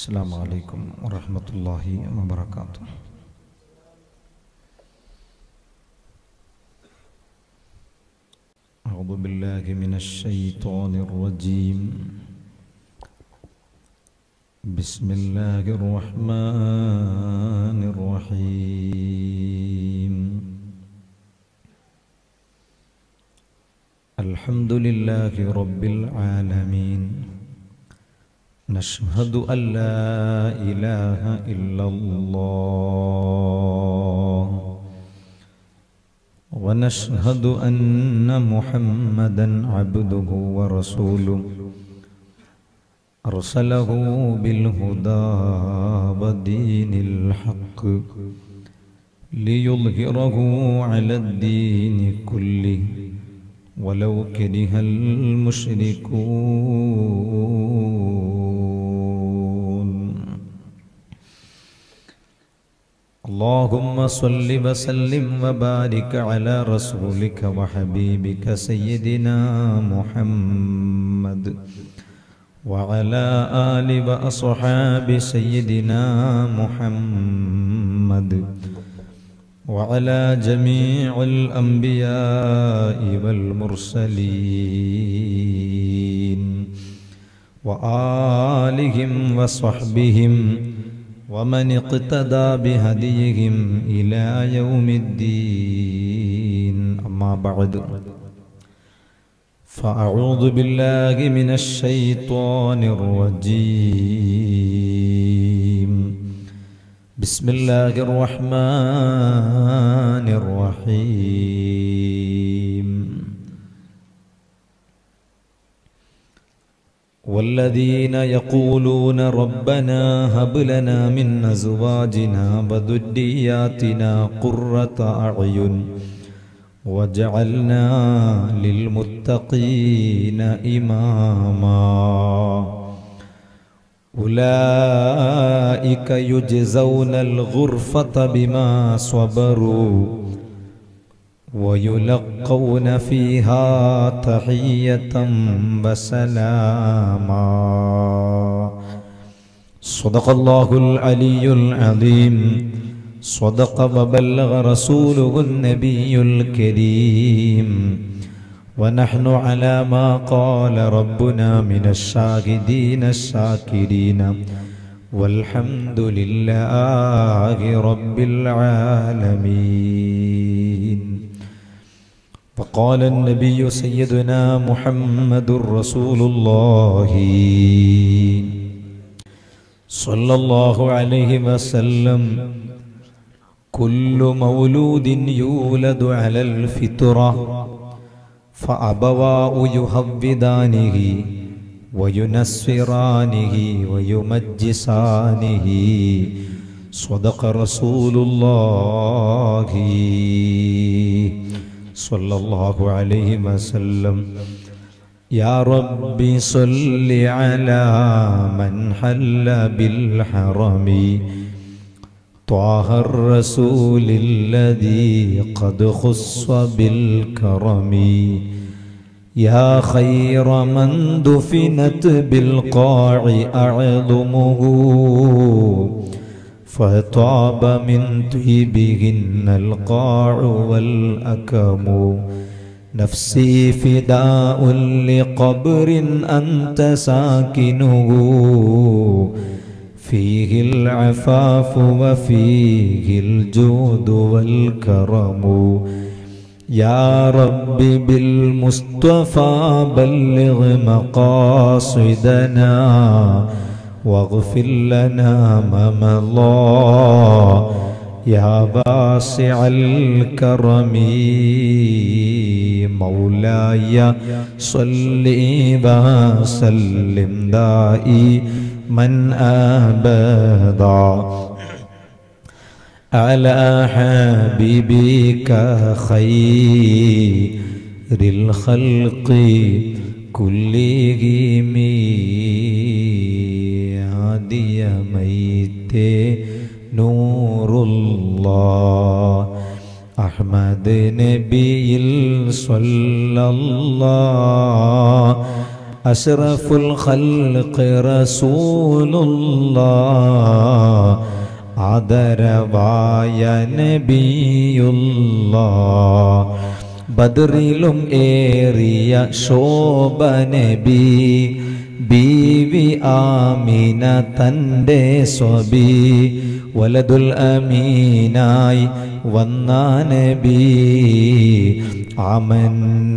السلام عليكم ورحمة الله وبركاته أعوذ بالله من الشيطان الرجيم بسم الله الرحمن الرحيم الحمد لله رب العالمين نشهد أن لا إله إلا الله ونشهد أن محمدا عبده ورسوله أرسله بالهدى ودين الحق ليظهره على الدين كله ولو كره المشركون اللهم صل وسلم وبارك على رسولك وحبيبك سيدنا محمد وعلى آل وأصحاب سيدنا محمد وعلى جميع الأنبياء والمرسلين وآلهم وصحبهم ومن اقتدى بهديهم إلى يوم الدين أما بعد فأعوذ بالله من الشيطان الرجيم بسم الله الرحمن الرحيم والذين يقولون ربنا هب لنا من أزواجنا وذرياتنا قرة أعين وجعلنا للمتقين إماما أولئك يجزون الغرفة بما صبروا ويلقون فيها تحية وسلاما صدق الله العلي العظيم صدق وبلغ رسوله النبي الكريم ونحن على ما قال ربنا من الشاهدين الشاكرين والحمد لله رب العالمين فقال النبي سيدنا محمد رسول الله صلى الله عليه وسلم كل مولود يولد على الفطره فأبواه يهودانه وينسرانه ويمجسانه صدق رسول الله صلى الله عليه وسلم يا ربي صل على من حل بالحرم طه الرسول الذي قد خص بالكرم يا خير من دفنت بالقاع أعظمه فطاب من طيبهن القاع والأكم نفسي فداء لقبر أنت ساكنه فيه العفاف وفيه الجود والكرم يا رب بالمصطفى بلغ مقاصدنا واغفر لنا ما مضى يا باسع الكرم مولاي صل وسلم دائي من أبدا على حبيبك خير الخلق كلهم هادي ميت نور الله أحمد نبي صلى الله أشرف الخلق رسول الله ആദരവായ നബിയുള്ള ബദറിലും ഏറിയ ശോഭ നബി ബീവി ആമീന തൻ്റെ സ്വബി വലതുൽ അമീനായി വന്ന നബി ആമന്ന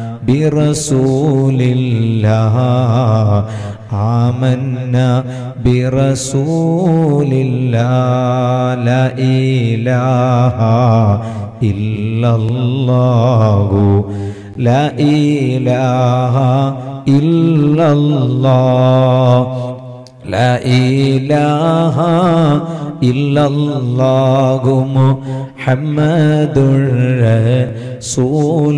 ബിറസൂലില്ലാഹ آمنا برسول الله لا إله إلا الله لا إله إلا الله لا إله إلا الله محمد رسول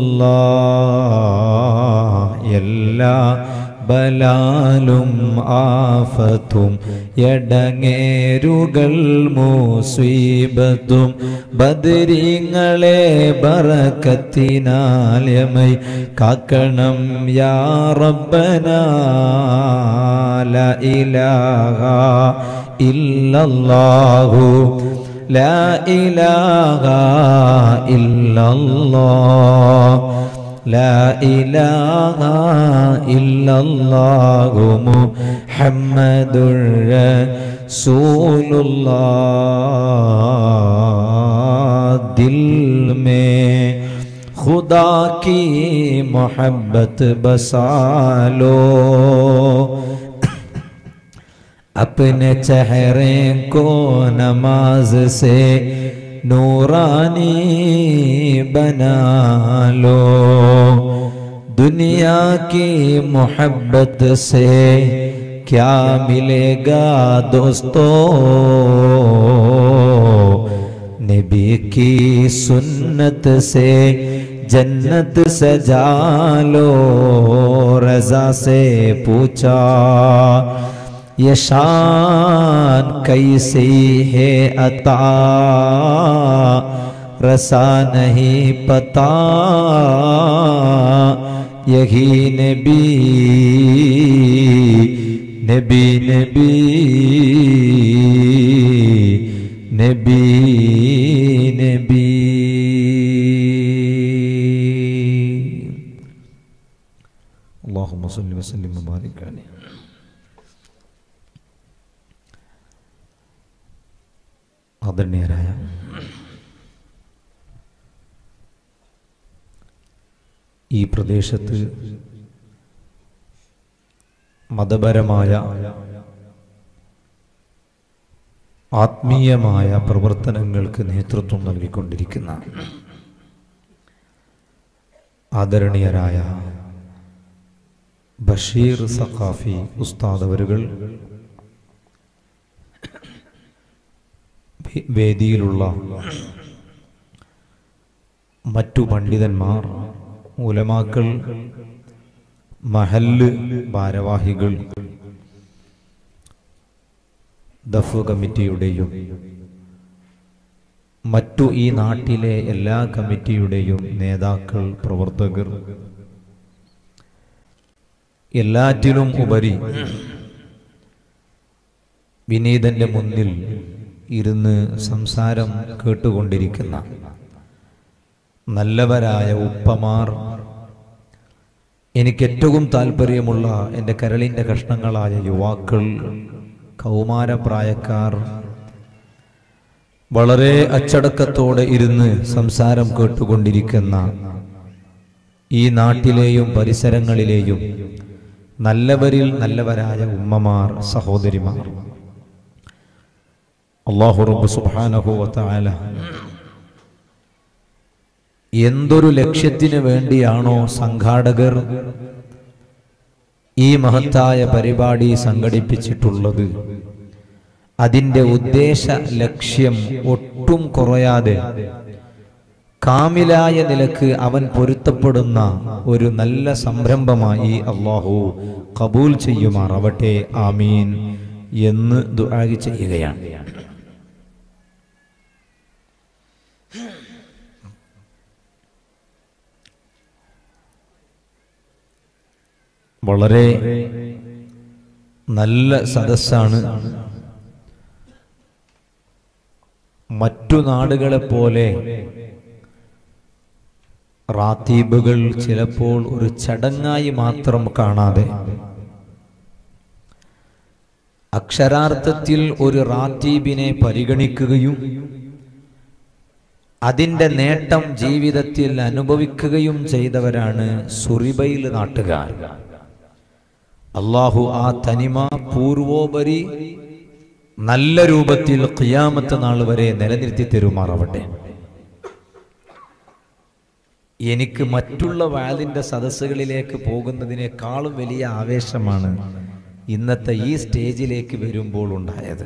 الله എല്ലാ ബലാലും ആഫത്തും എടങ്ങേരുകൾ മുസീബത്തും ബദരീങ്ങളെ ബറക്കത്തിനാലയമൈ കാക്കണം യാ റബ്ബന ലാ ഇലാഹ ഇല്ലല്ലാഹു ലാ ഇലാഹ ഇല്ലല്ലാഹ് لا إله إلا الله محمد رسول الله दिल में खुदा की मोहब्बत बसा लो अपने चेहरे को नमाज से नूरानी बना लो दुनिया की मोहब्बत से क्या मिलेगा दोस्तों नबी की सुन्नत से जन्नत सजा लो रजा से पूछा ये शान कैसी है अता रसा नहीं पता यही नबी नबी नबी नबी नबी اللهم صل وسلم وبارك عليه ആദരണീയരായ ഈ പ്രദേശത്ത് മതപരമായ ആത്മീയമായ പ്രവർത്തനങ്ങൾക്ക് നേതൃത്വം നൽകിക്കൊണ്ടിരിക്കുന്ന ആദരണീയരായ ബഷീർ സഖാഫി ഉസ്താദ് അവരുകൾ വേദിയിലുള്ള മറ്റു പണ്ഡിതന്മാർ ഉലമാക്കൾ മഹല്ല് ഭാരവാഹികൾ ദഫ് കമ്മിറ്റിയുടെയും മറ്റു ഈ നാട്ടിലെ എല്ലാ കമ്മിറ്റിയുടെയും നേതാക്കൾ പ്രവർത്തകർ എല്ലാറ്റിലും ഉപരി വിനീതന്റെ മുന്നിൽ ഇരുന്ന് സംസാരം കേട്ടുകൊണ്ടിരിക്കുന്ന നല്ലവരായ ഉപ്പമാർ എനിക്ക് ഏറ്റവും താല്പര്യമുള്ള എൻ്റെ കരളിൻ്റെ കഷ്ണങ്ങളായ യുവാക്കൾ കൗമാരപ്രായക്കാർ വളരെ അച്ചടക്കത്തോടെ ഇരുന്ന് സംസാരം കേട്ടുകൊണ്ടിരിക്കുന്ന ഈ നാട്ടിലെയും പരിസരങ്ങളിലെയും നല്ലവരിൽ നല്ലവരായ ഉമ്മമാർ സഹോദരിമാർ അള്ളാഹു റബ്ബ് സുബ്ഹാനഹു വതആല എന്തൊരു ലക്ഷ്യത്തിന് വേണ്ടിയാണോ സംഘാടകർ ഈ മഹത്തായ പരിപാടി സംഘടിപ്പിച്ചിട്ടുള്ളത് അതിൻ്റെ ഉദ്ദേശ ലക്ഷ്യം ഒട്ടും കുറയാതെ കാമിലായ നിലക്ക് അവൻ പൊരുത്തപ്പെടുന്ന ഒരു നല്ല സംരംഭമായി അള്ളാഹു കബൂൽ ചെയ്യുമാറാവട്ടെ ആമീൻ എന്ന് ദുആ ചെയ്യുകയാണ് വളരെ നല്ല സദസ്സാണ് മറ്റു നാടുകളെ പോലെ റാത്തീബുകൾ ചിലപ്പോൾ ഒരു ചടങ്ങായി മാത്രം കാണാതെ അക്ഷരാർത്ഥത്തിൽ ഒരു റാത്തീബിനെ പരിഗണിക്കുകയും അതിൻ്റെ നേട്ടം ജീവിതത്തിൽ അനുഭവിക്കുകയും ചെയ്തവരാണ് സുറിബയിൽ നാട്ടുകാർ അള്ളാഹു ആ തനിമ പൂർവോപരി നല്ല രൂപത്തിൽ ഖിയാമത്ത് നാൾ വരെ നിലനിർത്തി തരുമാറാവട്ടെ എനിക്ക് മറ്റുള്ള വാലിന്റെ സദസ്സുകളിലേക്ക് പോകുന്നതിനേക്കാളും വലിയ ആവേശമാണ് ഇന്നത്തെ ഈ സ്റ്റേജിലേക്ക് വരുമ്പോൾ ഉണ്ടായത്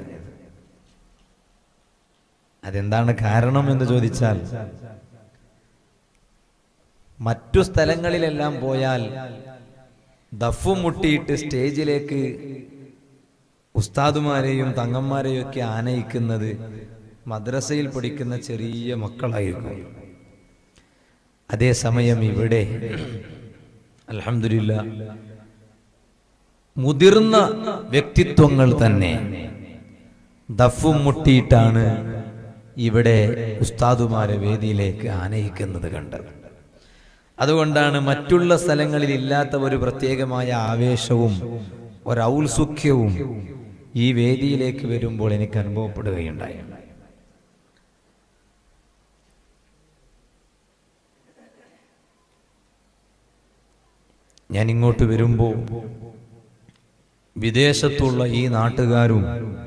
അതെന്താണ് കാരണം എന്ന് ചോദിച്ചാൽ മറ്റു സ്ഥലങ്ങളിലെല്ലാം പോയാൽ ദഫും മുട്ടിയിട്ട് സ്റ്റേജിലേക്ക് ഉസ്താദുമാരെയും തങ്ങന്മാരെയും ഒക്കെ ആനയിക്കുന്നത് മദ്രസയിൽ പഠിക്കുന്ന ചെറിയ മക്കളായിരിക്കും അതേസമയം ഇവിടെ അലഹമില്ല മുതിർന്ന വ്യക്തിത്വങ്ങൾ തന്നെ ദഫും മുട്ടിയിട്ടാണ് ഇവിടെ ഉസ്താദുമാരെ വേദിയിലേക്ക് ആനയിക്കുന്നത് കണ്ടത് അതുകൊണ്ടാണ് മറ്റുള്ള സ്ഥലങ്ങളിൽ ഇല്ലാത്ത ഒരു പ്രത്യേകമായ ആവേശവും ഒരൗത്സുഖ്യവും ഈ വേദിയിലേക്ക് വരുമ്പോൾ എനിക്ക് അനുഭവപ്പെടുകയുണ്ടായി ഞാൻ ഇങ്ങോട്ട് വരുമ്പോൾ വിദേശത്തുള്ള ഈ നാട്ടുകാരും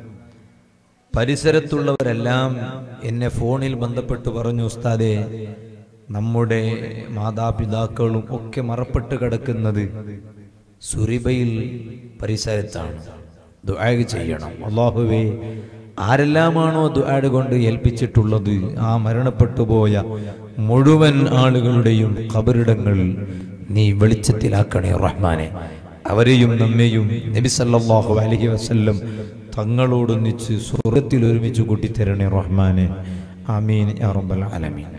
പരിസരത്തുള്ളവരെല്ലാം എന്നെ ഫോണിൽ ബന്ധപ്പെട്ട് പറഞ്ഞു ഉസ്താദെ നമ്മുടെ മാതാപിതാക്കളും ഒക്കെ മറപ്പെട്ട് കിടക്കുന്നത് സുരിബയിൽ പരിസരത്താണ് ദുആഗ് ചെയ്യണം അള്ളാഹുവേ ആരെല്ലാമാണോ ദുആഡ് കൊണ്ട് ഏൽപ്പിച്ചിട്ടുള്ളത് ആ മരണപ്പെട്ടു പോയ മുഴുവൻ ആളുകളുടെയും കബറിടങ്ങൾ നീ വെളിച്ചത്തിലാക്കണേ റഹ്മാനെ അവരെയും നമ്മെയും നബി സല്ലല്ലാഹു അലൈഹി വസല്ലം തങ്ങളോടൊന്നിച്ച് സ്വർഗത്തിൽ ഒരുമിച്ച് കൂട്ടിത്തരണേ റഹ്മാനെ ആമീൻ യാ റബ്ബൽ ആലമീൻ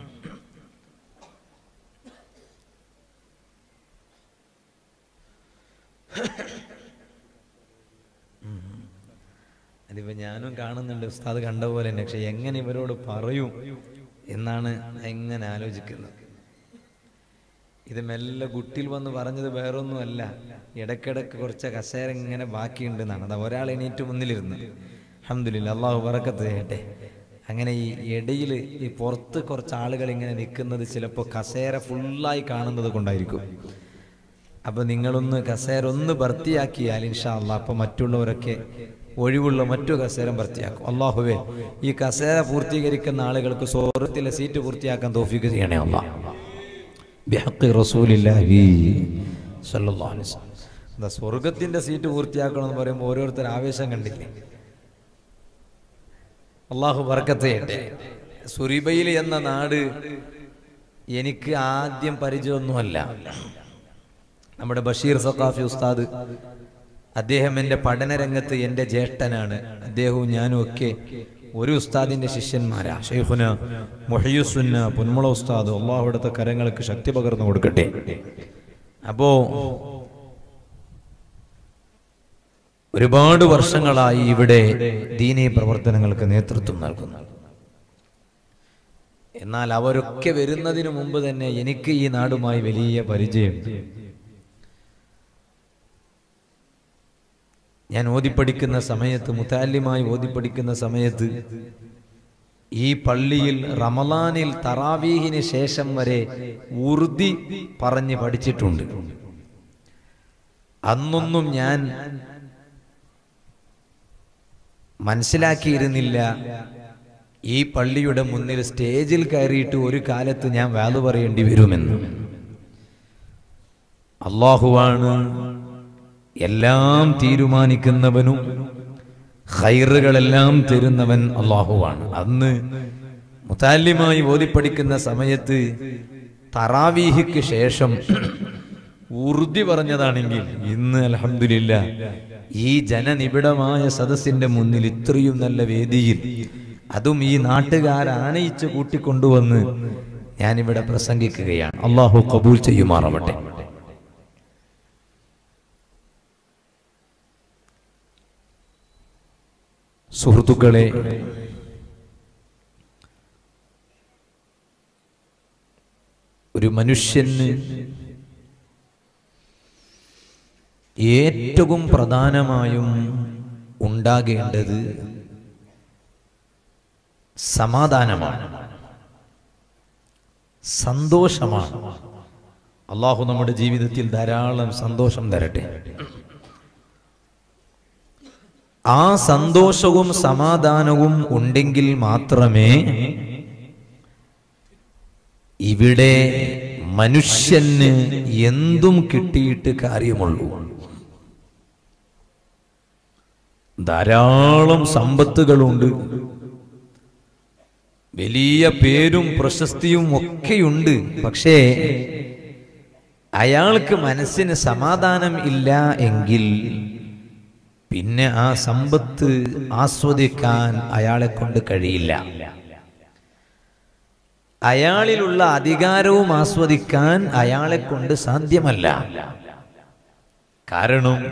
അതിപ്പോ ഞാനും കാണുന്നുണ്ട് ഉസ്താദ് കണ്ട പോലെ തന്നെ പക്ഷെ എങ്ങനെ ഇവരോട് പറയും എന്നാണ് എങ്ങനെ ആലോചിക്കുന്നത് ഇത് മെല്ലെ കുട്ടിയിൽ വന്ന് പറഞ്ഞത് വേറൊന്നുമല്ല ഇടയ്ക്കിടയ്ക്ക് കുറച്ച് കസേര ഇങ്ങനെ ബാക്കിയുണ്ടെന്നാണ് അത് ഒരാൾ എണീറ്റ് മുന്നിലിരുന്ന് അഹമ്മദില്ല അള്ളാഹു പറക്കത്ത് ചെയ്യട്ടെ അങ്ങനെ ഈ ഇടയിൽ ഈ പുറത്ത് കുറച്ച് ആളുകൾ ഇങ്ങനെ നിൽക്കുന്നത് ചിലപ്പോൾ കസേര ഫുള്ളായി കാണുന്നത് കൊണ്ടായിരിക്കും അപ്പൊ നിങ്ങളൊന്ന് കസേര ഒന്ന് ഭർത്തിയാക്കിയാൽ ഇൻഷാ അള്ളാഹ് അപ്പൊ മറ്റുള്ളവരൊക്കെ ഒഴിവുള്ള മറ്റു കസേരം ഭർത്തിയാക്കും അള്ളാഹുവേ ഈ കസേര പൂർത്തീകരിക്കുന്ന ആളുകൾക്ക് സ്വർഗത്തിലെ സീറ്റ് പൂർത്തിയാക്കാൻ തോഫിക്ക് ചെയ്യണേ അള്ളാഹ് ബിഹഖി റസൂലില്ലാഹി സല്ലല്ലാഹു അലൈഹി വസല്ലം എന്താ സ്വർഗത്തിന്റെ സീറ്റ് പൂർത്തിയാക്കണം എന്ന് പറയുമ്പോൾ ഓരോരുത്തർ ആവേശം കണ്ടില്ലേ അള്ളാഹു ബർക്കത്ത് ചെയ്യട്ടെ സുറിബയിൽ എന്ന നാട് എനിക്ക് ആദ്യം പരിചയമൊന്നുമല്ല നമ്മുടെ ബഷീർ സഖാഫി ഉസ്താദ് അദ്ദേഹം എൻ്റെ പഠനരംഗത്ത് എൻ്റെ ജ്യേഷ്ഠനാണ് അദ്ദേഹവും ഞാനും ഒക്കെ ഒരു ഉസ്താദിന്റെ ശിഷ്യന്മാരാ ഷെയ്ഖുന മൊഹയുസുന്ന പൊന്മുള ഉസ്താദ് അള്ളാഹുവിടുത്തെ കരങ്ങൾക്ക് ശക്തി പകർന്നു കൊടുക്കട്ടെ അപ്പോ ഒരുപാട് വർഷങ്ങളായി ഇവിടെ ദീനീ പ്രവർത്തനങ്ങൾക്ക് നേതൃത്വം നൽകുന്നു എന്നാൽ അവരൊക്കെ വരുന്നതിന് മുമ്പ് തന്നെ എനിക്ക് ഈ നാടുമായി വലിയ പരിചയം ഞാൻ ഓതിപ്പടിക്കുന്ന സമയത്ത് മുത്താലിമായി ഓതിപ്പടിക്കുന്ന സമയത്ത് ഈ പള്ളിയിൽ റമലാനിൽ തറാവീഹിന് ശേഷം വരെ ഉറുദി പറഞ്ഞ് പഠിച്ചിട്ടുണ്ട് അന്നൊന്നും ഞാൻ മനസ്സിലാക്കിയിരുന്നില്ല ഈ പള്ളിയുടെ മുന്നിൽ സ്റ്റേജിൽ കയറിയിട്ട് ഒരു കാലത്ത് ഞാൻ വാല് പറയേണ്ടി വരുമെന്ന് അള്ളാഹുവാണ് എല്ലാം തീരുമാനിക്കുന്നവനും ഹൈറുകളെല്ലാം തരുന്നവൻ അള്ളാഹുവാണ് അന്ന് മുത്താലിമായി ഓതിപ്പടിക്കുന്ന സമയത്ത് തറാവീഹിക്ക് ശേഷം ഉറുദി പറഞ്ഞതാണെങ്കിൽ ഇന്ന് അലഹമില്ല ഈ ജനനിബിഡമായ സദസ്സിന്റെ മുന്നിൽ ഇത്രയും നല്ല വേദിയിൽ അതും ഈ നാട്ടുകാർ ആനയിച്ച് കൂട്ടിക്കൊണ്ടുവന്ന് ഞാനിവിടെ പ്രസംഗിക്കുകയാണ് അള്ളാഹു കബൂൽ ചെയ്യുമാറാവട്ടെ സുഹൃത്തുക്കളെ ഒരു മനുഷ്യന് ഏറ്റവും പ്രധാനമായും ഉണ്ടാകേണ്ടത് സമാധാനമാണ് സന്തോഷമാണ് അള്ളാഹു നമ്മുടെ ജീവിതത്തിൽ ധാരാളം സന്തോഷം തരട്ടെ ആ സന്തോഷവും സമാധാനവും ഉണ്ടെങ്കിൽ മാത്രമേ ഇവിടെ മനുഷ്യന് എന്തും കിട്ടിയിട്ട് കാര്യമുള്ളൂ ധാരാളം സമ്പത്തുകളുണ്ട് വലിയ പേരും പ്രശസ്തിയും ഒക്കെയുണ്ട് പക്ഷേ അയാൾക്ക് മനസ്സിന് സമാധാനം ഇല്ല എങ്കിൽ പിന്നെ ആ സമ്പത്ത് ആസ്വദിക്കാൻ അയാളെ കൊണ്ട് കഴിയില്ല അയാളിലുള്ള അധികാരവും ആസ്വദിക്കാൻ അയാളെ കൊണ്ട് സാധ്യമല്ല കാരണം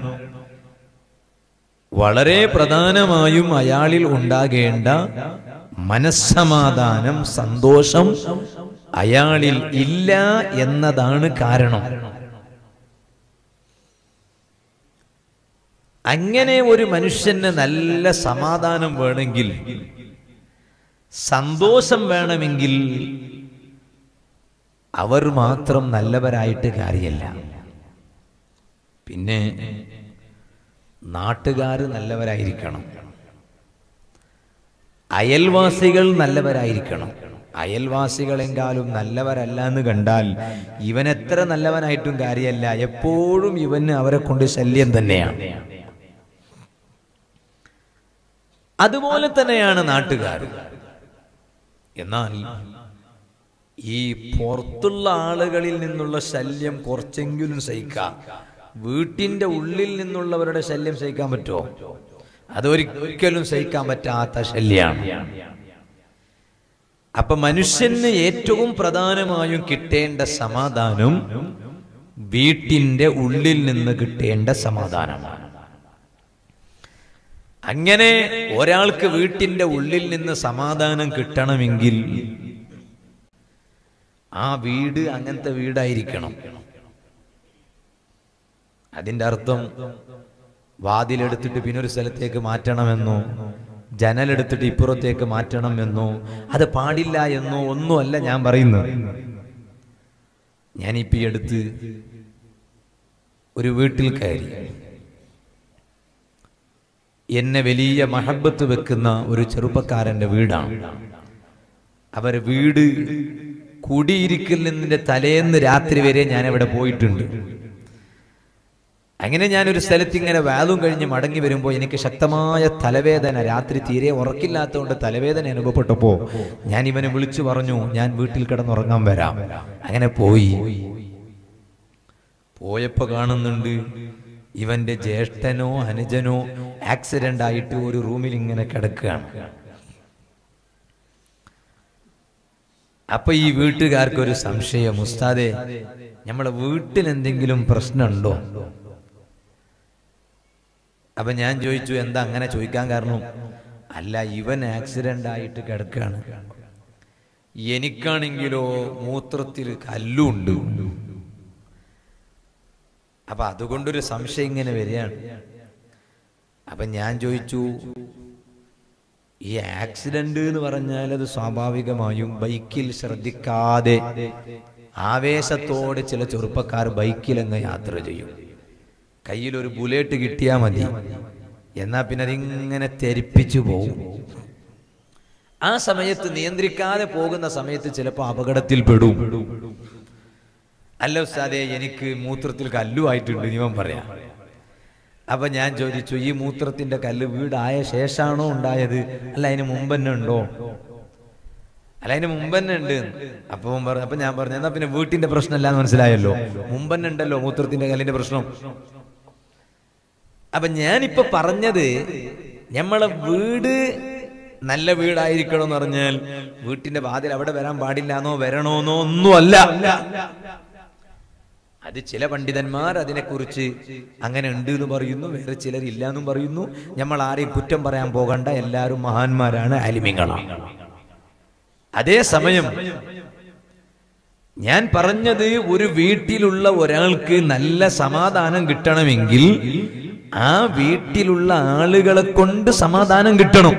വളരെ പ്രധാനമായും അയാളിൽ ഉണ്ടാകേണ്ട മനസ്സമാധാനം സന്തോഷം അയാളിൽ ഇല്ല എന്നതാണ് കാരണം അങ്ങനെ ഒരു മനുഷ്യന് നല്ല സമാധാനം വേണമെങ്കിൽ സന്തോഷം വേണമെങ്കിൽ അവർ മാത്രം നല്ലവരായിട്ട് കാര്യമല്ല പിന്നെ നാട്ടുകാർ നല്ലവരായിരിക്കണം അയൽവാസികൾ നല്ലവരായിരിക്കണം അയൽവാസികളെങ്കാലും നല്ലവരല്ല എന്ന് കണ്ടാൽ ഇവൻ എത്ര നല്ലവനായിട്ടും കാര്യമല്ല എപ്പോഴും ഇവന് അവരെ കൊണ്ട് ശല്യം തന്നെയാണ് അതുപോലെ തന്നെയാണ് നാട്ടുകാർ എന്നാൽ ഈ പുറത്തുള്ള ആളുകളിൽ നിന്നുള്ള ശല്യം കുറച്ചെങ്കിലും സഹിക്കാം വീട്ടിന്റെ ഉള്ളിൽ നിന്നുള്ളവരുടെ ശല്യം സഹിക്കാൻ പറ്റുമോ അതൊരിക്കലും സഹിക്കാൻ പറ്റാത്ത ശല്യമാണ് അപ്പൊ മനുഷ്യന് ഏറ്റവും പ്രധാനമായും കിട്ടേണ്ട സമാധാനം വീട്ടിന്റെ ഉള്ളിൽ നിന്ന് കിട്ടേണ്ട സമാധാനമാണ് അങ്ങനെ ഒരാൾക്ക് വീട്ടിന്റെ ഉള്ളിൽ നിന്ന് സമാധാനം കിട്ടണമെങ്കിൽ ആ വീട് അങ്ങനത്തെ വീടായിരിക്കണം അതിന്റെ അർത്ഥം വാതിലെടുത്തിട്ട് പിന്നെ ഒരു സ്ഥലത്തേക്ക് മാറ്റണമെന്നോ ജനലെടുത്തിട്ട് ഇപ്പുറത്തേക്ക് മാറ്റണമെന്നോ അത് പാടില്ല എന്നോ ഒന്നുമല്ല ഞാൻ പറയുന്നത് ഞാനിപ്പോ ഈ അടുത്ത് ഒരു വീട്ടിൽ കയറി എന്നെ വലിയ മഹബത്ത് വെക്കുന്ന ഒരു ചെറുപ്പക്കാരന്റെ വീടാണ് അവരെ വീട് കുടിയിരിക്കലിന്റെ തലേന്ന് രാത്രി വരെ ഞാൻ അവിടെ പോയിട്ടുണ്ട് അങ്ങനെ ഞാനൊരു സ്ഥലത്ത് ഇങ്ങനെ വാതും കഴിഞ്ഞ് മടങ്ങി വരുമ്പോൾ എനിക്ക് ശക്തമായ തലവേദന രാത്രി തീരെ ഉറക്കില്ലാത്തതുകൊണ്ട് തലവേദന അനുഭവപ്പെട്ടപ്പോ ഞാൻ ഇവനെ വിളിച്ചു പറഞ്ഞു ഞാൻ വീട്ടിൽ കിടന്നുറങ്ങാൻ വരാം അങ്ങനെ പോയി പോയപ്പോ കാണുന്നുണ്ട് ഇവന്റെ ജ്യേഷ്ഠനോ അനുജനോ ആക്സിഡന്റ് ആയിട്ട് ഒരു റൂമിൽ ഇങ്ങനെ കിടക്കുകയാണ് അപ്പൊ ഈ വീട്ടുകാർക്ക് ഒരു സംശയം ഉസ്താദെ നമ്മളെ വീട്ടിൽ എന്തെങ്കിലും പ്രശ്നമുണ്ടോ അപ്പൊ ഞാൻ ചോദിച്ചു എന്താ അങ്ങനെ ചോദിക്കാൻ കാരണം അല്ല ഇവൻ ആക്സിഡന്റ് ആയിട്ട് കിടക്കുകയാണ് എനിക്കാണെങ്കിലോ മൂത്രത്തിൽ കല്ലുണ്ട് അപ്പൊ അതുകൊണ്ടൊരു സംശയം ഇങ്ങനെ വരികയാണ് അപ്പൊ ഞാൻ ചോദിച്ചു ഈ ആക്സിഡന്റ് എന്ന് പറഞ്ഞാൽ അത് സ്വാഭാവികമായും ബൈക്കിൽ ശ്രദ്ധിക്കാതെ ആവേശത്തോടെ ചില ചെറുപ്പക്കാർ ബൈക്കിൽ അങ്ങ് യാത്ര ചെയ്യും കയ്യിൽ ഒരു ബുള്ളറ്റ് കിട്ടിയാൽ മതി എന്നാ പിന്നെ അതിങ്ങനെ തെരിപ്പിച്ചു പോകും ആ സമയത്ത് നിയന്ത്രിക്കാതെ പോകുന്ന സമയത്ത് ചിലപ്പോൾ അപകടത്തിൽ പെടും അല്ല ഉസ്താദെ എനിക്ക് മൂത്രത്തിൽ കല്ലുമായിട്ടുണ്ട് ഇവൻ പറയാം അപ്പൊ ഞാൻ ചോദിച്ചു ഈ മൂത്രത്തിന്റെ കല്ല് വീടായ ശേഷാണോ ഉണ്ടായത് അല്ല അതിന് മുമ്പ് തന്നെ ഉണ്ടോ അല്ല അതിന് മുമ്പ് തന്നെ ഉണ്ട് അപ്പൊ അവൻ പറഞ്ഞു അപ്പൊ ഞാൻ പറഞ്ഞു എന്നാ പിന്നെ വീട്ടിന്റെ പ്രശ്നമല്ല എന്ന് മനസ്സിലായല്ലോ മുമ്പ് തന്നെ ഉണ്ടല്ലോ മൂത്രത്തിന്റെ കല്ലിന്റെ പ്രശ്നം അപ്പൊ ഞാനിപ്പോ പറഞ്ഞത് നമ്മളെ വീട് നല്ല വീടായിരിക്കണം എന്ന് പറഞ്ഞാൽ വീട്ടിന്റെ വാതിൽ അവിടെ വരാൻ പാടില്ല എന്നോ വരണോന്നോ ഒന്നുമല്ല അത് ചില പണ്ഡിതന്മാർ അതിനെക്കുറിച്ച് അങ്ങനെ ഉണ്ട് എന്ന് പറയുന്നു വേറെ ചിലർ ഇല്ല എന്നും പറയുന്നു നമ്മൾ ആരെയും കുറ്റം പറയാൻ പോകണ്ട എല്ലാവരും മഹാന്മാരാണ് ആലിമ്യങ്ങളാണ് അതേസമയം ഞാൻ പറഞ്ഞത് ഒരു വീട്ടിലുള്ള ഒരാൾക്ക് നല്ല സമാധാനം കിട്ടണമെങ്കിൽ ആ വീട്ടിലുള്ള ആളുകളെ കൊണ്ട് സമാധാനം കിട്ടണം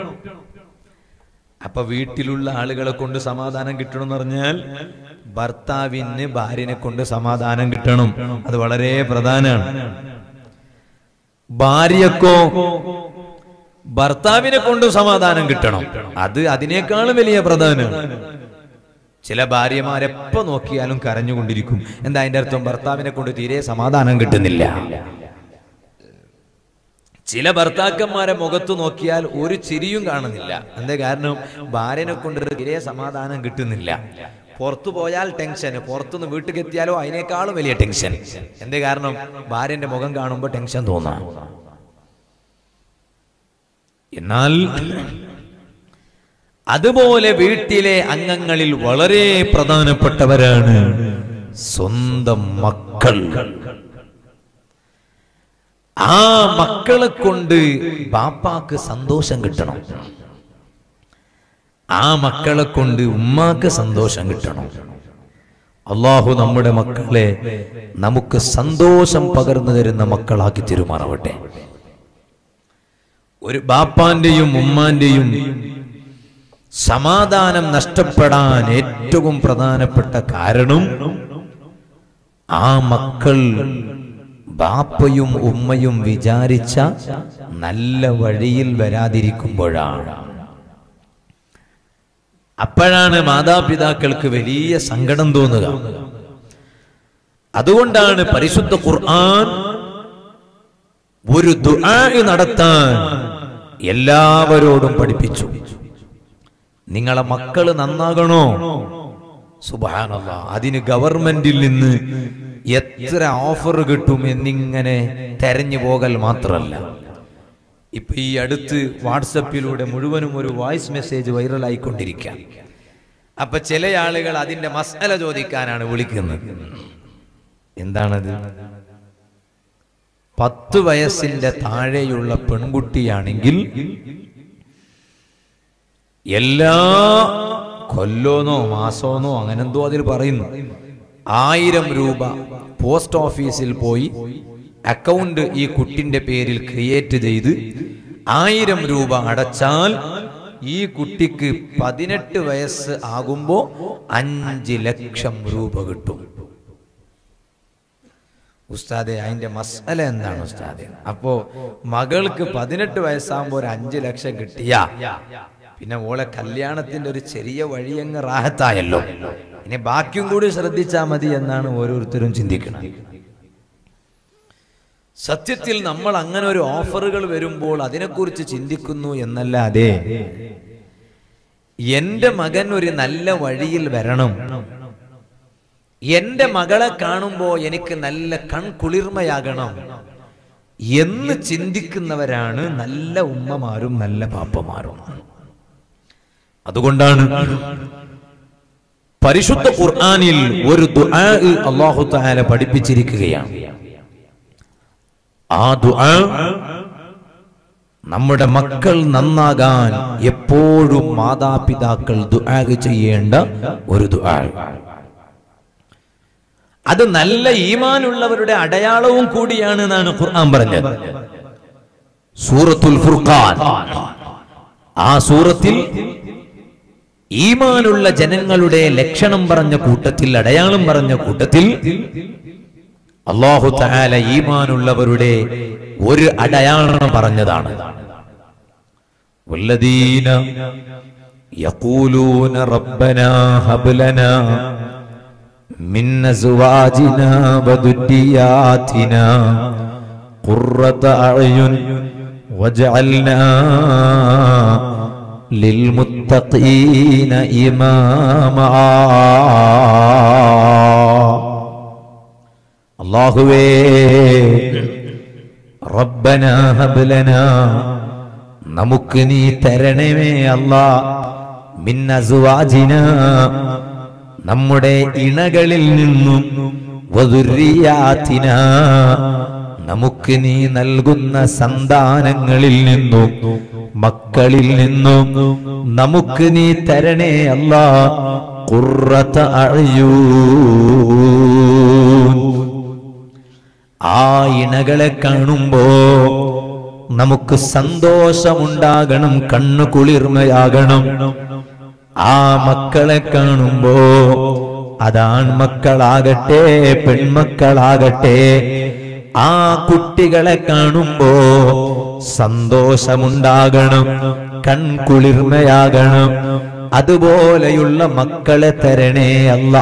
അപ്പൊ വീട്ടിലുള്ള ആളുകളെ കൊണ്ട് സമാധാനം കിട്ടണം എന്ന് പറഞ്ഞാൽ ഭർത്താവിന് ഭാര്യനെ കൊണ്ട് സമാധാനം കിട്ടണം അത് വളരെ പ്രധാനമാണ് ഭാര്യക്കോ ഭർത്താവിനെ കൊണ്ട് സമാധാനം കിട്ടണം അത് അതിനേക്കാളും വലിയ പ്രധാനമാണ് ചില ഭാര്യമാരെപ്പോ നോക്കിയാലും കരഞ്ഞുകൊണ്ടിരിക്കും എന്താ അതിന്റെ അർത്ഥം ഭർത്താവിനെ കൊണ്ട് തീരെ സമാധാനം കിട്ടുന്നില്ല ചില ഭർത്താക്കന്മാരെ മുഖത്ത് നോക്കിയാൽ ഒരു ചിരിയും കാണുന്നില്ല എന്താ കാരണം ഭാര്യനെ കൊണ്ട് തീരെ സമാധാനം കിട്ടുന്നില്ല പുറത്തു പോയാൽ ടെൻഷൻ പുറത്തുനിന്ന് വീട്ടിൽ എത്തിയാലോ അതിനേക്കാളും വലിയ ടെൻഷൻ എന്തേ കാരണം ഭാര്യന്റെ മുഖം കാണുമ്പോൾ ടെൻഷൻ തോന്നാം എന്നാൽ അതുപോലെ വീട്ടിലെ അംഗങ്ങളിൽ വളരെ പ്രധാനപ്പെട്ടവരാണ് സ്വന്തം മക്കൾ ആ മക്കളെ കൊണ്ട് ബാപ്പാക്ക് സന്തോഷം കിട്ടണം ആ മക്കളെ കൊണ്ട് ഉമ്മാക്ക് സന്തോഷം കിട്ടണം അള്ളാഹു നമ്മുടെ മക്കളെ നമുക്ക് സന്തോഷം പകർന്നു തരുന്ന മക്കളാക്കി തിരുമാറാവട്ടെ ഒരു ബാപ്പാന്റെയും ഉമ്മാന്റെയും സമാധാനം നഷ്ടപ്പെടാൻ ഏറ്റവും പ്രധാനപ്പെട്ട കാരണം ആ മക്കൾ ബാപ്പയും ഉമ്മയും വിചാരിച്ച നല്ല വഴിയിൽ വരാതിരിക്കുമ്പോഴാണ് അപ്പോഴാണ് മാതാപിതാക്കൾക്ക് വലിയ സങ്കടം തോന്നുക അതുകൊണ്ടാണ് പരിശുദ്ധ ഖുർആൻ ഒരു ദുആ നടത്താൻ എല്ലാവരോടും പഠിപ്പിച്ചു നിങ്ങളെ മക്കള് നന്നാകണോ സുബാനല്ല അതിന് ഗവൺമെന്റിൽ നിന്ന് എത്ര ഓഫർ കിട്ടും എന്നിങ്ങനെ തെരഞ്ഞു പോകൽ മാത്രമല്ല ഇപ്പൊ ഈ അടുത്ത് വാട്സപ്പിലൂടെ മുഴുവനും ഒരു വോയിസ് മെസ്സേജ് വൈറലായിക്കൊണ്ടിരിക്കാം അപ്പൊ ചില ആളുകൾ അതിന്റെ മസാല ചോദിക്കാനാണ് വിളിക്കുന്നത് എന്താണത് പത്ത് വയസ്സിന്റെ താഴെയുള്ള പെൺകുട്ടിയാണെങ്കിൽ എല്ലാ കൊല്ലോന്നോ മാസോന്നോ അങ്ങനെന്തോ അതിൽ പറയുന്നു ആയിരം രൂപ പോസ്റ്റ് ഓഫീസിൽ പോയി അക്കൗണ്ട് ഈ കുട്ടിന്റെ പേരിൽ ക്രിയേറ്റ് ചെയ്ത് ആയിരം രൂപ അടച്ചാൽ ഈ കുട്ടിക്ക് പതിനെട്ട് വയസ്സ് ആകുമ്പോ അഞ്ച് ലക്ഷം രൂപ കിട്ടും ഉസ്താദെ അതിന്റെ മസാല എന്താണ് ഉസ്താദെ അപ്പോ മകൾക്ക് പതിനെട്ട് വയസ്സാകുമ്പോ ഒരു അഞ്ച് ലക്ഷം കിട്ടിയ പിന്നെ ഓളെ കല്യാണത്തിന്റെ ഒരു ചെറിയ വഴിയങ്ങ് റാഹത്തായല്ലോ ഇനി ബാക്കിയും കൂടി ശ്രദ്ധിച്ചാൽ മതി എന്നാണ് ഓരോരുത്തരും ചിന്തിക്കുന്നത് സത്യത്തിൽ നമ്മൾ അങ്ങനെ ഒരു ഓഫറുകൾ വരുമ്പോൾ അതിനെക്കുറിച്ച് ചിന്തിക്കുന്നു എന്നല്ലാതെ എന്റെ മകൻ ഒരു നല്ല വഴിയിൽ വരണം എന്റെ മകളെ കാണുമ്പോ എനിക്ക് നല്ല കൺകുളിർമയാകണം എന്ന് ചിന്തിക്കുന്നവരാണ് നല്ല ഉമ്മമാരും നല്ല പാപ്പമാരും അതുകൊണ്ടാണ് പരിശുദ്ധ ഖുർആനിൽ ഒരു ദുആ അല്ലാഹു തആല പഠിപ്പിച്ചിരിക്കുകയാണ് ആ ദുആ നമ്മുടെ മക്കൾ നന്നാകാൻ എപ്പോഴും മാതാപിതാക്കൾ ദുആ ചെയ്യേണ്ട ഒരു ദുആ അത് നല്ല ഈമാനുള്ളവരുടെ അടയാളവും കൂടിയാണ് എന്നാണ് ഖുർആൻ പറഞ്ഞത് സൂറത്തുൽ ഫുർഖാൻ ആ സൂറത്തിൽ ഈമാനുള്ള ജനങ്ങളുടെ ലക്ഷണം പറഞ്ഞ കൂട്ടത്തിൽ അടയാളം പറഞ്ഞ കൂട്ടത്തിൽ അള്ളാഹു തആല ഈമാനുള്ളവരുടെ ഒരു അടയാളം പറഞ്ഞതാണ് വല്ലദീന യഖൂലൂന റബ്ബനാ ഹബ് ലനാ من أزواجنا وذرياتنا قرة أعين واجعلنا للمتقين إماما അള്ളാഹുവേ റബ്ബന ഹബ്ലന നമുക്ക് നീ തരണമേ അല്ലാ മിൻ അസ്വാജിന നമ്മുടെ ഇണകളിൽ നിന്നും വദുരിയാത്തിന നമുക്ക് നീ നൽകുന്ന സന്താനങ്ങളിൽ നിന്നും മക്കളിൽ നിന്നും നമുക്ക് നീ തരണേ അല്ലാ ഖുർറത അഅയൂൻ ആ ഇണകളെ കാണുമ്പോ നമുക്ക് സന്തോഷമുണ്ടാകണം കണ്ണു കുളിർമയാകണം ആ മക്കളെ കാണുമ്പോ അതാൺ മക്കളാകട്ടെ പെൺമക്കളാകട്ടെ ആ കുട്ടികളെ കാണുമ്പോ സന്തോഷമുണ്ടാകണം കൺകുളിർമയാകണം അതുപോലെയുള്ള മക്കളെ തരണേ അല്ലാ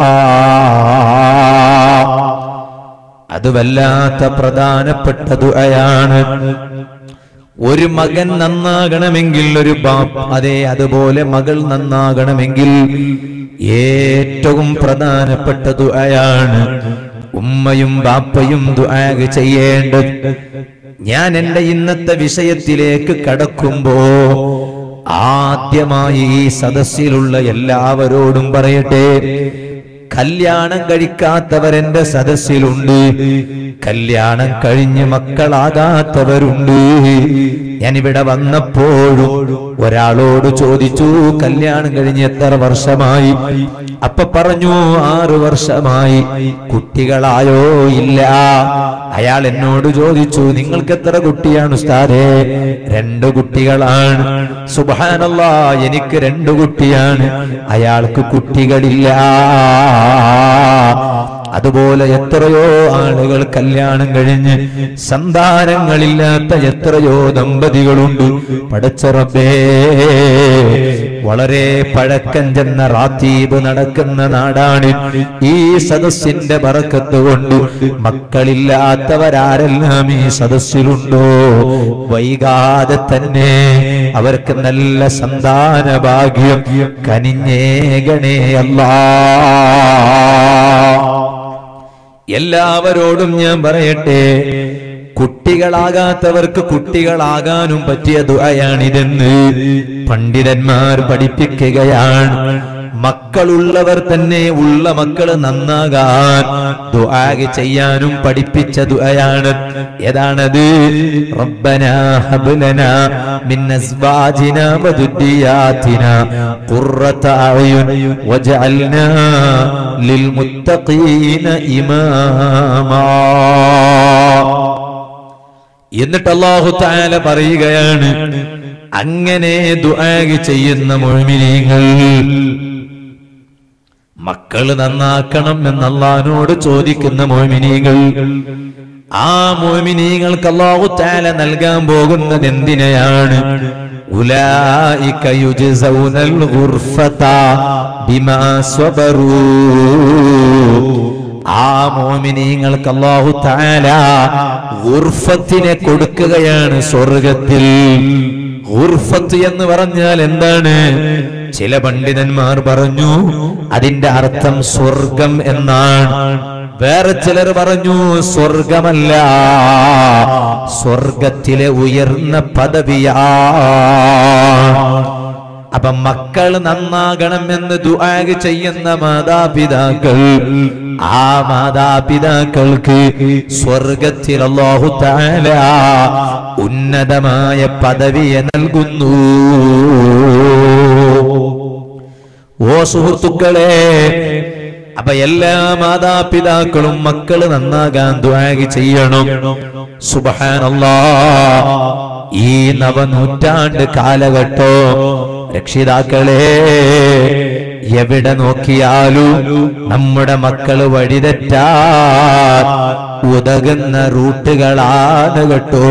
അത് വല്ലാത്ത പ്രധാനപ്പെട്ട ദുആയാണ് ഒരു മകൻ നന്നാകണമെങ്കിൽ ഒരു ബാപ്പ് അതെ അതുപോലെ മകൾ നന്നാകണമെങ്കിൽ ഏറ്റവും പ്രധാനപ്പെട്ട ദുആയാണ് ഉമ്മയും ബാപ്പയും ദുആ ചെയ്യേണ്ടത് ഞാൻ എന്റെ ഇന്നത്തെ വിഷയത്തിലേക്ക് കടക്കുമ്പോ ആദ്യമായി ഈ സദസ്സിലുള്ള എല്ലാവരോടും പറയട്ടെ കല്യാണം കഴിക്കാത്തവരെന്റെ സദസ്സിലുണ്ട് കല്യാണം കഴിഞ്ഞ് മക്കളാകാത്തവരുണ്ട് ഞാനിവിടെ വന്നപ്പോഴും ഒരാളോട് ചോദിച്ചു കല്യാണം കഴിഞ്ഞ് എത്ര വർഷമായി അപ്പൊ പറഞ്ഞു ആറു വർഷമായി കുട്ടികളായോ ഇല്ല അയാൾ എന്നോട് ചോദിച്ചു നിങ്ങൾക്ക് എത്ര കുട്ടിയാണ് ഉസ്താദേ രണ്ട് കുട്ടികളാണ് സുബാനല്ല എനിക്ക് രണ്ട് കുട്ടിയാണ് അയാൾക്ക് കുട്ടികളില്ല അതുപോലെ എത്രയോ ആളുകൾ കല്യാണം കഴിഞ്ഞ് സന്താനങ്ങളില്ലാത്ത എത്രയോ ദമ്പതികളുണ്ട് പടച്ചറബേ വളരെ പഴക്കം ചെന്ന റാത്തീബ് നടക്കുന്ന നാടാണ് ഈ സദസ്സിന്റെ ബറക്കത്ത് കൊണ്ട് മക്കളില്ലാത്തവരാരെല്ലാം ഈ സദസ്സിലുണ്ടോ വൈകാതെ തന്നെ അവർക്ക് നല്ല സന്താന ഭാഗ്യം കനിഞ്ഞേകണേ അല്ലാ എല്ലാവരോടും ഞാൻ പറയട്ടെ കുട്ടികളാകാത്തവർക്ക് കുട്ടികളാകാനും പറ്റിയ ദുആയാണിതെന്ന് പണ്ഡിതന്മാർ പഠിപ്പിക്കുകയാണ് മക്കളുള്ളവർ തന്നെ ഉള്ള മക്കള് നന്നാകാൻ ദുആ ചെയ്യാനും പഠിപ്പിച്ച ദുആയാണ് ഏതാണത് റബ്ബനാ ഹബ്ലനാ മിൻ അസ്വാജിനാ വദുരിയാതിനാ ഖുർറത അയുൻ വജഅൽനാ ലിൽമുത്തഖീന ഇമാമാ എന്നിട്ട് അല്ലാഹു തആല പറയുകയാണ് അങ്ങനെ ദുആ ചെയ്യുന്ന മുഅ്മിനീങ്ങൾ മക്കള് നന്നാക്കണം എന്ന് അള്ളഹാനോട് ചോദിക്കുന്ന മോമിനികൾ ആ മോമിനികൾക്ക് അള്ളാഹു താല നൽകാൻ പോകുന്നത് എന്തിനെയാണ് ഉലായിക യുജ്സൗനൽ ഗുർഫത ബിമാ സ്വബറൂ ആ മോമിനിങ്ങൾക്ക് അള്ളാഹു താല ഗുർഫത്തിനെ കൊടുക്കുകയാണ് സ്വർഗത്തിൽ ഗുർഫത്ത് എന്ന് പറഞ്ഞാൽ എന്താണ് ചില പണ്ഡിതന്മാർ പറഞ്ഞു അതിന്റെ അർത്ഥം സ്വർഗം എന്നാണ് വേറെ ചിലർ പറഞ്ഞു സ്വർഗമല്ല സ്വർഗത്തിലെ ഉയർന്ന പദവിയാ അപ്പൊ മക്കൾ നന്നാകണമെന്ന് ദുആഗ് ചെയ്യുന്ന മാതാപിതാക്കൾ ആ മാതാപിതാക്കൾക്ക് സ്വർഗത്തിൽ അല്ലാഹു തആല ഉന്നതമായ പദവിയെ നൽകുന്നു ഓ സുഹൃത്തുക്കളെ അപ്പൊ എല്ലാ മാതാപിതാക്കളും മക്കള് നന്നാകാൻ ദ്വാഗ് ചെയ്യണം സുബഹാനല്ലാ ഈ നവനൂറ്റാണ്ട് കാലഘട്ടോ രക്ഷിതാക്കളെ എവിടെ നോക്കിയാലും നമ്മുടെ മക്കള് വഴിതെറ്റാ ഉതകുന്ന റൂട്ടുകളാണ് കേട്ടോ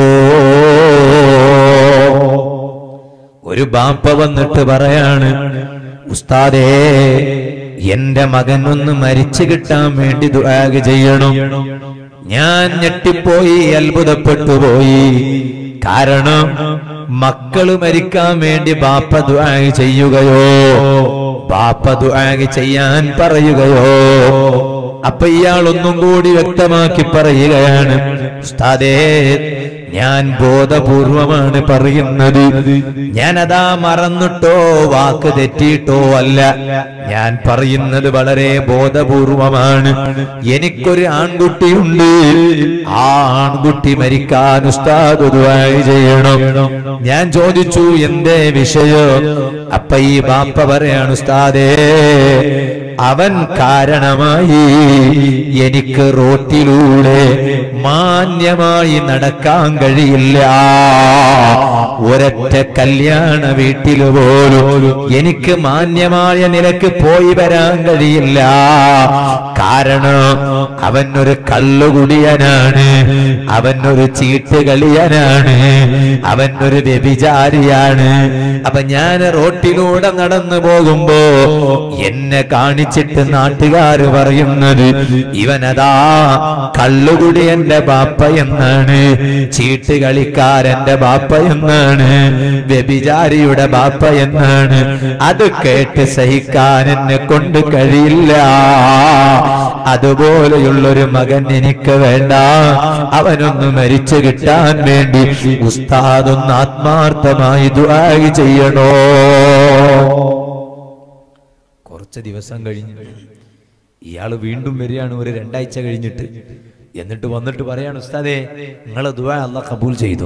ഒരു ബാപ്പ വന്നിട്ട് പറയാണ് ഉസ്താദേ എന്റെ മകൻ ഒന്ന് മരിച്ചു കിട്ടാൻ വേണ്ടി ദുആഗ് ചെയ്യണം ഞാൻ ഞെട്ടിപ്പോയി അത്ഭുതപ്പെട്ടു പോയി കാരണം മക്കള് മരിക്കാൻ വേണ്ടി ബാപ്പ ദുആഗ് ചെയ്യുകയോ ബാപ്പ ദുആഗ് ചെയ്യാൻ പറയുകയോ അപ്പൊ ഇയാൾ ഒന്നും കൂടി വ്യക്തമാക്കി പറയുകയാണ് ഉസ്താദേ ഞാൻ ബോധപൂർവമാണ് പറയുന്നത് ഞാൻ അതാ മറന്നിട്ടോ വാക്ക് തെറ്റിയിട്ടോ അല്ല ഞാൻ പറയുന്നത് വളരെ ബോധപൂർവമാണ് എനിക്കൊരു ആൺകുട്ടിയുണ്ട് ആ ആൺകുട്ടി മരിക്കാൻ ഉസ്താദ് ദുആ ചെയ്യണം ഞാൻ ചോദിച്ചു എന്തേ വിഷയം അപ്പ ഈ ബാപ്പ പറയാണ് ഉസ്താദേ അവൻ കാരണമായി എനിക്ക് റോട്ടിലൂടെ മാന്യമായി നടക്കാൻ കഴിയില്ല ഒരൊറ്റ കല്യാണ വീട്ടിൽ പോലും എനിക്ക് മാന്യമായ നിലക്ക് പോയി വരാൻ കഴിയില്ല കാരണം അവൻ ഒരു കള്ളുകുടിയനാണ് അവൻ ഒരു ചീട്ടുകളിയനാണ് അവൻ ഒരു വ്യഭിചാരിയാണ് അപ്പൊ ഞാൻ റോട്ടിലൂടെ നടന്നു പോകുമ്പോ എന്നെ കാണിച്ചിട്ട് നാട്ടുകാര് പറയുന്നത് ഇവനതാ കള്ളുകുടിയന്റെ ബാപ്പ എന്നാണ് ചീട്ടുകളിക്കാരന്റെ ബാപ്പ എന്നാണ് വ്യഭിചാരിയുടെ ബാപ്പ എന്നാണ് അത് കേട്ട് സഹിക്കാൻ എന്നെ കൊണ്ട് കഴിയില്ല അതുപോലെയുള്ളൊരു മകൻ എനിക്ക് വേണ്ട അവനൊന്ന് മരിച്ചു കിട്ടാൻ വേണ്ടി ഉസ്താദൊന്ന് ആത്മാർത്ഥമായി ദുആ ചെയ്യണോ കുറച്ച് ദിവസം കഴിഞ്ഞ് ഇയാള് വീണ്ടും വരികയാണ് ഒരു രണ്ടാഴ്ച കഴിഞ്ഞിട്ട് എന്നിട്ട് വന്നിട്ട് പറയാണ് ഉസ്താദേ നിങ്ങളെ ദുആ അള്ളാഹ് കബൂൽ ചെയ്തു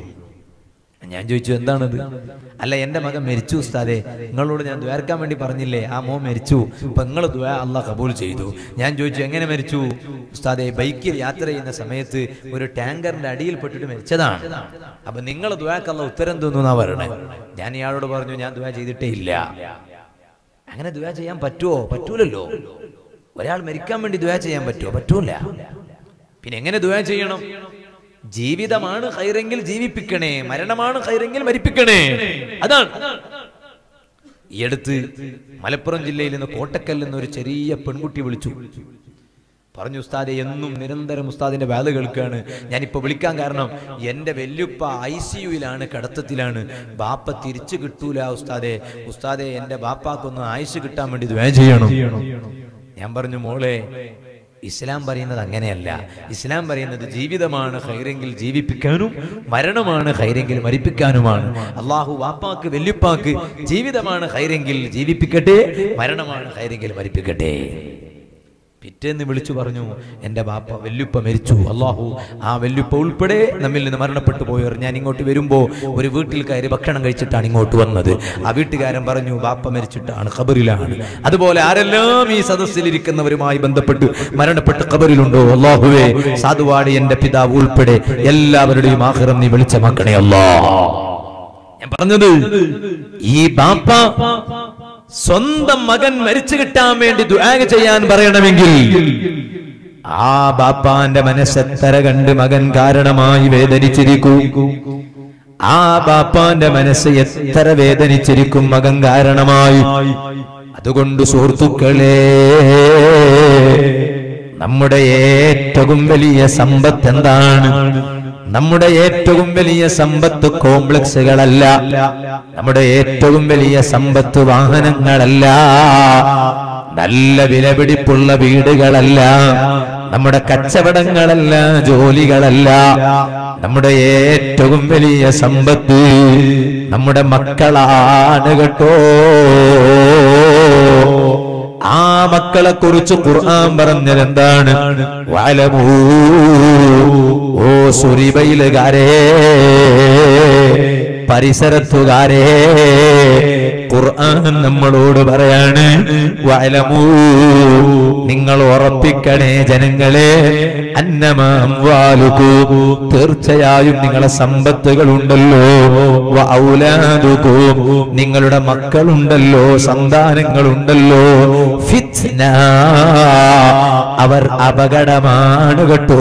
ഞാൻ ചോദിച്ചു എന്താണത് അല്ല എന്റെ മകൻ മരിച്ചു ഉസ്താദേ നിങ്ങളോട് ഞാൻ ദ്വാരക്കാൻ വേണ്ടി പറഞ്ഞില്ലേ ആ മോൻ മരിച്ചു അപ്പൊ നിങ്ങൾ ദ്വാ അള്ളാഹ് കബൂൽ ചെയ്തു ഞാൻ ചോദിച്ചു എങ്ങനെ മരിച്ചു ഉസ്താദെ ബൈക്കിൽ യാത്ര ചെയ്യുന്ന സമയത്ത് ഒരു ടാങ്കറിന്റെ അടിയിൽ പെട്ടിട്ട് മരിച്ചതാണ് അപ്പൊ നിങ്ങൾ ദ്വാക്കല്ല ഉത്തരം തന്നു പറയണേ ഞാൻ ഇയാളോട് പറഞ്ഞു ഞാൻ ദ്വാ ചെയ്തിട്ടേ ഇല്ല അങ്ങനെ ദ്വാ ചെയ്യാൻ പറ്റുമോ പറ്റൂലല്ലോ ഒരാൾ മരിക്കാൻ വേണ്ടി ദ്വാ ചെയ്യാൻ പറ്റുമോ പറ്റൂല പിന്നെ എങ്ങനെ ദ്വാ ചെയ്യണം ജീവിതമാണ് ഹൈറെങ്കിൽ ജീവിപ്പിക്കണേ മരണമാണ് ഹൈറെങ്കിൽ മരിപ്പിക്കണേ അതാണ് ഈ അടുത്ത് മലപ്പുറം ജില്ലയിൽ നിന്ന് കോട്ടക്കൽ നിന്ന് ഒരു ചെറിയ പെൺകുട്ടി വിളിച്ചു പറഞ്ഞു ഉസ്താദെ എന്നും നിരന്തരം ഉസ്താദിന്റെ വേല കേൾക്കുകയാണ് ഞാനിപ്പോ വിളിക്കാൻ കാരണം എന്റെ വല്യുപ്പ ഐ സിയുയിലാണ് കിടത്തത്തിലാണ് ബാപ്പ തിരിച്ചു കിട്ടൂല ഉസ്താദെ ഉസ്താദെ എന്റെ ബാപ്പാക്കൊന്ന് ആയുസ് കിട്ടാൻ വേണ്ടി ദ്വേ ചെയ്യണം ഞാൻ പറഞ്ഞു മോളെ ഇസ്ലാം പറയുന്നത് അങ്ങനെയല്ല ഇസ്ലാം പറയുന്നത് ജീവിതമാണ് ഹൈരെങ്കിൽ ജീവിപ്പിക്കാനും മരണമാണ് ഹൈരെങ്കിൽ മരിപ്പിക്കാനുമാണ് അള്ളാഹു വാപ്പാക്ക് വെല്ലുപ്പാക്ക് ജീവിതമാണ് ഹൈരെങ്കിൽ ജീവിപ്പിക്കട്ടെ മരണമാണ് ഹൈരെങ്കിൽ മരിപ്പിക്കട്ടെ പിറ്റേന്ന് വിളിച്ചു പറഞ്ഞു എന്റെ ബാപ്പ വെല്ലുപ്പ മരിച്ചു അള്ളാഹു ആ വെല്ലുപ്പ ഉൾപ്പെടെ നമ്മിൽ നിന്ന് മരണപ്പെട്ടു പോയവർ ഞാൻ ഇങ്ങോട്ട് വരുമ്പോ ഒരു വീട്ടിൽ കയറി ഭക്ഷണം കഴിച്ചിട്ടാണ് ഇങ്ങോട്ട് വന്നത് ആ വീട്ടുകാരൻ പറഞ്ഞു ബാപ്പ മരിച്ചിട്ടാണ് ഖബറിലാണ് അതുപോലെ ആരെല്ലാം ഈ സദസ്സിലിരിക്കുന്നവരുമായി ബന്ധപ്പെട്ട് മരണപ്പെട്ട് ഖബറിലുണ്ടോ അള്ളാഹുവേ സാധുവാടി എന്റെ പിതാവ് ഉൾപ്പെടെ എല്ലാവരുടെയും ആഹ്റം നീ വെളിച്ചമാക്കണേ അല്ലാ ഞാൻ പറഞ്ഞത് ഈ ബാപ്പ സ്വന്തം മകൻ മരിച്ചു കിട്ടാൻ വേണ്ടി ദുആ ചെയ്യാൻ പറയണമെങ്കിൽ ആ ബാപ്പാന്റെ മനസ്സെത്തര കണ്ട് മകൻ കാരണമായി വേദനിച്ചിരിക്കൂ ആ ബാപ്പാന്റെ മനസ്സ് എത്ര വേദനിച്ചിരിക്കും മകൻ കാരണമായി അതുകൊണ്ട് സുഹൃത്തുക്കളെ നമ്മുടെ ഏറ്റവും വലിയ സമ്പത്ത് എന്താണ് നമ്മുടെ ഏറ്റവും വലിയ സമ്പത്ത് കോംപ്ലക്സുകളല്ല നമ്മുടെ ഏറ്റവും വലിയ സമ്പത്ത് വാഹനങ്ങളല്ല നല്ല വിലപിടിപ്പുള്ള വീടുകളല്ല നമ്മുടെ കച്ചവടങ്ങളല്ല ജോലികളല്ല നമ്മുടെ ഏറ്റവും വലിയ സമ്പത്ത് നമ്മുടെ മക്കളാണ് കേട്ടോ ആ മക്കളെ കുറിച്ച് ഖുർആൻ പറഞ്ഞത് എന്താണ് വലമൂ ഓ സുരിബയിലുകാരേ പരിസരത്തുകാരേ ഖുർആൻ നമ്മളോട് പറയാണ് വലമൂ നിങ്ങൾ ഉറപ്പിക്കണേ ജനങ്ങളെ അന്നമാലു തീർച്ചയായും നിങ്ങളെ സമ്പത്തുകൾ ഉണ്ടല്ലോ ഔലാദുകൂ നിങ്ങളുടെ മക്കളുണ്ടല്ലോ സന്താനങ്ങളുണ്ടല്ലോ ഫിത്ന അവർ അപകടമാണ് കേട്ടോ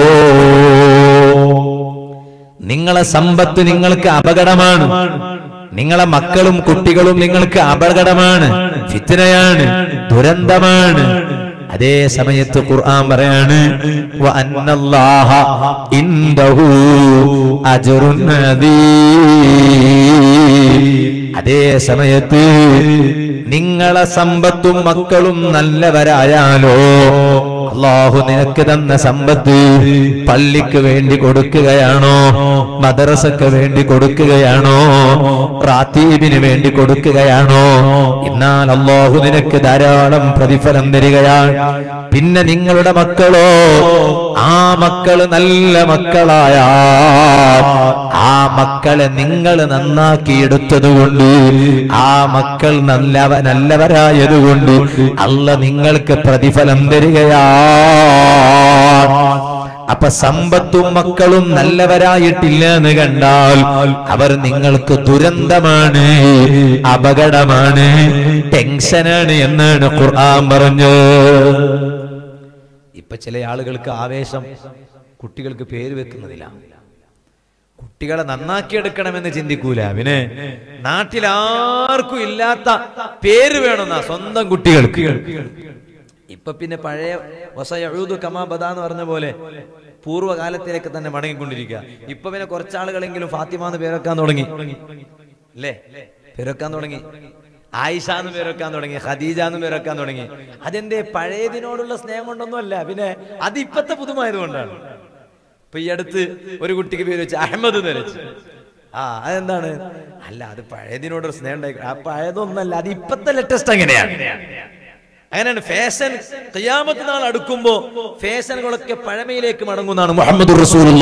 നിങ്ങളെ സമ്പത്ത് നിങ്ങൾക്ക് അപകടമാണ് നിങ്ങളെ മക്കളും കുട്ടികളും നിങ്ങൾക്ക് അപകടമാണ് ഫിത്തനയാണ് ദുരന്തമാണ് അതേ സമയത്ത് ഖുർആൻ പറയാണ് വ അന്നല്ലാഹ ഇൻദഹു അജ്റുൻ അദീം. അതേ സമയത്ത് നിങ്ങളെ സമ്പത്തും മക്കളും നല്ലവരായാലോ അള്ളാഹു നിനക്ക് തന്ന സമ്പത്ത് പള്ളിക്ക് വേണ്ടി കൊടുക്കുകയാണോ മദ്രസക്ക് വേണ്ടി കൊടുക്കുകയാണോ റാത്തീബിന് വേണ്ടി കൊടുക്കുകയാണോ എന്നാൽ അള്ളാഹു നിനക്ക് ധാരാളം പ്രതിഫലം തരികയാണ് പിന്നെ നിങ്ങളുടെ മക്കളോ ആ മക്കള് നല്ല മക്കളായ ആ മക്കളെ നിങ്ങൾ നന്നാക്കിയെടുത്തതുകൊണ്ട് ആ മക്കൾ നല്ലവ നല്ലവരായതുകൊണ്ട് അല്ല നിങ്ങൾക്ക് പ്രതിഫലം തരികയാ അപ്പൊ സമ്പത്തും മക്കളും നല്ലവരായിട്ടില്ല എന്ന് കണ്ടാൽ അവർ നിങ്ങൾക്ക് ദുരന്തമാണ് അപകടമാണ് ടെൻഷനാണ് എന്നാണ് ഖുർആൻ പറഞ്ഞത് ഇപ്പൊ ചില ആളുകൾക്ക് ആവേശം കുട്ടികൾക്ക് പേര് വെക്കുന്നതില്ല കുട്ടികളെ നന്നാക്കിയെടുക്കണമെന്ന് ചിന്തിക്കൂല പിന്നെ നാട്ടിൽ ആർക്കും ഇല്ലാത്ത പേര് വേണമെന്നാ സ്വന്തം കുട്ടികൾക്ക് ഇപ്പൊ പിന്നെ പഴയ വസയൂദ് കമാബദ എന്ന് പറഞ്ഞ പോലെ പൂർവ്വകാലത്തിലേക്ക് തന്നെ മടങ്ങിക്കൊണ്ടിരിക്കുക ഇപ്പൊ പിന്നെ കുറച്ചാളുകളെങ്കിലും ഫാത്തിമ എന്ന് പേരൊക്കാൻ തുടങ്ങി അല്ലേ പേരൊക്കാൻ തുടങ്ങി ആയിഷ എന്ന് പേരൊക്കാൻ തുടങ്ങി ഖദീജ എന്ന് പേരൊക്കാൻ തുടങ്ങി അതെന്തേ പഴയതിനോടുള്ള സ്നേഹം കൊണ്ടൊന്നും അല്ല പിന്നെ അത് ഇപ്പത്തെ പുതുമായതുകൊണ്ടാണ് ഇപ്പൊ ഈ അടുത്ത് ഒരു കുട്ടിക്ക് പേര് വെച്ച് അഹമ്മദ് എന്ന് വെച്ച് ആ അതെന്താണ് അല്ല അത് പഴയതിനോടൊരു സ്നേഹം ഉണ്ടായി ആ പഴയതൊന്നല്ല അത് ഇപ്പത്തെ ലേറ്റസ്റ്റ് അങ്ങനെയാണ് അങ്ങനെയാണ് ഫാഷൻ ഖിയാമത്ത് നാൾ അടുക്കുമ്പോ ഫാഷനുകളൊക്കെ പഴമയിലേക്ക് മടങ്ങുന്നതാണ് മുഹമ്മദ്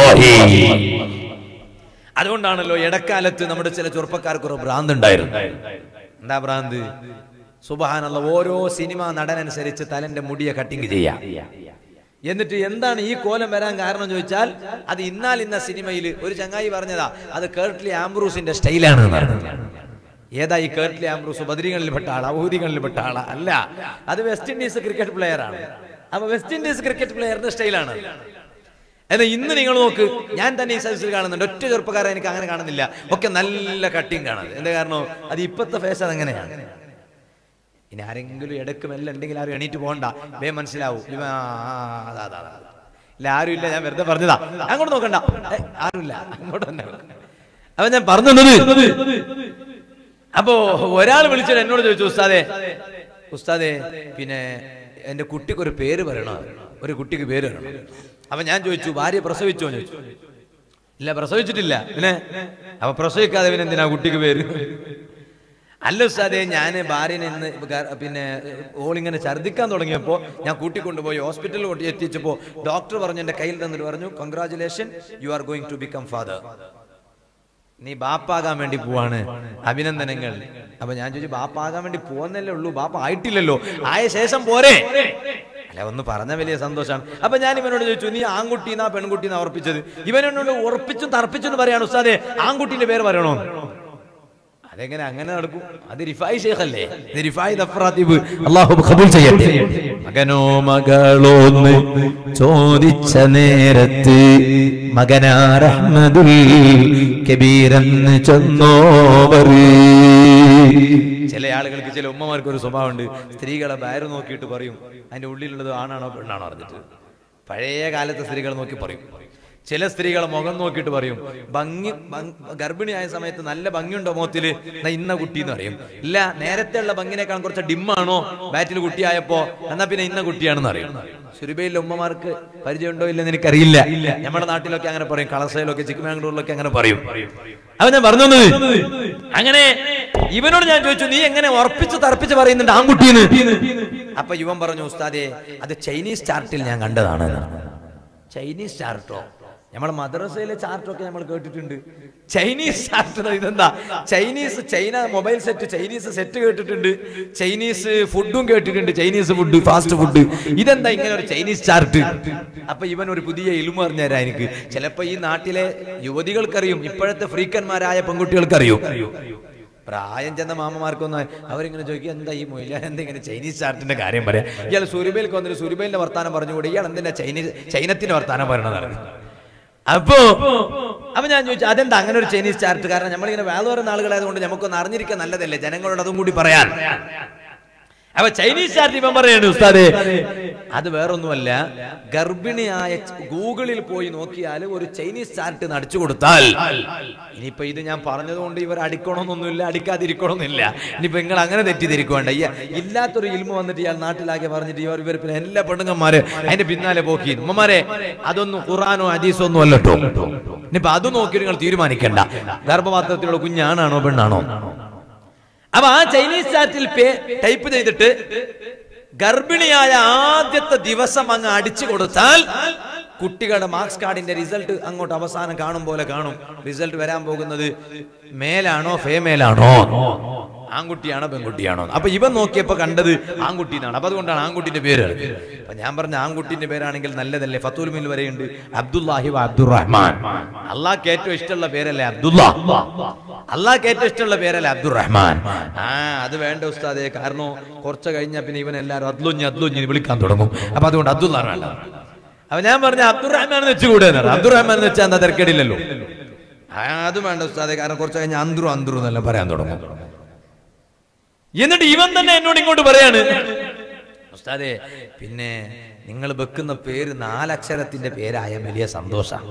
അതുകൊണ്ടാണല്ലോ ഇടക്കാലത്ത് നമ്മുടെ ചില ചെറുപ്പക്കാർക്ക് ഒരു ഭ്രാന്ത് ഉണ്ടായിരുന്നു എന്താ ഭ്രാന്ത് സുബഹാനുള്ള ഓരോ സിനിമ നടനനുസരിച്ച് തലന്റെ മുടിയെ കട്ടിങ് ചെയ്യാം എന്നിട്ട് എന്താണ് ഈ കോലം വരാൻ കാരണം ചോദിച്ചാൽ അത് ഇന്നാൽ ഇന്ന സിനിമയിൽ ഒരു ചങ്ങായി പറഞ്ഞതാ അത് കേർട്ട്ലി ആംബ്രൂസിന്റെ സ്റ്റൈലാണ് ഏതാ ഈ കേർട്ട്ലി ആംബ്രൂസ് ബദരികളിൽപ്പെട്ട ആളാ ഊതികളിൽപ്പെട്ട ആളാ അല്ല അത് വെസ്റ്റ് ഇൻഡീസ് ക്രിക്കറ്റ് പ്ലെയർ ആണ് അപ്പൊ വെസ്റ്റ് ഇൻഡീസ് ക്രിക്കറ്റ് പ്ലെയറിന്റെ സ്റ്റൈലാണ് എന്നാൽ ഇന്ന് നിങ്ങൾ നോക്ക് ഞാൻ തന്നെ ഈ സദസ്സിൽ കാണുന്നുണ്ട് ഒറ്റ ചെറുപ്പക്കാരെ എനിക്ക് അങ്ങനെ കാണുന്നില്ല ഒക്കെ നല്ല കട്ടിങ് കാണുന്നത് എന്താ കാരണം അത് ഇപ്പത്തെ ഫേസ് അതങ്ങനെയാണ് ഇനി ആരെങ്കിലും ഇടയ്ക്ക് മെല്ലെ ഉണ്ടെങ്കിൽ ആരും എണീറ്റ് പോകണ്ട വേ മനസ്സിലാവും ഇവ ആ, ആ, അതാ, അതാ, അതാ. ഇല്ല ആരുമില്ല ഞാൻ വെറുതെ പറഞ്ഞതാ അങ്ങോട്ട് നോക്കണ്ട ഏ, ആരുമില്ല അങ്ങോട്ട് തന്നെ അപ്പൊ ഞാൻ പറഞ്ഞത് അപ്പോ ഒരാൾ വിളിച്ചിട്ട് എന്നോട് ചോദിച്ചു ഉസ്താദെ ഉസ്താദെ പിന്നെ എന്റെ കുട്ടിക്ക് ഒരു പേര് പറയണോ ഒരു കുട്ടിക്ക് പേര് പറയണം അപ്പൊ ഞാൻ ചോദിച്ചു ഭാര്യ പ്രസവിച്ചോ എന്ന് ചോദിച്ചു ഇല്ല പ്രസവിച്ചിട്ടില്ല പിന്നെ അപ്പൊ പ്രസവിക്കാതെ പിന്നെ എന്തിനാ കുട്ടിക്ക് പേര് അല്ല ഉസ്താദെ ഞാൻ ഭാര്യനെ ഇന്ന് ഗ- പിന്നെ ഓളിങ്ങനെ ഛർദ്ദിക്കാൻ തുടങ്ങിയപ്പോൾ ഞാൻ കൂട്ടിക്കൊണ്ടുപോയി ഹോസ്പിറ്റലിൽ കൊണ്ട് എത്തിച്ചപ്പോൾ ഡോക്ടർ പറഞ്ഞു എൻ്റെ കയ്യിൽ തന്നിട്ട് പറഞ്ഞു congratulation you are going to become father നീ ബാപ്പാകാൻ വേണ്ടി പോവാണ് അഭിനന്ദനങ്ങൾ അപ്പൊ ഞാൻ ചോദിച്ചു ബാപ്പാകാൻ വേണ്ടി പോകുന്നല്ലേ ഉള്ളൂ ബാപ്പ ആയിട്ടില്ലല്ലോ ആയ ശേഷം പോരെ അല്ല ഒന്ന് പറഞ്ഞ വലിയ സന്തോഷമാണ് അപ്പൊ ഞാൻ ഇവനോട് ചോദിച്ചു നീ ആൺകുട്ടീന്നാ പെൺകുട്ടീന്നാ ഉറപ്പിച്ചത് ഇവനോട് ഉറപ്പിച്ചും തർപ്പിച്ചെന്ന് പറയാണ് ഉസ്താദെ ആൺകുട്ടീന്റെ പേര് പറയണോ അതെങ്ങനെ അങ്ങനെ നടക്കും അത് റിഫായി ഷേഖല്ലേ ഇത് റിഫായി ദഫ്രാത്തിബ് അള്ളാഹു കബൂൽ ചെയ്യട്ടെ മകനോ മകളോന്ന് ചോദിച്ച നേരത്ത് മകനാ റഹ്മദുൽ കബീരെന്ന് ചെന്നോവർ ചില ആളുകൾക്ക് ചില ഉമ്മമാർക്ക് ഒരു സ്വഭാവമുണ്ട് സ്ത്രീകളെ വയറ് നോക്കിയിട്ട് പറയും അതിന്റെ ഉള്ളിലുള്ളത് ആണാണോ പെണ്ണാണോ അറിഞ്ഞിട്ട് പഴയ കാലത്തെ സ്ത്രീകൾ നോക്കി പറയും ചില സ്ത്രീകളെ മുഖം നോക്കിയിട്ട് പറയും ഭംഗി ഭംഗ്- ഗർഭിണിയായ സമയത്ത് നല്ല ഭംഗിയുണ്ടോ മുഖത്തില് എന്നാ ഇന്ന കുട്ടി എന്ന് പറയും ഇല്ല നേരത്തെ ഉള്ള ഭംഗിനേക്കാൾ കുറച്ച് ഡിമ്മാണോ ബാറ്റിൽ കുട്ടിയായപ്പോ എന്നാ പിന്നെ ഇന്ന കുട്ടിയാണെന്ന് അറിയും സുരുബയിലെ ഉമ്മമാർക്ക് പരിചയമുണ്ടോ ഇല്ലെന്ന് എനിക്കറിയില്ല നമ്മുടെ നാട്ടിലൊക്കെ അങ്ങനെ പറയും കളസയിലൊക്കെ ചിക്കമാംഗ്ലൂരിലൊക്കെ അങ്ങനെ പറയും അവൻ ഞാൻ പറഞ്ഞു വന്നത് അങ്ങനെ ഇവനോട് ഞാൻ ചോദിച്ചു നീ എങ്ങനെ ഉറപ്പിച്ച് തർപ്പിച്ച് പറയുന്നുണ്ട് ആൺകുട്ടീന്ന് അപ്പൊ ഇവൻ പറഞ്ഞു ഉസ്താദെ അത് ചൈനീസ് ചാർട്ടിൽ ഞാൻ കണ്ടതാണ് എന്നാണ്. ചൈനീസ് ചാർട്ടോ നമ്മളെ മദ്രസയിലെ ചാർട്ടൊക്കെ നമ്മൾ കേട്ടിട്ടുണ്ട് ചൈനീസ് ചാർട്ട് ഇതെന്താ Chinese China mobile set Chinese set കേട്ടിട്ടുണ്ട് ചൈനീസ് ഫുഡും കേട്ടിട്ടുണ്ട് ചൈനീസ് ഫുഡ് ഫാസ്റ്റ് ഫുഡ് ഇതെന്താ ഇങ്ങനെ ഒരു ചൈനീസ് ചാർട്ട് അപ്പൊ ഇവൻ ഒരു പുതിയ ഇലുമ പറഞ്ഞുതരാം എനിക്ക് ചിലപ്പോ ഈ നാട്ടിലെ യുവതികൾക്കറിയും ഇപ്പോഴത്തെ ഫ്രീക്കന്മാരായ പെൺകുട്ടികൾക്കറിയും പ്രായം ചെന്ന മാമമാർക്കൊന്നും അവരിങ്ങനെ ചോദിക്കുക എന്താ ഈ മൊയിലാൻ എന്താ ഇങ്ങനെ ചൈനീസ് ചാർട്ടിന്റെ കാര്യം പറയാം ഇയാൾ സുരുബയിലേക്ക് വന്നിട്ട് സുരുബയിലിന്റെ വർത്താനം പറഞ്ഞുകൂടി ഇയാൾ എന്തിനാ ചൈനീസ് ചൈനത്തിന്റെ വർത്താനം പറയണതാണ് അപ്പോ അപ്പൊ ഞാൻ ചോദിച്ചു അതെന്താ അങ്ങനെ ഒരു ചൈനീസ് ചാർട്ട് കാരണം നമ്മളിങ്ങനെ വേല പറയുന്ന ആളുകളായതുകൊണ്ട് നമുക്കൊന്ന് അറിഞ്ഞിരിക്കാൻ നല്ലതല്ലേ ജനങ്ങളോട് അതും കൂടി പറയാൻ അപ്പൊ ചൈനീസ് ചാർട്ട് ഇവൻ പറയാണ് ഉസ്താദേ അത് വേറൊന്നുമല്ല ഗർഭിണിയായ ച- ഗൂഗിളിൽ പോയി നോക്കിയാൽ ഒരു ചൈനീസ് ചാർട്ട് നടിച്ചു കൊടുത്താൽ ഇനിയിപ്പോ ഇത് ഞാൻ പറഞ്ഞതുകൊണ്ട് ഇവർ അടിക്കണമെന്നൊന്നുമില്ല അടിക്കാതിരിക്കണമെന്നില്ല ഇനിയിപ്പോ നിങ്ങൾ അങ്ങനെ തെറ്റിദ്ധരിക്കേണ്ട ഈ ഇല്ലാത്തൊരു ഇൽമ വന്നിട്ട് ഇയാൾ നാട്ടിലാക്കി പറഞ്ഞിട്ട് ഇവർ ഇവർ പിന്നെ എല്ലാ പെണ്ണുങ്ങന്മാരെ അതിന്റെ പിന്നാലെ പോക്കി ഉമ്മമാരെ അതൊന്നും ഖുറാനോ ഹദീസോ ഒന്നും അല്ലട്ടോ ഇനിയിപ്പോ അത് നോക്കി നിങ്ങൾ തീരുമാനിക്കണ്ട ഗർഭപാത്രത്തിലുള്ള കുഞ്ഞാണാണോ പെണ്ണാണോ അപ്പൊ ആ ചൈനീസ് ചാറ്റിൽ പേ ടൈപ്പ് ചെയ്തിട്ട് ഗർഭിണിയായ ആദ്യത്തെ ദിവസം അങ്ങ് അടിച്ചു കൊടുത്താൽ കുട്ടികളുടെ മാർക്സ് കാർഡിന്റെ റിസൾട്ട് അങ്ങോട്ട് അവസാനം കാണും പോലെ കാണും റിസൾട്ട് വരാൻ പോകുന്നത് മേലാണോ ഫേമേലാണോ ആൺകുട്ടിയാണോ പെൺകുട്ടിയാണോ അപ്പൊ ഇവൻ നോക്കിയപ്പോ കണ്ടത് ആൺകുട്ടീനാണ് അപ്പൊ അതുകൊണ്ടാണ് ആൺകുട്ടിന്റെ പേര് അപ്പൊ ഞാൻ പറഞ്ഞ ആൺകുട്ടിന്റെ പേരാണെങ്കിൽ നല്ലതല്ലേ ഫത്തുൽ മിൽ വരെയുണ്ട് അബ്ദുല്ലാഹി വ അബ്ദുറഹ്മാൻ അള്ളാഹ്ക്ക് ഏറ്റവും ഇഷ്ടമുള്ള പേരല്ലേ അബ്ദുല്ല അള്ളാഹ്ക്ക് ഏറ്റവും ഇഷ്ടമുള്ള പേരല്ലേ അബ്ദുറഹ്മാൻ ആ അത് വേണ്ട ഉസ്താദേ കാരണം കുറച്ച് കഴിഞ്ഞാൽ പിന്നെ ഇവൻ എല്ലാവരും അദ്ലുഞ്ഞ് അദ്ലുഞ്ഞ് വിളിക്കാൻ തുടങ്ങും അപ്പൊ അതുകൊണ്ട് അബ്ദുല്ല വേണ്ട അപ്പൊ ഞാൻ പറഞ്ഞ അബ്ദുറഹ്മാൻ എന്ന് വെച്ചുകൂടെ എന്നാണ്. അബ്ദുറഹ്മാൻ എന്ന് വെച്ചാൽ എന്താ തിരക്കേടില്ലല്ലോ ആ അത് വേണ്ട ഉസ്താദേ കാരണം കുറച്ച് കഴിഞ്ഞാൽ അന്തുറു അന്തുറു എന്നെല്ലാം പറയാൻ തുടങ്ങും എന്നിട്ട് ഇവൻ തന്നെ എന്നോട് ഇങ്ങോട്ട് പറയാണ് ഉസ്താദേ പിന്നെ നിങ്ങൾ വെക്കുന്ന പേര് നാലക്ഷരത്തിന്റെ പേരായ വലിയ സന്തോഷം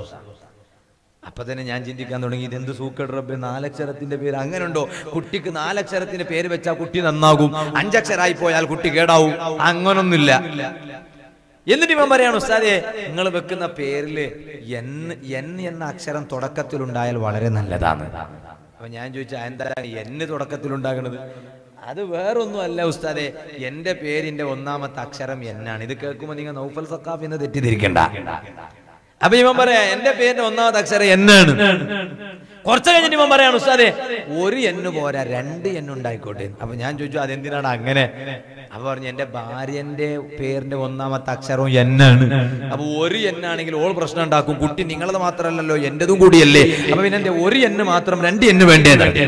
അപ്പൊ തന്നെ ഞാൻ ചിന്തിക്കാൻ തുടങ്ങി ഇത് എന്ത് സൂക്കേട് റബ്ബെ നാലക്ഷരത്തിന്റെ പേര് അങ്ങനെ ഉണ്ടോ കുട്ടിക്ക് നാലക്ഷരത്തിന്റെ പേര് വെച്ചാൽ കുട്ടി നന്നാകും അഞ്ചക്ഷരായി പോയാൽ കുട്ടി കേടാവും അങ്ങനൊന്നുമില്ല എന്നിട്ട് ഇവൻ പറയാണ് ഉസ്താദെ നിങ്ങൾ വെക്കുന്ന പേരില് എൻ എൻ എന്ന അക്ഷരം തുടക്കത്തിലുണ്ടായാൽ വളരെ നല്ലതാണ് അപ്പൊ ഞാൻ ചോദിച്ചാ എന്താ എന്ന് തുടക്കത്തിലുണ്ടാകണത് അത് വേറൊന്നും അല്ല ഉസ്താദെ എന്റെ പേരിന്റെ ഒന്നാമത്തെ അക്ഷരം എന്നാണ് ഇത് കേൾക്കുമ്പോൾ നിങ്ങൾ നൗഫൽ സക്കാഫ് എന്ന് തെറ്റിദ്ധരിക്കണ്ട അപ്പൊ ഇവൻ പറയാ എന്റെ പേരിന്റെ ഒന്നാമത്തെ അക്ഷരം എന്നാണ് കുറച്ച് കഴിഞ്ഞിട്ട് ഇവൻ പറയാണ് ഉസ്താദെ ഒരു എന്ന് പോരാ രണ്ട് എന്നുണ്ടായിക്കോട്ടെ അപ്പൊ ഞാൻ ചോദിച്ചു അതെന്തിനാണ് അങ്ങനെ അപ്പൊ പറഞ്ഞു എന്റെ ഭാര്യന്റെ പേരിന്റെ ഒന്നാമത്തെ അക്ഷരവും എന്നാണ് അപ്പൊ ഒരു എന്നാണെങ്കിൽ ഓൾ പ്രശ്നം ഉണ്ടാക്കും കുട്ടി നിങ്ങളത് മാത്രമല്ലല്ലോ എന്റേതും കൂടിയല്ലേ അപ്പൊ പിന്നെ എന്റെ ഒരു എന്ന് മാത്രം രണ്ട് എന്ന് വേണ്ടേതാണ്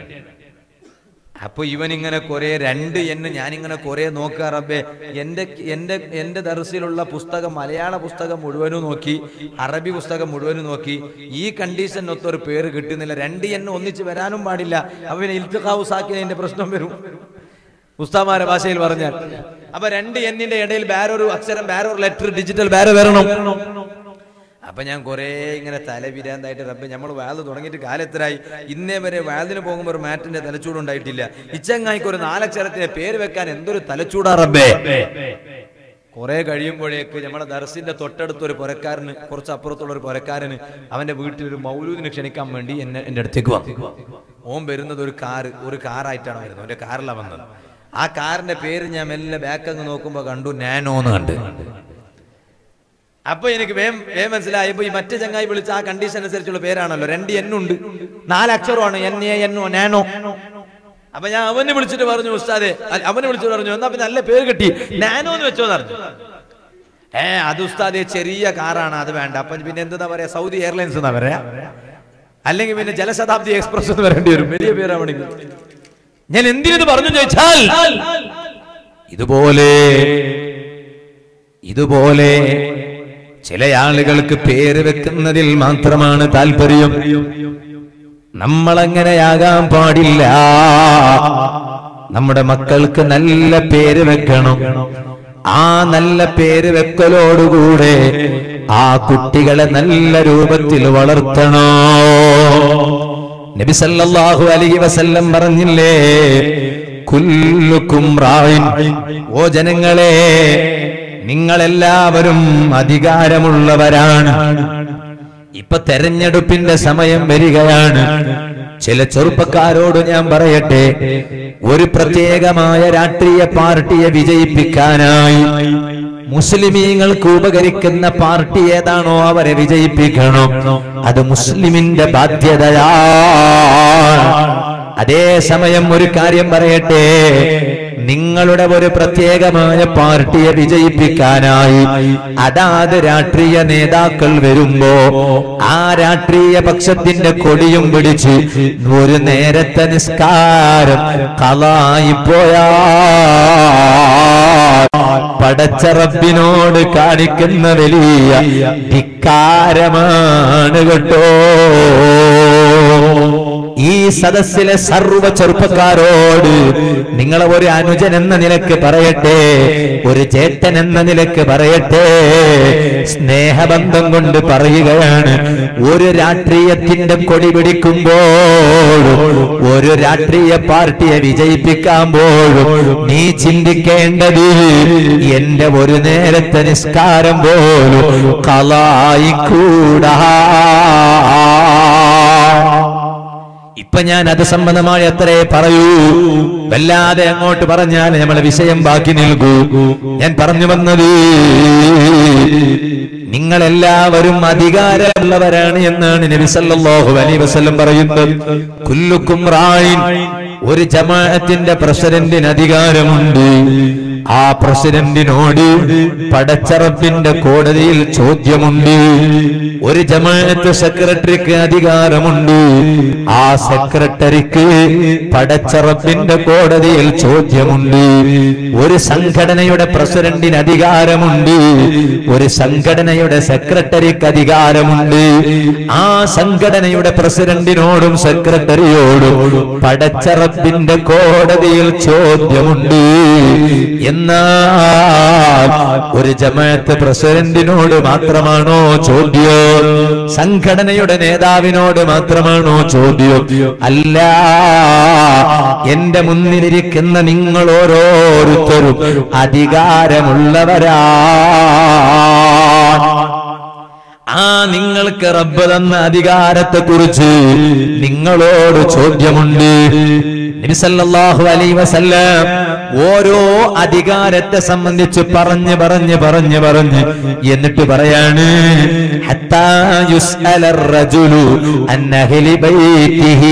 അപ്പൊ ഇവൻ ഇങ്ങനെ കുറെ രണ്ട് എന്ന് ഞാനിങ്ങനെ കുറെ നോക്കുക റബ്ബെ എന്റെ എന്റെ എന്റെ ദർസിലുള്ള പുസ്തകം മലയാള പുസ്തകം മുഴുവനും നോക്കി അറബി പുസ്തകം മുഴുവനും നോക്കി ഈ കണ്ടീഷൻ ഒത്തൊരു പേര് കിട്ടുന്നില്ല രണ്ട് എന്ന് ഒന്നിച്ച് വരാനും പാടില്ല അപ്പൊ പിന്നെ ഇൽത്തിഖാവൂസ് ആക്കിയതിന്റെ പ്രശ്നം വരും ഉസ്താമാരെ ഭാഷയിൽ പറഞ്ഞാൽ അപ്പൊ രണ്ട് എന്നിന്റെ ഇടയിൽ വേറൊരു അക്ഷരം വേറൊരു ലെറ്റർ ഡിജിറ്റൽ വേറെ വരണം അപ്പൊ ഞാൻ കുറെ ഇങ്ങനെ തല വിരാന്തായിട്ട് റബ്ബെ നമ്മൾ വാത് തുടങ്ങിയിട്ട് കാലത്തിലായി ഇന്നേ വരെ വാതിന് പോകുമ്പോൾ ഒരു മാറ്റിന്റെ തലച്ചൂട് ഉണ്ടായിട്ടില്ല ഇച്ചങ്ങായിക്ക് ഒരു നാലക്ഷരത്തിന്റെ പേര് വെക്കാൻ എന്തൊരു തലച്ചൂടാ റബ്ബേ കുറെ കഴിയുമ്പോഴേക്ക് നമ്മുടെ ദർസിന്റെ തൊട്ടടുത്ത് ഒരു പുരക്കാരന് കുറച്ച് അപ്പുറത്തുള്ള ഒരു പുരക്കാരന് അവന്റെ വീട്ടിൽ ഒരു മൗലൂദിന് ക്ഷണിക്കാൻ വേണ്ടി എന്നെ എന്റെ അടുത്തേക്ക് വന്നു ഓൻ വരുന്നത് ഒരു കാറ് ഒരു കാറായിട്ടാണ് വരുന്നത് അവന്റെ കാറിലാണ് വന്നത് ആ കാറിന്റെ പേര് ഞാൻ മെല്ലെ ബാക്ക് അങ്ങ് നോക്കുമ്പോ കണ്ടു നാനോ എന്ന് കണ്ട് അപ്പൊ എനിക്ക് വേം വേം മനസ്സിലായി ഇപ്പൊ ഈ മറ്റേ ചങ്ങായി വിളിച്ച ആ കണ്ടീഷൻ അനുസരിച്ചുള്ള പേരാണല്ലോ രണ്ട് എണ്ണുണ്ട് നാലക്ഷരമാണ് എൻ എ എന്നോ നാനോ അപ്പൊ ഞാൻ അവനെ വിളിച്ചിട്ട് പറഞ്ഞു ഉസ്താദെ അല്ല, അവനെ വിളിച്ചിട്ട് പറഞ്ഞു എന്നാ പിന്നെ നല്ല പേര് കിട്ടി നാനോ എന്ന് വെച്ചോ പറഞ്ഞു ഏ അത് ഉസ്താദെ ചെറിയ കാറാണ് അത് വേണ്ട അപ്പൊ പിന്നെ എന്താ പറയാ സൗദി എയർലൈൻസ് എന്നാ പറയാ അല്ലെങ്കിൽ പിന്നെ ജലശതാബ്ദി എക്സ്പ്രസ് എന്ന് പറയേണ്ടി വരും വലിയ പേരാവണെങ്കിൽ ഞാൻ എന്തിനത് പറഞ്ഞു ചോദിച്ചാൽ ഇതുപോലെ ഇതുപോലെ ചില ആളുകൾക്ക് പേര് വെക്കുന്നതിൽ മാത്രമാണ് താല്പര്യം നമ്മളങ്ങനെയാകാൻ പാടില്ല നമ്മുടെ മക്കൾക്ക് നല്ല പേര് വെക്കണം ആ നല്ല പേര് വെക്കലോടുകൂടെ ആ കുട്ടികളെ നല്ല രൂപത്തിൽ വളർത്തണോ നബി സല്ലല്ലാഹു അലൈഹി വസല്ലം പറഞ്ഞില്ലേ കുല്ലുക്കും റായിൻ ഓ ജനങ്ങളെ നിങ്ങളെല്ലാവരും അധികാരമുള്ളവരാണ് ഇപ്പൊ തെരഞ്ഞെടുപ്പിന്റെ സമയം വരികയാണ് ചില ചെറുപ്പക്കാരോട് ഞാൻ പറയട്ടെ ഒരു പ്രത്യേകമായ രാഷ്ട്രീയ പാർട്ടിയെ വിജയിപ്പിക്കാനായി മുസ്ലിമീങ്ങൾക്ക് ഉപകരിക്കുന്ന പാർട്ടി ഏതാണോ അവരെ വിജയിപ്പിക്കണം അത് മുസ്ലിമിന്റെ ബാധ്യതയാ അതേ സമയം ഒരു കാര്യം പറയട്ടെ നിങ്ങളുടെ ഒരു പ്രത്യേകമായ പാർട്ടിയെ വിജയിപ്പിക്കാനായി അതാത് രാഷ്ട്രീയ നേതാക്കൾ വരുമ്പോ ആ രാഷ്ട്രീയ പക്ഷത്തിന്റെ കൊടിയും പിടിച്ച് ഒരു നേരത്തെ നിസ്കാരം കളായി പോയാ പടച്ച റബ്ബിനോട് കാണിക്കുന്ന വലിയ ധിക്കാരമാണ് കേട്ടോ ഈ സദസ്സിലെ സർവ ചെറുപ്പക്കാരോട് നിങ്ങളെ ഒരു അനുജൻ എന്ന നിലക്ക് പറയട്ടെ ഒരു ചേട്ടൻ എന്ന നിലക്ക് പറയട്ടെ സ്നേഹബന്ധം കൊണ്ട് പറയുകയാണ് ഒരു രാഷ്ട്രീയത്തിന്റെ കൊടി പിടിക്കുമ്പോൾ ഒരു രാഷ്ട്രീയ പാർട്ടിയെ വിജയിപ്പിക്കുമ്പോഴും നീ ചിന്തിക്കേണ്ടത് എന്റെ ഒരു നേരത്തെ നിസ്കാരം പോലും കളായിക്കൂടാ ഇപ്പൊ ഞാൻ അത് സംബന്ധമായി അത്രേ പറയൂ വല്ലാതെ അങ്ങോട്ട് പറഞ്ഞാൽ നമ്മളെ വിഷയം ബാക്കി നിൽക്കൂ ഞാൻ പറഞ്ഞു വന്നത് നിങ്ങളെല്ലാവരും അധികാരമുള്ളവരാണ് എന്നാണ് നബി സല്ലല്ലാഹു അലൈഹി വസല്ലം പറയുന്നത് കുല്ലുക്കും റായിൻ ഒരു ജമാഅത്തിന്റെ പ്രസിഡന്റിന് അധികാരമുണ്ട് ആ പ്രസിഡന്റിനോട് പടച്ചറപ്പിന്റെ കോടതിയിൽ ചോദ്യമുണ്ട് ഒരു ജമാഅത്ത് സെക്രട്ടറിക്ക് അധികാരമുണ്ട് ആ സെക്രട്ടറിക്ക് പടച്ചറപ്പിന്റെ കോടതിയിൽ ചോദ്യമുണ്ട് ഒരു സംഘടനയുടെ പ്രസിഡന്റിന് അധികാരമുണ്ട് ഒരു സംഘടനയുടെ സെക്രട്ടറിക്ക് അധികാരമുണ്ട് ആ സംഘടനയുടെ പ്രസിഡന്റിനോടും സെക്രട്ടറിയോടും പടച്ചറപ്പിന്റെ കോടതിയിൽ ചോദ്യമുണ്ട് എന്നാൽ ഒരു ജമാഅത്ത് പ്രസിഡന്റിനോട് മാത്രമാണോ ചോദ്യം സംഘടനയുടെ നേതാവിനോട് മാത്രമാണോ ചോദ്യം അല്ല എന്റെ മുന്നിലിരിക്കുന്ന നിങ്ങൾ ഓരോരുത്തരും അധികാരമുള്ളവരാ ആ നിങ്ങൾക്ക് റബ്ബ് തന്ന അധികാരത്തെ കുറിച്ച് നിങ്ങളോട് ചോദ്യമുണ്ട് നബി സല്ലല്ലാഹു അലൈഹി വസല്ലം ഓരോ അധികാരത്തെ സംബന്ധിച്ച് പറഞ്ഞ് പറഞ്ഞ് പറഞ്ഞ് പറഞ്ഞ് എന്നിട്ട് പറയാണ് ഹത്താ യുസ്അല الرجل عن أهل بيته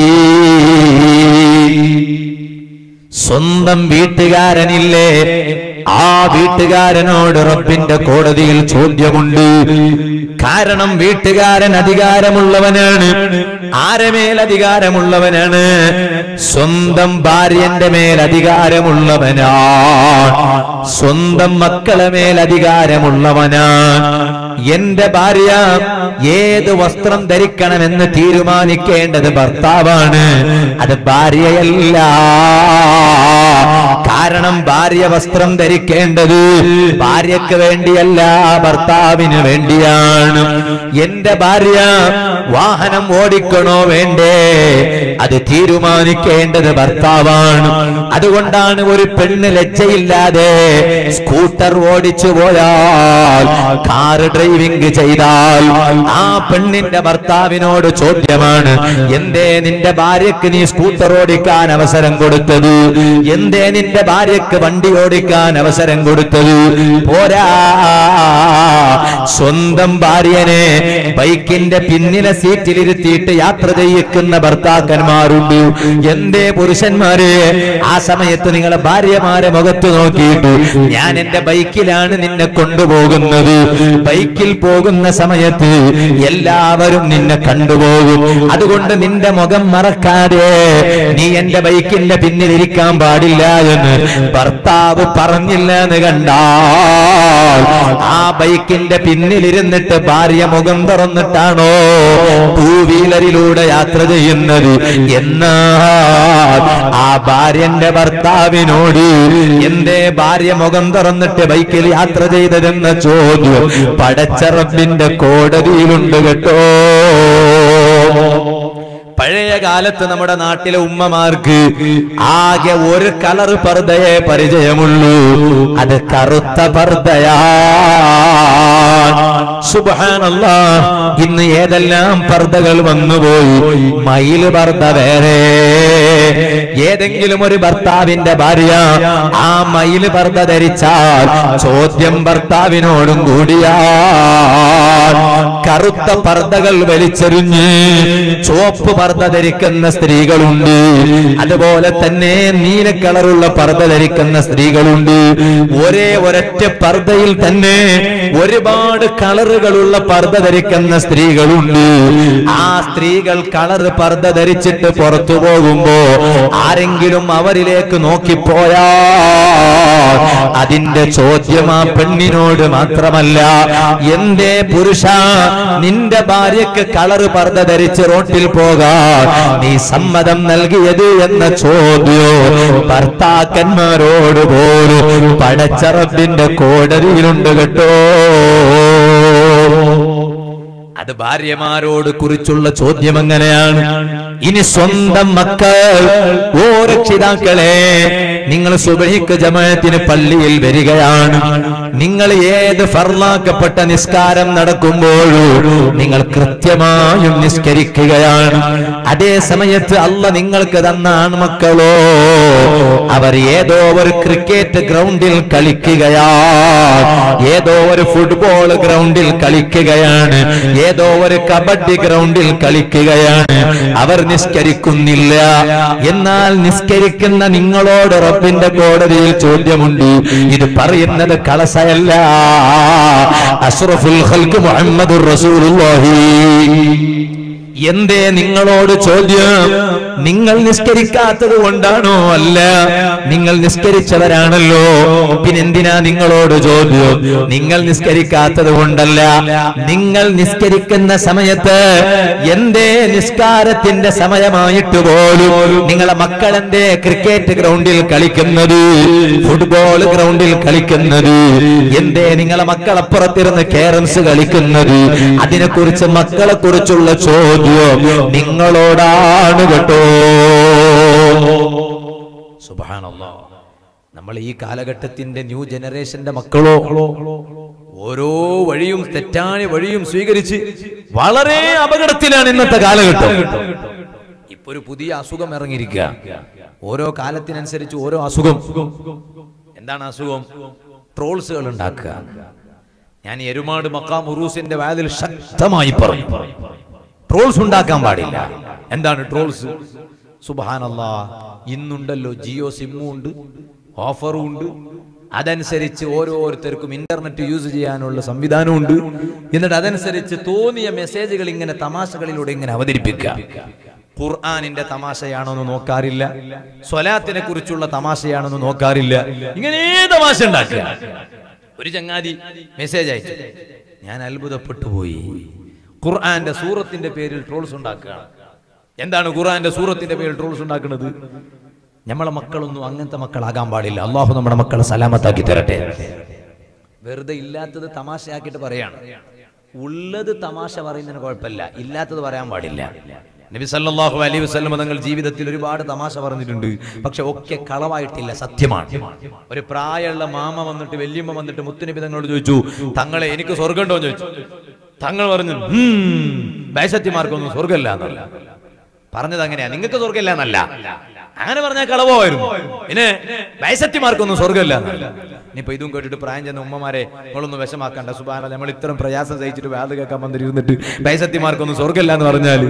സ്വന്തം വീട്ടുകാരനില്ലേ ആ വീട്ടുകാരനോട് റബ്ബിന്റെ കോടതിയിൽ ചോദ്യമുണ്ട് കാരണം വീട്ടുകാരൻ അധികാരമുള്ളവനാണ് ആരമേൽ അധികാരമുള്ളവനാണ് സ്വന്തം ഭാര്യന്റെ മേൽ അധികാരമുള്ളവനാ സ്വന്തം മക്കളെ മേൽ അധികാരമുള്ളവനാണ് എന്റെ ഭാര്യ ഏത് വസ്ത്രം ധരിക്കണമെന്ന് തീരുമാനിക്കേണ്ടത് ഭർത്താവാണ് അത് ഭാര്യയല്ല കാരണം ഭാര്യ വസ്ത്രം ധരിക്കേണ്ടത് ഭാര്യക്ക് വേണ്ടിയല്ല ഭർത്താവിന് വേണ്ടിയാണ് എന്റെ ഭാര്യ വാഹനം ഓടിക്കണോ വേണ്ടേ അത് തീരുമാനിക്കേണ്ടത് ഭർത്താവാണ് അതുകൊണ്ടാണ് ഒരു പെണ്ണ് ലജ്ജയില്ലാതെ സ്കൂട്ടർ ഓടിച്ചു പോയാൽ കാർ ഡ്രൈവിംഗ് ചെയ്താൽ ആ പെണ്ണിന്റെ ഭർത്താവിനോട് ചോദ്യമാണ് എന്തേ നിന്റെ ഭാര്യക്ക് നീ സ്കൂട്ടർ ഓടിക്കാൻ അവസരം കൊടുത്തത് എന്തേ നിന്റെ ഭാര്യക്ക് വണ്ടി ഓടിക്കാൻ അവസരം കൊടുത്തത് പോരാ സ്വന്തം ഭാര്യനെ ബൈക്കിന്റെ പിന്നിലെ സീറ്റിലിരുത്തിയിട്ട് യാത്ര ചെയ്യിക്കുന്ന ഭർത്താക്കന്മാരുണ്ട് എന്തേ പുരുഷന്മാരെ ആ സമയത്ത് നിങ്ങളെ ഭാര്യമാരെ മുഖത്ത് നോക്കിയിട്ട് ഞാൻ എന്റെ ബൈക്കിലാണ് നിന്നെ കൊണ്ടുപോകുന്നത് ബൈക്കിൽ പോകുന്ന സമയത്ത് എല്ലാവരും നിന്നെ കണ്ടുപോകും അതുകൊണ്ട് നിന്റെ മുഖം മറക്കാതെ നീ എന്റെ ബൈക്കിന്റെ പിന്നിൽ ഇരിക്കാൻ പാടില്ല എന്ന് ഭർത്താവ് പറഞ്ഞില്ല എന്ന് കണ്ടാൽ ആ ബൈക്കിന്റെ പിന്നിലിരുന്നിട്ട് ഭാര്യ മുഖം തുറന്നിട്ടാണോ ടൂ വീലറിലൂടെ യാത്ര ചെയ്യുന്നത് എന്നാൽ ആ ഭാര്യന്റെ ഭർത്താവിനോട് എന്തേ ഭാര്യ മുഖം തുറന്നിട്ട് ബൈക്കിൽ യാത്ര ചെയ്തതെന്ന ചോദ്യം പടച്ചറപ്പിന്റെ കോടതിയിലുണ്ട് കേട്ടോ പഴയ കാലത്ത് നമ്മുടെ നാട്ടിലെ ഉമ്മമാർക്ക് ആകെ ഒരു കളർ പർദ്ദയെ പരിചയമുള്ളൂ അത് കറുത്ത പർദ്ദയാ സുബാനല്ല ഇന്ന് ഏതെല്ലാം പർദ്ദകൾ വന്നുപോയി മയിൽ പർദ്ദ വേറെ ഏതെങ്കിലും ഒരു ഭർത്താവിന്റെ ഭാര്യ ആ മയിൽ പർദ്ദ ധരിച്ചാൽ ചോദ്യം ഭർത്താവിനോടും കൂടിയാ കറുത്ത പർദ്ദകൾ വലിച്ചെറിഞ്ഞ് ചുവപ്പ് പർദ്ദ ധരിക്കുന്ന സ്ത്രീകളുണ്ട് അതുപോലെ തന്നെ നീല കളറുള്ള പർദ്ദ ധരിക്കുന്ന സ്ത്രീകളുണ്ട് ഒരേ ഒരൊറ്റ പർദ്ദയിൽ തന്നെ ഒരുപാട് കളറുകളുള്ള പർദ്ദ ധരിക്കുന്ന സ്ത്രീകളുണ്ട് ആ സ്ത്രീകൾ കളർ പർദ്ദ ധരിച്ചിട്ട് പുറത്തു പോകുമ്പോ ആരെങ്കിലും അവരിലേക്ക് നോക്കിപ്പോയാ അതിന്റെ ചോദ്യം ആ പെണ്ണിനോട് മാത്രമല്ല എന്തേ പുരുഷ നിന്റെ ഭാര്യക്ക് കളർ പർദ്ദ ധരിച്ച് റോട്ടിൽ പോകാൻ നീ സമ്മതം നൽകിയത് എന്ന ചോദ്യം ഭർത്താക്കന്മാരോട് പോലും പടച്ചറപ്പിന്റെ കോടതിയിലുണ്ട് കേട്ടോ അത് ഭാര്യമാരോട് കുറിച്ചുള്ള ചോദ്യം എങ്ങനെയാണ് ഇനി സ്വന്തം മക്കൾ ഓ രക്ഷിതാക്കളെ നിങ്ങൾ സുബഹിക്ക് ജമാഅത്തിന് പള്ളിയിൽ വരികയാണ് നിങ്ങൾ ഏത് ഫർലാക്കപ്പെട്ട നിസ്കാരം നടക്കുമ്പോഴും നിങ്ങൾ കൃത്യമായും നിസ്കരിക്കുകയാണ് അതേ സമയത്ത് അല്ല നിങ്ങൾക്ക് തന്ന ആൺമക്കളോ അവർ ഏതോ ഒരു ക്രിക്കറ്റ് ഗ്രൗണ്ടിൽ കളിക്കുകയാണ് ഏതോ ഒരു ഫുട്ബോൾ ഗ്രൗണ്ടിൽ കളിക്കുകയാണ് ഏതോ ഒരു കബഡി ഗ്രൗണ്ടിൽ കളിക്കുകയാണ് അവർ നിസ്കരിക്കുന്നില്ല എന്നാൽ നിസ്കരിക്കുന്ന നിങ്ങളോട് റബ്ബിന്റെ കോടതിയിൽ ചോദ്യമുണ്ട് ഇത് പറയുന്നത് കളസയല്ല അഷ്റഫുൽ ഖൽക്ക് മുഹമ്മദുർ റസൂലുള്ളാഹി എന്തേ നിങ്ങളോട് ചോദ്യം നിങ്ങൾ നിസ്കരിക്കാത്തത് കൊണ്ടാണോ അല്ല നിങ്ങൾ നിസ്കരിച്ചവരാണല്ലോ പിന്നെന്തിനാ നിങ്ങളോട് ചോദ്യം നിങ്ങൾ നിസ്കരിക്കാത്തത് കൊണ്ടല്ല നിങ്ങൾ നിസ്കരിക്കുന്ന സമയത്ത് എന്തേ നിസ്കാരത്തിന്റെ സമയമായിട്ട് പോലും നിങ്ങളെ മക്കൾ എന്തേ ക്രിക്കറ്റ് ഗ്രൗണ്ടിൽ കളിക്കുന്നത് ഫുട്ബോൾ ഗ്രൗണ്ടിൽ കളിക്കുന്നത് എന്തേ നിങ്ങളെ മക്കൾ അപ്പുറത്തിരുന്ന് കേരംസ് കളിക്കുന്നത് അതിനെക്കുറിച്ച് മക്കളെ കുറിച്ചുള്ള ചോദ്യം നിങ്ങളോടാണ് കേട്ടോ സുബ്ഹാനല്ലാഹ് നമ്മൾ ഈ കാലഘട്ടത്തിന്റെ ന്യൂ ജനറേഷന്റെ മക്കളോ ഓരോ വഴിയും തെറ്റായ വഴിയും സ്വീകരിച്ച് വളരെ അപകടത്തിലാണ് ഇന്നത്തെ കാലഘട്ടം ഇപ്പൊ ഒരു പുതിയ അസുഖം ഇറങ്ങിയിരിക്കുക ഓരോ കാലത്തിനനുസരിച്ച് ഓരോ അസുഖം എന്താണ് അസുഖം ട്രോൾസുകൾ ഉണ്ടാക്കുക ഞാൻ ഈ എരുമാട് മക്കാം ഉറൂസിന്റെ വാതിൽ ശക്തമായി പറയും ട്രോൾസ് ഉണ്ടാക്കാൻ പാടില്ല എന്താണ് ട്രോൾസ് സുബാനല്ലാ ഇന്നുണ്ടല്ലോ ജിയോ സിമ്മും ഉണ്ട് ഓഫറും ഉണ്ട് അതനുസരിച്ച് ഓരോരുത്തർക്കും ഇന്റർനെറ്റ് യൂസ് ചെയ്യാനുള്ള സംവിധാനമുണ്ട് എന്നിട്ട് അതനുസരിച്ച് തോന്നിയ മെസ്സേജുകൾ ഇങ്ങനെ തമാശകളിലൂടെ ഇങ്ങനെ അവതരിപ്പിക്കുക ഖുർആാനിന്റെ തമാശയാണോന്ന് നോക്കാറില്ല സ്വലാത്തിനെ കുറിച്ചുള്ള തമാശയാണെന്ന് നോക്കാറില്ല ഇങ്ങനെ തമാശ ഉണ്ടാക്കുക ഒരു ചങ്ങാതി മെസ്സേജ് അയച്ചു ഞാൻ അത്ഭുതപ്പെട്ടു പോയി ഖുർആന്റെ സൂറത്തിന്റെ പേരിൽ ട്രോൾസ് ഉണ്ടാക്കുകയാണ് എന്താണ് ഖുർആന്റെ സൂറത്തിന്റെ പേരിൽ ട്രോൾസ് ഉണ്ടാക്കുന്നത് നമ്മളെ മക്കളൊന്നും അങ്ങനത്തെ മക്കളാകാൻ പാടില്ല അള്ളാഹു നമ്മുടെ മക്കളെ സലാമത്താക്കി തരട്ടെ വെറുതെ ഇല്ലാത്തത് തമാശയാക്കിയിട്ട് പറയാണ് ഉള്ളത് തമാശ പറയുന്നതിന് കുഴപ്പമില്ല ഇല്ലാത്തത് പറയാൻ പാടില്ല നബി സല്ലല്ലാഹു അലൈഹി വസല്ലം തങ്ങൾ ജീവിതത്തിൽ ഒരുപാട് തമാശ പറഞ്ഞിട്ടുണ്ട് പക്ഷെ ഒക്കെ കളവായിട്ടില്ല സത്യമാണ് ഒരു പ്രായമുള്ള മാമ വന്നിട്ട് വല്യമ്മ വന്നിട്ട് മുത്തുനബി തങ്ങളോട് ചോദിച്ചു തങ്ങളെ എനിക്ക് സ്വർഗം ഉണ്ടോ എന്ന് ചോദിച്ചു തങ്ങൾ പറഞ്ഞു ബൈസത്യമാർക്കൊന്നും സ്വർഗമില്ല എന്നല്ല പറഞ്ഞത് അങ്ങനെയാ നിങ്ങൾക്ക് സ്വർഗമില്ല എന്നല്ല അങ്ങനെ പറഞ്ഞാൽ കളവായിരുന്നു പിന്നെ ബൈസത്യമാർക്കൊന്നും സ്വർഗമില്ല എന്നല്ല ഇനിയിപ്പോ ഇതും കേട്ടിട്ട് പ്രായം ചെന്ന ഉമ്മമാരെ നിങ്ങളൊന്നും വിഷമാക്കണ്ട സുബാന നമ്മൾ ഇത്രയും പ്രയാസം സഹിച്ചിട്ട് വേദ കേൾക്കാൻ വന്നിരുന്നിട്ട് ബൈസത്യമാർക്കൊന്നും സ്വർഗമില്ല എന്ന് പറഞ്ഞാൽ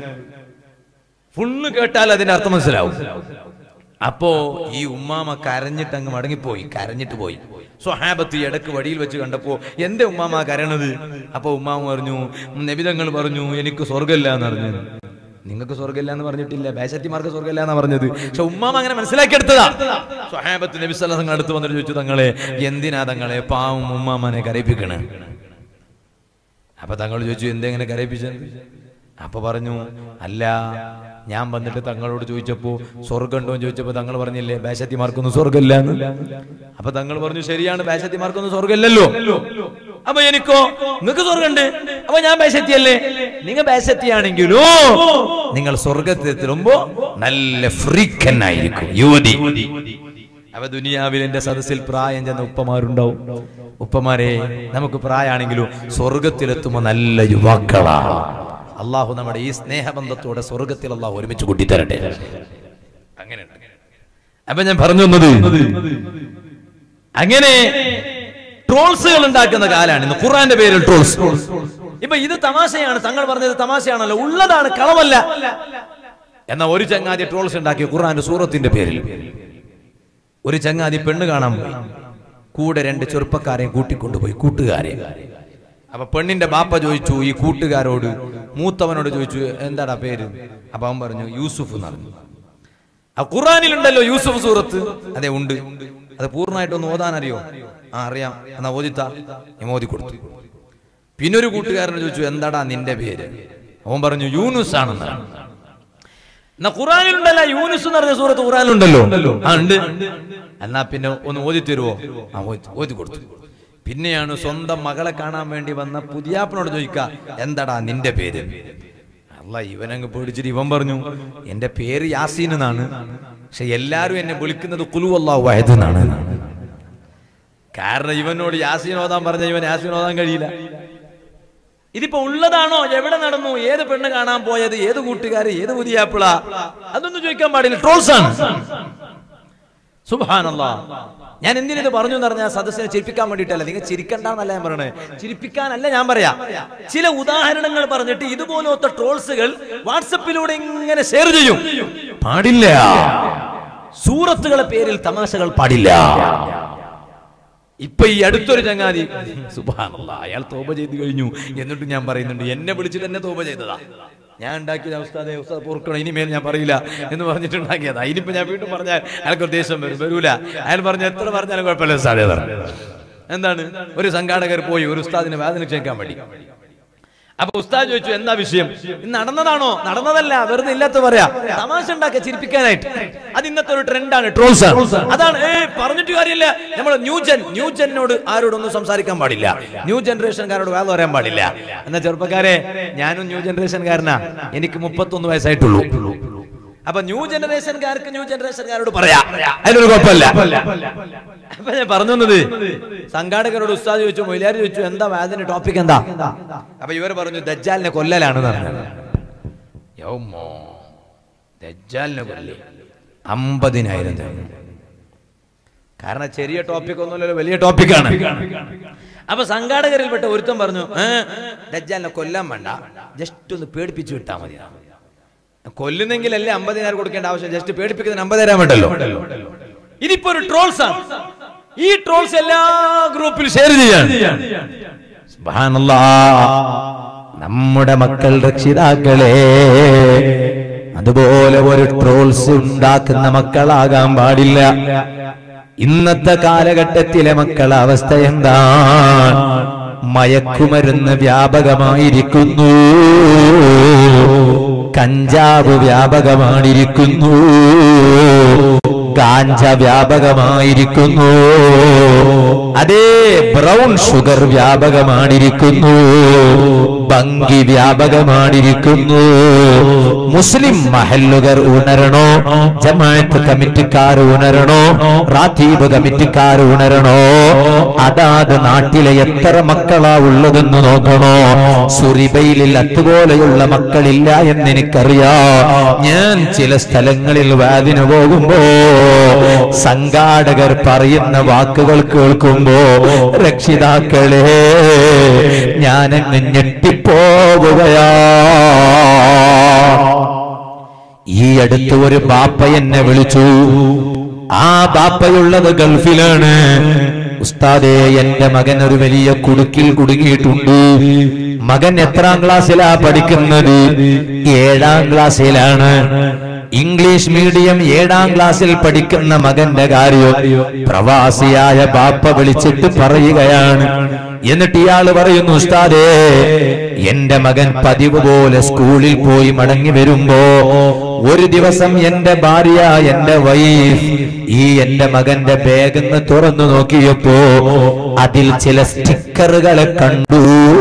ഫുള്ള് കേട്ടാൽ അതിന്റെ അർത്ഥം മനസ്സിലാവും അപ്പോ ഈ ഉമ്മാമ കരഞ്ഞിട്ട് അങ്ങ് മടങ്ങിപ്പോയി കരഞ്ഞിട്ട് പോയി സ്വഹാബത്ത് ഈ ഇടക്ക് വടിയിൽ വെച്ച് കണ്ടപ്പോ എന്റെ ഉമ്മാമ കരയണത് അപ്പൊ ഉമ്മാമ പറഞ്ഞു നബിതങ്ങൾ പറഞ്ഞു എനിക്ക് സ്വർഗമില്ല എന്ന് പറഞ്ഞു നിങ്ങൾക്ക് സ്വർഗമില്ല എന്ന് പറഞ്ഞിട്ടില്ല ബേശത്തിമാർക്ക് സ്വർഗമില്ല എന്നാ പറഞ്ഞത് പക്ഷെ ഉമ്മാമ അങ്ങനെ മനസ്സിലാക്കിയെടുത്തതാ സ്വഹാബത്ത് നബി സല്ലാസ് അടുത്ത് വന്നിട്ട് ചോദിച്ചു തങ്ങളെ എന്തിനാ തങ്ങളെ പാവം ഉമ്മാമനെ കരയിപ്പിക്കണേ അപ്പൊ തങ്ങൾ ചോദിച്ചു എന്തെങ്ങനെ കരയിപ്പിച്ചത് അപ്പൊ പറഞ്ഞു അല്ല ഞാൻ വന്നിട്ട് തങ്ങളോട് ചോദിച്ചപ്പോ സ്വർഗം ഉണ്ടോ എന്ന് ചോദിച്ചപ്പോ തങ്ങൾ പറഞ്ഞില്ലേ ബേശത്തിമാർക്കൊന്നും സ്വർഗമില്ല എന്ന് അപ്പൊ തങ്ങൾ പറഞ്ഞു ശരിയാണ് ബേശത്തിമാർക്കൊന്നും സ്വർഗമില്ലല്ലോ അപ്പൊ എനിക്കോ നിങ്ങൾക്ക് സ്വർഗമുണ്ട് അപ്പൊ ഞാൻ ബേശത്തിയല്ലേ നിങ്ങൾ ബേശത്തിയാണെങ്കിലോ നിങ്ങൾ സ്വർഗത്തിലെത്തുമ്പോ നല്ല ഫ്രീക്കൻ ആയിരിക്കും യുവതി അവ ദുനിയാവിൽ എന്റെ സദസ്സിൽ പ്രായം ചെന്ന ഉപ്പമാരുണ്ടാവും ഉപ്പമാരെ നമുക്ക് പ്രായമാണെങ്കിലും സ്വർഗത്തിലെത്തുമ്പോ നല്ല യുവാക്കളാ അള്ളാഹു നമ്മുടെ ഈ സ്നേഹബന്ധത്തോടെ സ്വർഗത്തിൽ അള്ളാഹു ഒരുമിച്ച് കൂട്ടിത്തരട്ടെ അങ്ങനെയുണ്ട് അപ്പൊ ഞാൻ പറഞ്ഞു വന്നത് അങ്ങനെ ട്രോൾസുകൾ ഉണ്ടാക്കുന്ന കാലാണ് ഇന്ന് ഖുറാന്റെ പേരിൽ ട്രോൾസ് ഇപ്പൊ ഇത് തമാശയാണ് തങ്ങൾ പറഞ്ഞത് തമാശയാണല്ലോ ഉള്ളതാണ് കളവല്ല എന്നാ ഒരു ചങ്ങാതി ട്രോൾസ് ഉണ്ടാക്കിയ ഖുറാന്റെ സൂറത്തിന്റെ പേരിൽ ഒരു ചങ്ങാതി പെണ്ണ് കാണാൻ പോയി കൂടെ രണ്ട് ചെറുപ്പക്കാരെയും കൂട്ടിക്കൊണ്ടുപോയി കൂട്ടുകാരെ അപ്പൊ പെണ്ണിന്റെ ബാപ്പ ചോദിച്ചു ഈ കൂട്ടുകാരോട് മൂത്തവനോട് ചോദിച്ചു എന്താടാ പേര് അപ്പൊ അവൻ പറഞ്ഞു യൂസുഫ് എന്ന് പറഞ്ഞു ആ ഖുറാനിലുണ്ടല്ലോ യൂസുഫ് സൂറത്ത് അതെ ഉണ്ട് അത് പൂർണ്ണമായിട്ടൊന്ന് ഓതാൻ അറിയോ ആ അറിയാം എന്നാ ഓദിത്താ ഞാൻ ഓതി കൊടുത്തു പിന്നെ ഒരു കൂട്ടുകാരനെ ചോദിച്ചു എന്താടാ നിന്റെ പേര് അവൻ പറഞ്ഞു യൂനുസ് ആണെന്നാണ് എന്നാ ഖുറാനിലുണ്ടല്ല യൂനിസ് എന്ന് പറഞ്ഞ സൂറത്ത് ഖുറാനിലുണ്ടല്ലോ ആ ഉണ്ട് എന്നാ പിന്നെ ഒന്ന് ഓതി തരുവോ ആ ഓതി ഓതി കൊടുത്തു പിന്നെയാണ് സ്വന്തം മകളെ കാണാൻ വേണ്ടി വന്ന പുതിയാപ്പനോട് ചോദിക്ക എന്താടാ നിന്റെ പേര് അല്ല ഇവനങ്ങ് പേടിച്ചിട്ട് ഇവൻ പറഞ്ഞു എന്റെ പേര് യാസീൻ എന്നാണ് പക്ഷെ എല്ലാരും എന്നെ വിളിക്കുന്നത് കുലുവല്ലാ വയത് എന്നാണ് കാരണം ഇവനോട് യാസീൻ ഓതാൻ പറഞ്ഞ ഇവൻ യാസീൻ ഓതാൻ കഴിയില്ല ഇതിപ്പോ ഉള്ളതാണോ എവിടെ നടന്നു ഏത് പെണ്ണ് കാണാൻ പോയത് ഏത് കൂട്ടുകാര് ഏത് പുതിയ ആപ്പിള അതൊന്നും ചോദിക്കാൻ പാടില്ല ട്രോൾസ് ആണ് സുബാനല്ലാ ഞാൻ എന്തിനിത് പറഞ്ഞു എന്ന് പറഞ്ഞാൽ സദസ്സിനെ ചിരിപ്പിക്കാൻ വേണ്ടിയിട്ടല്ല നിങ്ങൾ ചിരിക്കണ്ടെന്നല്ല ഞാൻ പറയണേ ചിരിപ്പിക്കാനല്ല ഞാൻ പറയാ ചില ഉദാഹരണങ്ങൾ പറഞ്ഞിട്ട് ഇതുപോലത്തെ ട്രോൾസുകൾ വാട്സപ്പിലൂടെ ഇങ്ങനെ ഷെയർ ചെയ്യും പാടില്ല സൂറത്തുകളെ പേരിൽ തമാശകൾ പാടില്ല ഇപ്പൊ ഈ അടുത്തൊരു ചങ്ങാതി സുബാനല്ലാ അയാൾ തോപ ചെയ്ത് കഴിഞ്ഞു എന്നിട്ട് ഞാൻ പറയുന്നുണ്ട് എന്നെ വിളിച്ചിട്ട് എന്നെ തോപ ചെയ്തതാ ഞാൻ ഉണ്ടാക്കിയ ഉസ്താദെ ഉസ്താദ് പൊറുക്കണം ഇനിമേൽ ഞാൻ പറയില്ല എന്ന് പറഞ്ഞിട്ട് ഉണ്ടാക്കിയതാ ഇനിയിപ്പോ ഞാൻ വീണ്ടും പറഞ്ഞാൽ അയാൾക്ക് ദേഷ്യം വരും വരൂല അയാൾ പറഞ്ഞ എത്ര പറഞ്ഞാലും കുഴപ്പമില്ല ഉസ്താദേ പറഞ്ഞു. എന്താണ് ഒരു സംഘാടകർ പോയി ഒരു ഉസ്താദിനെ വേദന ക്ഷണിക്കാൻ വേണ്ടി അപ്പൊ ഉസ്താദ് ചോദിച്ചു എന്താ വിഷയം ഇത് നടന്നതാണോ നടന്നതല്ല വെറുതെ ഇല്ലാത്ത പറയാ തമാശ ഉണ്ടാക്കുക ചിരിപ്പിക്കാനായിട്ട് അത് ഇന്നത്തെ ഒരു ട്രെൻഡാണ് ട്രോൾസ് അതാണ് ഏ പറഞ്ഞിട്ട് കാര്യമില്ല നമ്മൾ ന്യൂജൻ ന്യൂജനോട് ആരോടൊന്നും സംസാരിക്കാൻ പാടില്ല ന്യൂ ജനറേഷൻകാരോട് വേദ പറയാൻ പാടില്ല എന്നാ ചെറുപ്പക്കാരെ ഞാനും ന്യൂ ജനറേഷൻകാരനാ എനിക്ക് മുപ്പത്തൊന്ന് വയസ്സായിട്ടുള്ളൂ അപ്പൊ ന്യൂ ജനറേഷൻകാർക്ക് ന്യൂ ജനറേഷൻകാരോട് പറയാ അതിലൊരു കുഴപ്പമില്ല അപ്പൊ ഞാൻ പറഞ്ഞു വന്നത് സംഘാടകരോട് ഉസ്താദ് ചോദിച്ചു മൊയിലാരി ചോദിച്ചു എന്താ വാദിന്റെ ടോപ്പിക് എന്താ അപ്പൊ ഇവര് പറഞ്ഞു ദജ്ജാലിനെ കൊല്ലലാണ് യൗമോ ദജ്ജാലിനെ കൊല്ലി അമ്പതിനായിരം തന്നു കാരണം ചെറിയ ടോപ്പിക് ഒന്നുമല്ലല്ലോ വലിയ ടോപ്പിക്കാണ് അപ്പൊ സംഘാടകരിൽപ്പെട്ട ഒരുത്തൻ പറഞ്ഞു ഏ ദജ്ജാലിനെ കൊല്ലാൻ വേണ്ട ജസ്റ്റ് ഒന്ന് പേടിപ്പിച്ചു വിട്ടാ മതി കൊല്ലുന്നെങ്കിലല്ലേ അമ്പതിനായിരം കൊടുക്കേണ്ട ആവശ്യം ജസ്റ്റ് പേടിപ്പിക്കുന്നതിന് അമ്പതിനായിരം വേണ്ടല്ലോ ഇതിപ്പോ ഒരു ട്രോൾസ് ആണ് ഈ ട്രോൾസ് എല്ലാ ഗ്രൂപ്പിൽ ഷെയർ ചെയ്യാൻ സുബ്ഹാനല്ലാ. നമ്മുടെ മക്കൾ രക്ഷിതാക്കളെ അതുപോലെ ഒരു ട്രോൾസ് ഉണ്ടാക്കുന്ന മക്കളാകാൻ പാടില്ല ഇന്നത്തെ കാലഘട്ടത്തിലെ മക്കളെ അവസ്ഥ എന്താണ് മയക്കുമരുന്ന് വ്യാപകമായിരിക്കുന്നു കഞ്ചാവ് വ്യാപകമായിരിക്കുന്നു ഗാഞ്ച വ്യാപകമായിരിക്കുന്നു അതേ ബ്രൗൺ ഷുഗർ വ്യാപകമാണിരിക്കുന്നു ഭംഗി വ്യാപകമാണിരിക്കുന്നു മുസ്ലിം മഹല്ലുകർ ഉണരണോ ജമാഅത്ത് കമ്മിറ്റിക്കാർ ഉണരണോ റാത്തീബ് കമ്മിറ്റിക്കാർ ഉണരണോ അതാത് നാട്ടിലെ എത്ര മക്കളാ ഉള്ളതെന്ന് നോക്കണോ സുറിബയിലിൽ അതുപോലെയുള്ള മക്കളില്ല എന്ന് എനിക്കറിയാം ഞാൻ ചില സ്ഥലങ്ങളിൽ വാതിന് പോകുമ്പോ സംഘാടകർ പറയുന്ന വാക്കുകൾ കേൾക്കുമ്പോ രക്ഷിതാക്കളെ ഞാനങ്ങ് ഞെട്ടിപ്പോവുകയാ ഈ അടുത്ത് ഒരു ബാപ്പ എന്നെ വിളിച്ചു ആ ബാപ്പയുള്ളത് ഗൾഫിലാണ് ഉസ്താദേ എന്റെ മകൻ ഒരു വലിയ കുടുക്കിൽ കുടുങ്ങിയിട്ടുണ്ട് മകൻ എത്രാം ക്ലാസ്സിലാ പഠിക്കുന്നത് ഏഴാം ക്ലാസ്സിലാണ് ഇംഗ്ലീഷ് മീഡിയം ഏഴാം ക്ലാസ്സിൽ പഠിക്കുന്ന മകന്റെ കാര്യം പ്രവാസിയായ ബാപ്പ വിളിച്ചിട്ട് പറയുകയാണ് എന്നിട്ട് ഇയാള് പറയുന്നു ഉസ്താദേ എന്റെ മകൻ പതിവ് പോലെ സ്കൂളിൽ പോയി മടങ്ങി വരുമ്പോ ഒരു ദിവസം എന്റെ ഭാര്യ എന്റെ വൈഫ് ഈ എന്റെ മകന്റെ ബാഗെന്ന് തുറന്നു നോക്കിയപ്പോ അതിൽ ചില സ്റ്റിക്കറുകളെ കണ്ടു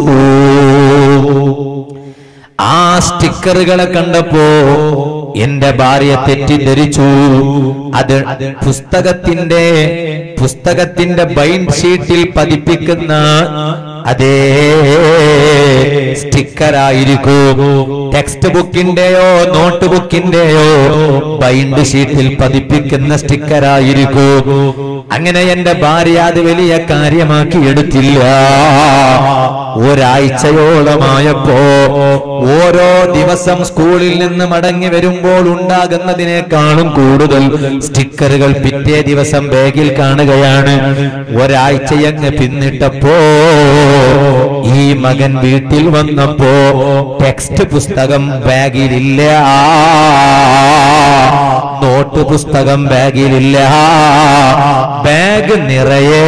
ആ സ്റ്റിക്കറുകളെ കണ്ടപ്പോ എന്റെ ഭാര്യ തെറ്റിദ്ധരിച്ചു അത് പുസ്തകത്തിന്റെ പുസ്തകത്തിന്റെ ബൈൻഡ് ഷീറ്റിൽ പതിപ്പിക്കുന്ന അതേ സ്റ്റിക്കറായിരിക്കും ടെക്സ്റ്റ് ബുക്കിന്റെയോ നോട്ട് ബുക്കിന്റെയോ ബൈൻഡ് ഷീറ്റിൽ പതിപ്പിക്കുന്ന സ്റ്റിക്കറായിരിക്കും അങ്ങനെ എന്റെ ഭാര്യ അത് വലിയ കാര്യമാക്കി എടുത്തില്ല ഒരാഴ്ചയോളമായപ്പോ ഓരോ ദിവസം സ്കൂളിൽ നിന്ന് മടങ്ങി വരുമ്പോൾ ഉണ്ടാകുന്നതിനേക്കാളും കൂടുതൽ സ്റ്റിക്കറുകൾ പിറ്റേ ദിവസം ബാഗിൽ കാണുകയാണ് ഒരാഴ്ചയങ്ങ് പിന്നിട്ടപ്പോ ഈ മകൻ വീട്ടിൽ വന്നപ്പോ ടെക്സ്റ്റ് പുസ്തകം ബാഗിലില്ല നോട്ട് പുസ്തകം ബാഗിലില്ല ബാഗ് നിറയെ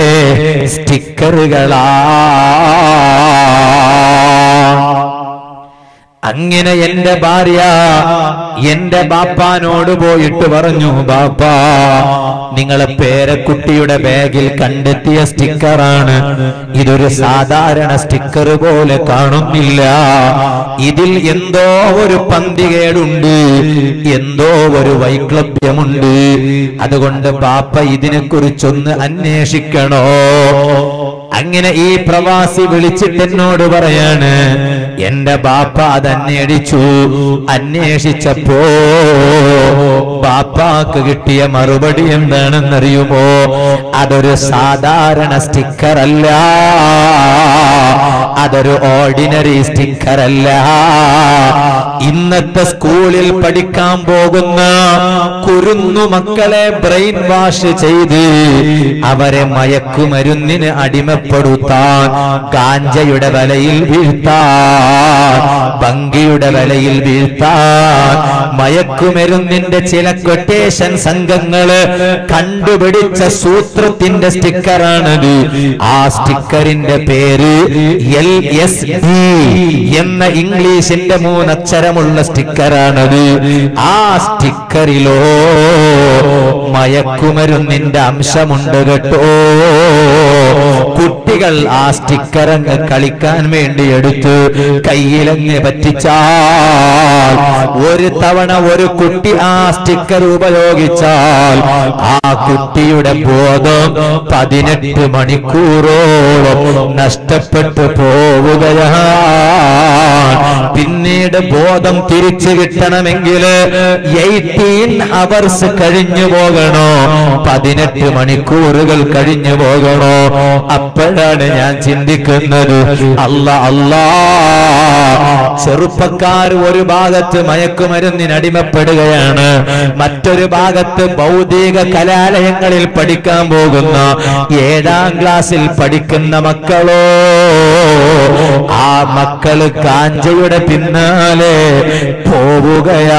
സ്റ്റിക്കറുകളാ അങ്ങനെ എന്റെ ഭാര്യ എന്റെ ബാപ്പാനോട് പോയിട്ട് പറഞ്ഞു ബാപ്പാ നിങ്ങളെ പേരക്കുട്ടിയുടെ ബാഗിൽ കണ്ടെത്തിയ സ്റ്റിക്കറാണ് ഇതൊരു സാധാരണ സ്റ്റിക്കർ പോലെ കാണുന്നില്ല ഇതിൽ എന്തോ ഒരു പന്തികേടുണ്ട് എന്തോ ഒരു വൈക്ലഭ്യമുണ്ട് അതുകൊണ്ട് ബാപ്പ ഇതിനെ കുറിച്ചൊന്ന് അന്വേഷിക്കണോ അങ്ങനെ ഈ പ്രവാസി വിളിച്ചിട്ട് എന്നോട് പറയാണ് എന്റെ ബാപ്പ അത് അന്വേഷിച്ചു അന്വേഷിച്ചപ്പോ ബാപ്പാക്ക് കിട്ടിയ മറുപടി എന്താണെന്നറിയുമോ അതൊരു സാധാരണ സ്റ്റിക്കർ അല്ല അതൊരു ഓർഡിനറി സ്റ്റിക്കർ അല്ല ഇന്നത്തെ സ്കൂളിൽ പഠിക്കാൻ പോകുന്ന കുരുന്നു മക്കളെ ബ്രെയിൻ വാഷ് ചെയ്ത് അവരെ മയക്കുമരുന്നിന് അടിമപ്പെടുത്താൻ ഗാഞ്ചയുടെ വലയിൽ വീഴ്ത്താൻ ബങ്കിയുടെ വലയിൽ വീഴ്ത്താൻ മയക്കുമരുന്നിന്റെ ചില കൊട്ടേഷൻ സംഘങ്ങള് കണ്ടുപിടിച്ച സൂത്രത്തിന്റെ സ്റ്റിക്കറാണത് ആ സ്റ്റിക്കറിന്റെ പേര് എൽ എസ് ഡി എന്ന ഇംഗ്ലീഷിന്റെ മൂന്നക്ഷരമുള്ള സ്റ്റിക്കറാണത് ആ സ്റ്റിക്കറിലോ മയക്കുമരുന്നിന്റെ അംശമുണ്ട് കേട്ടോ കുട്ടികൾ ആ സ്റ്റിക്കർ അങ്ങ് കളിക്കാൻ വേണ്ടി എടുത്ത് കയ്യിലങ്ങ് പറ്റിച്ചാൽ ഒരു തവണ ഒരു കുട്ടി ആ സ്റ്റിക്കർ ഉപയോഗിച്ചാൽ ആ കുട്ടിയുടെ ബോധം പതിനെട്ട് മണിക്കൂറോളം നഷ്ടപ്പെട്ടു പോവുകയാണ് പിന്നീട് ബോധം തിരിച്ചു കിട്ടണമെങ്കിൽ എയ്റ്റീൻ അവേഴ്സ് കഴിഞ്ഞു പോകണോ പതിനെട്ട് മണിക്കൂറുകൾ കഴിഞ്ഞു പോകണോ അപ്പോഴാണ് ഞാൻ ചിന്തിക്കുന്നത് അല്ല അല്ലാ ചെറുപ്പക്കാർ ഒരു ഭാഗത്ത് മയക്കുമരുന്നിന് അടിമപ്പെടുകയാണ് മറ്റൊരു ഭാഗത്ത് ഭൗതിക കലാലയങ്ങളിൽ പഠിക്കാൻ പോകുന്ന ഏഴാം ക്ലാസ്സിൽ പഠിക്കുന്ന മക്കളോ ആ മക്കള് കാഞ്ചയുടെ പിന്നാലെ പോവുകയാ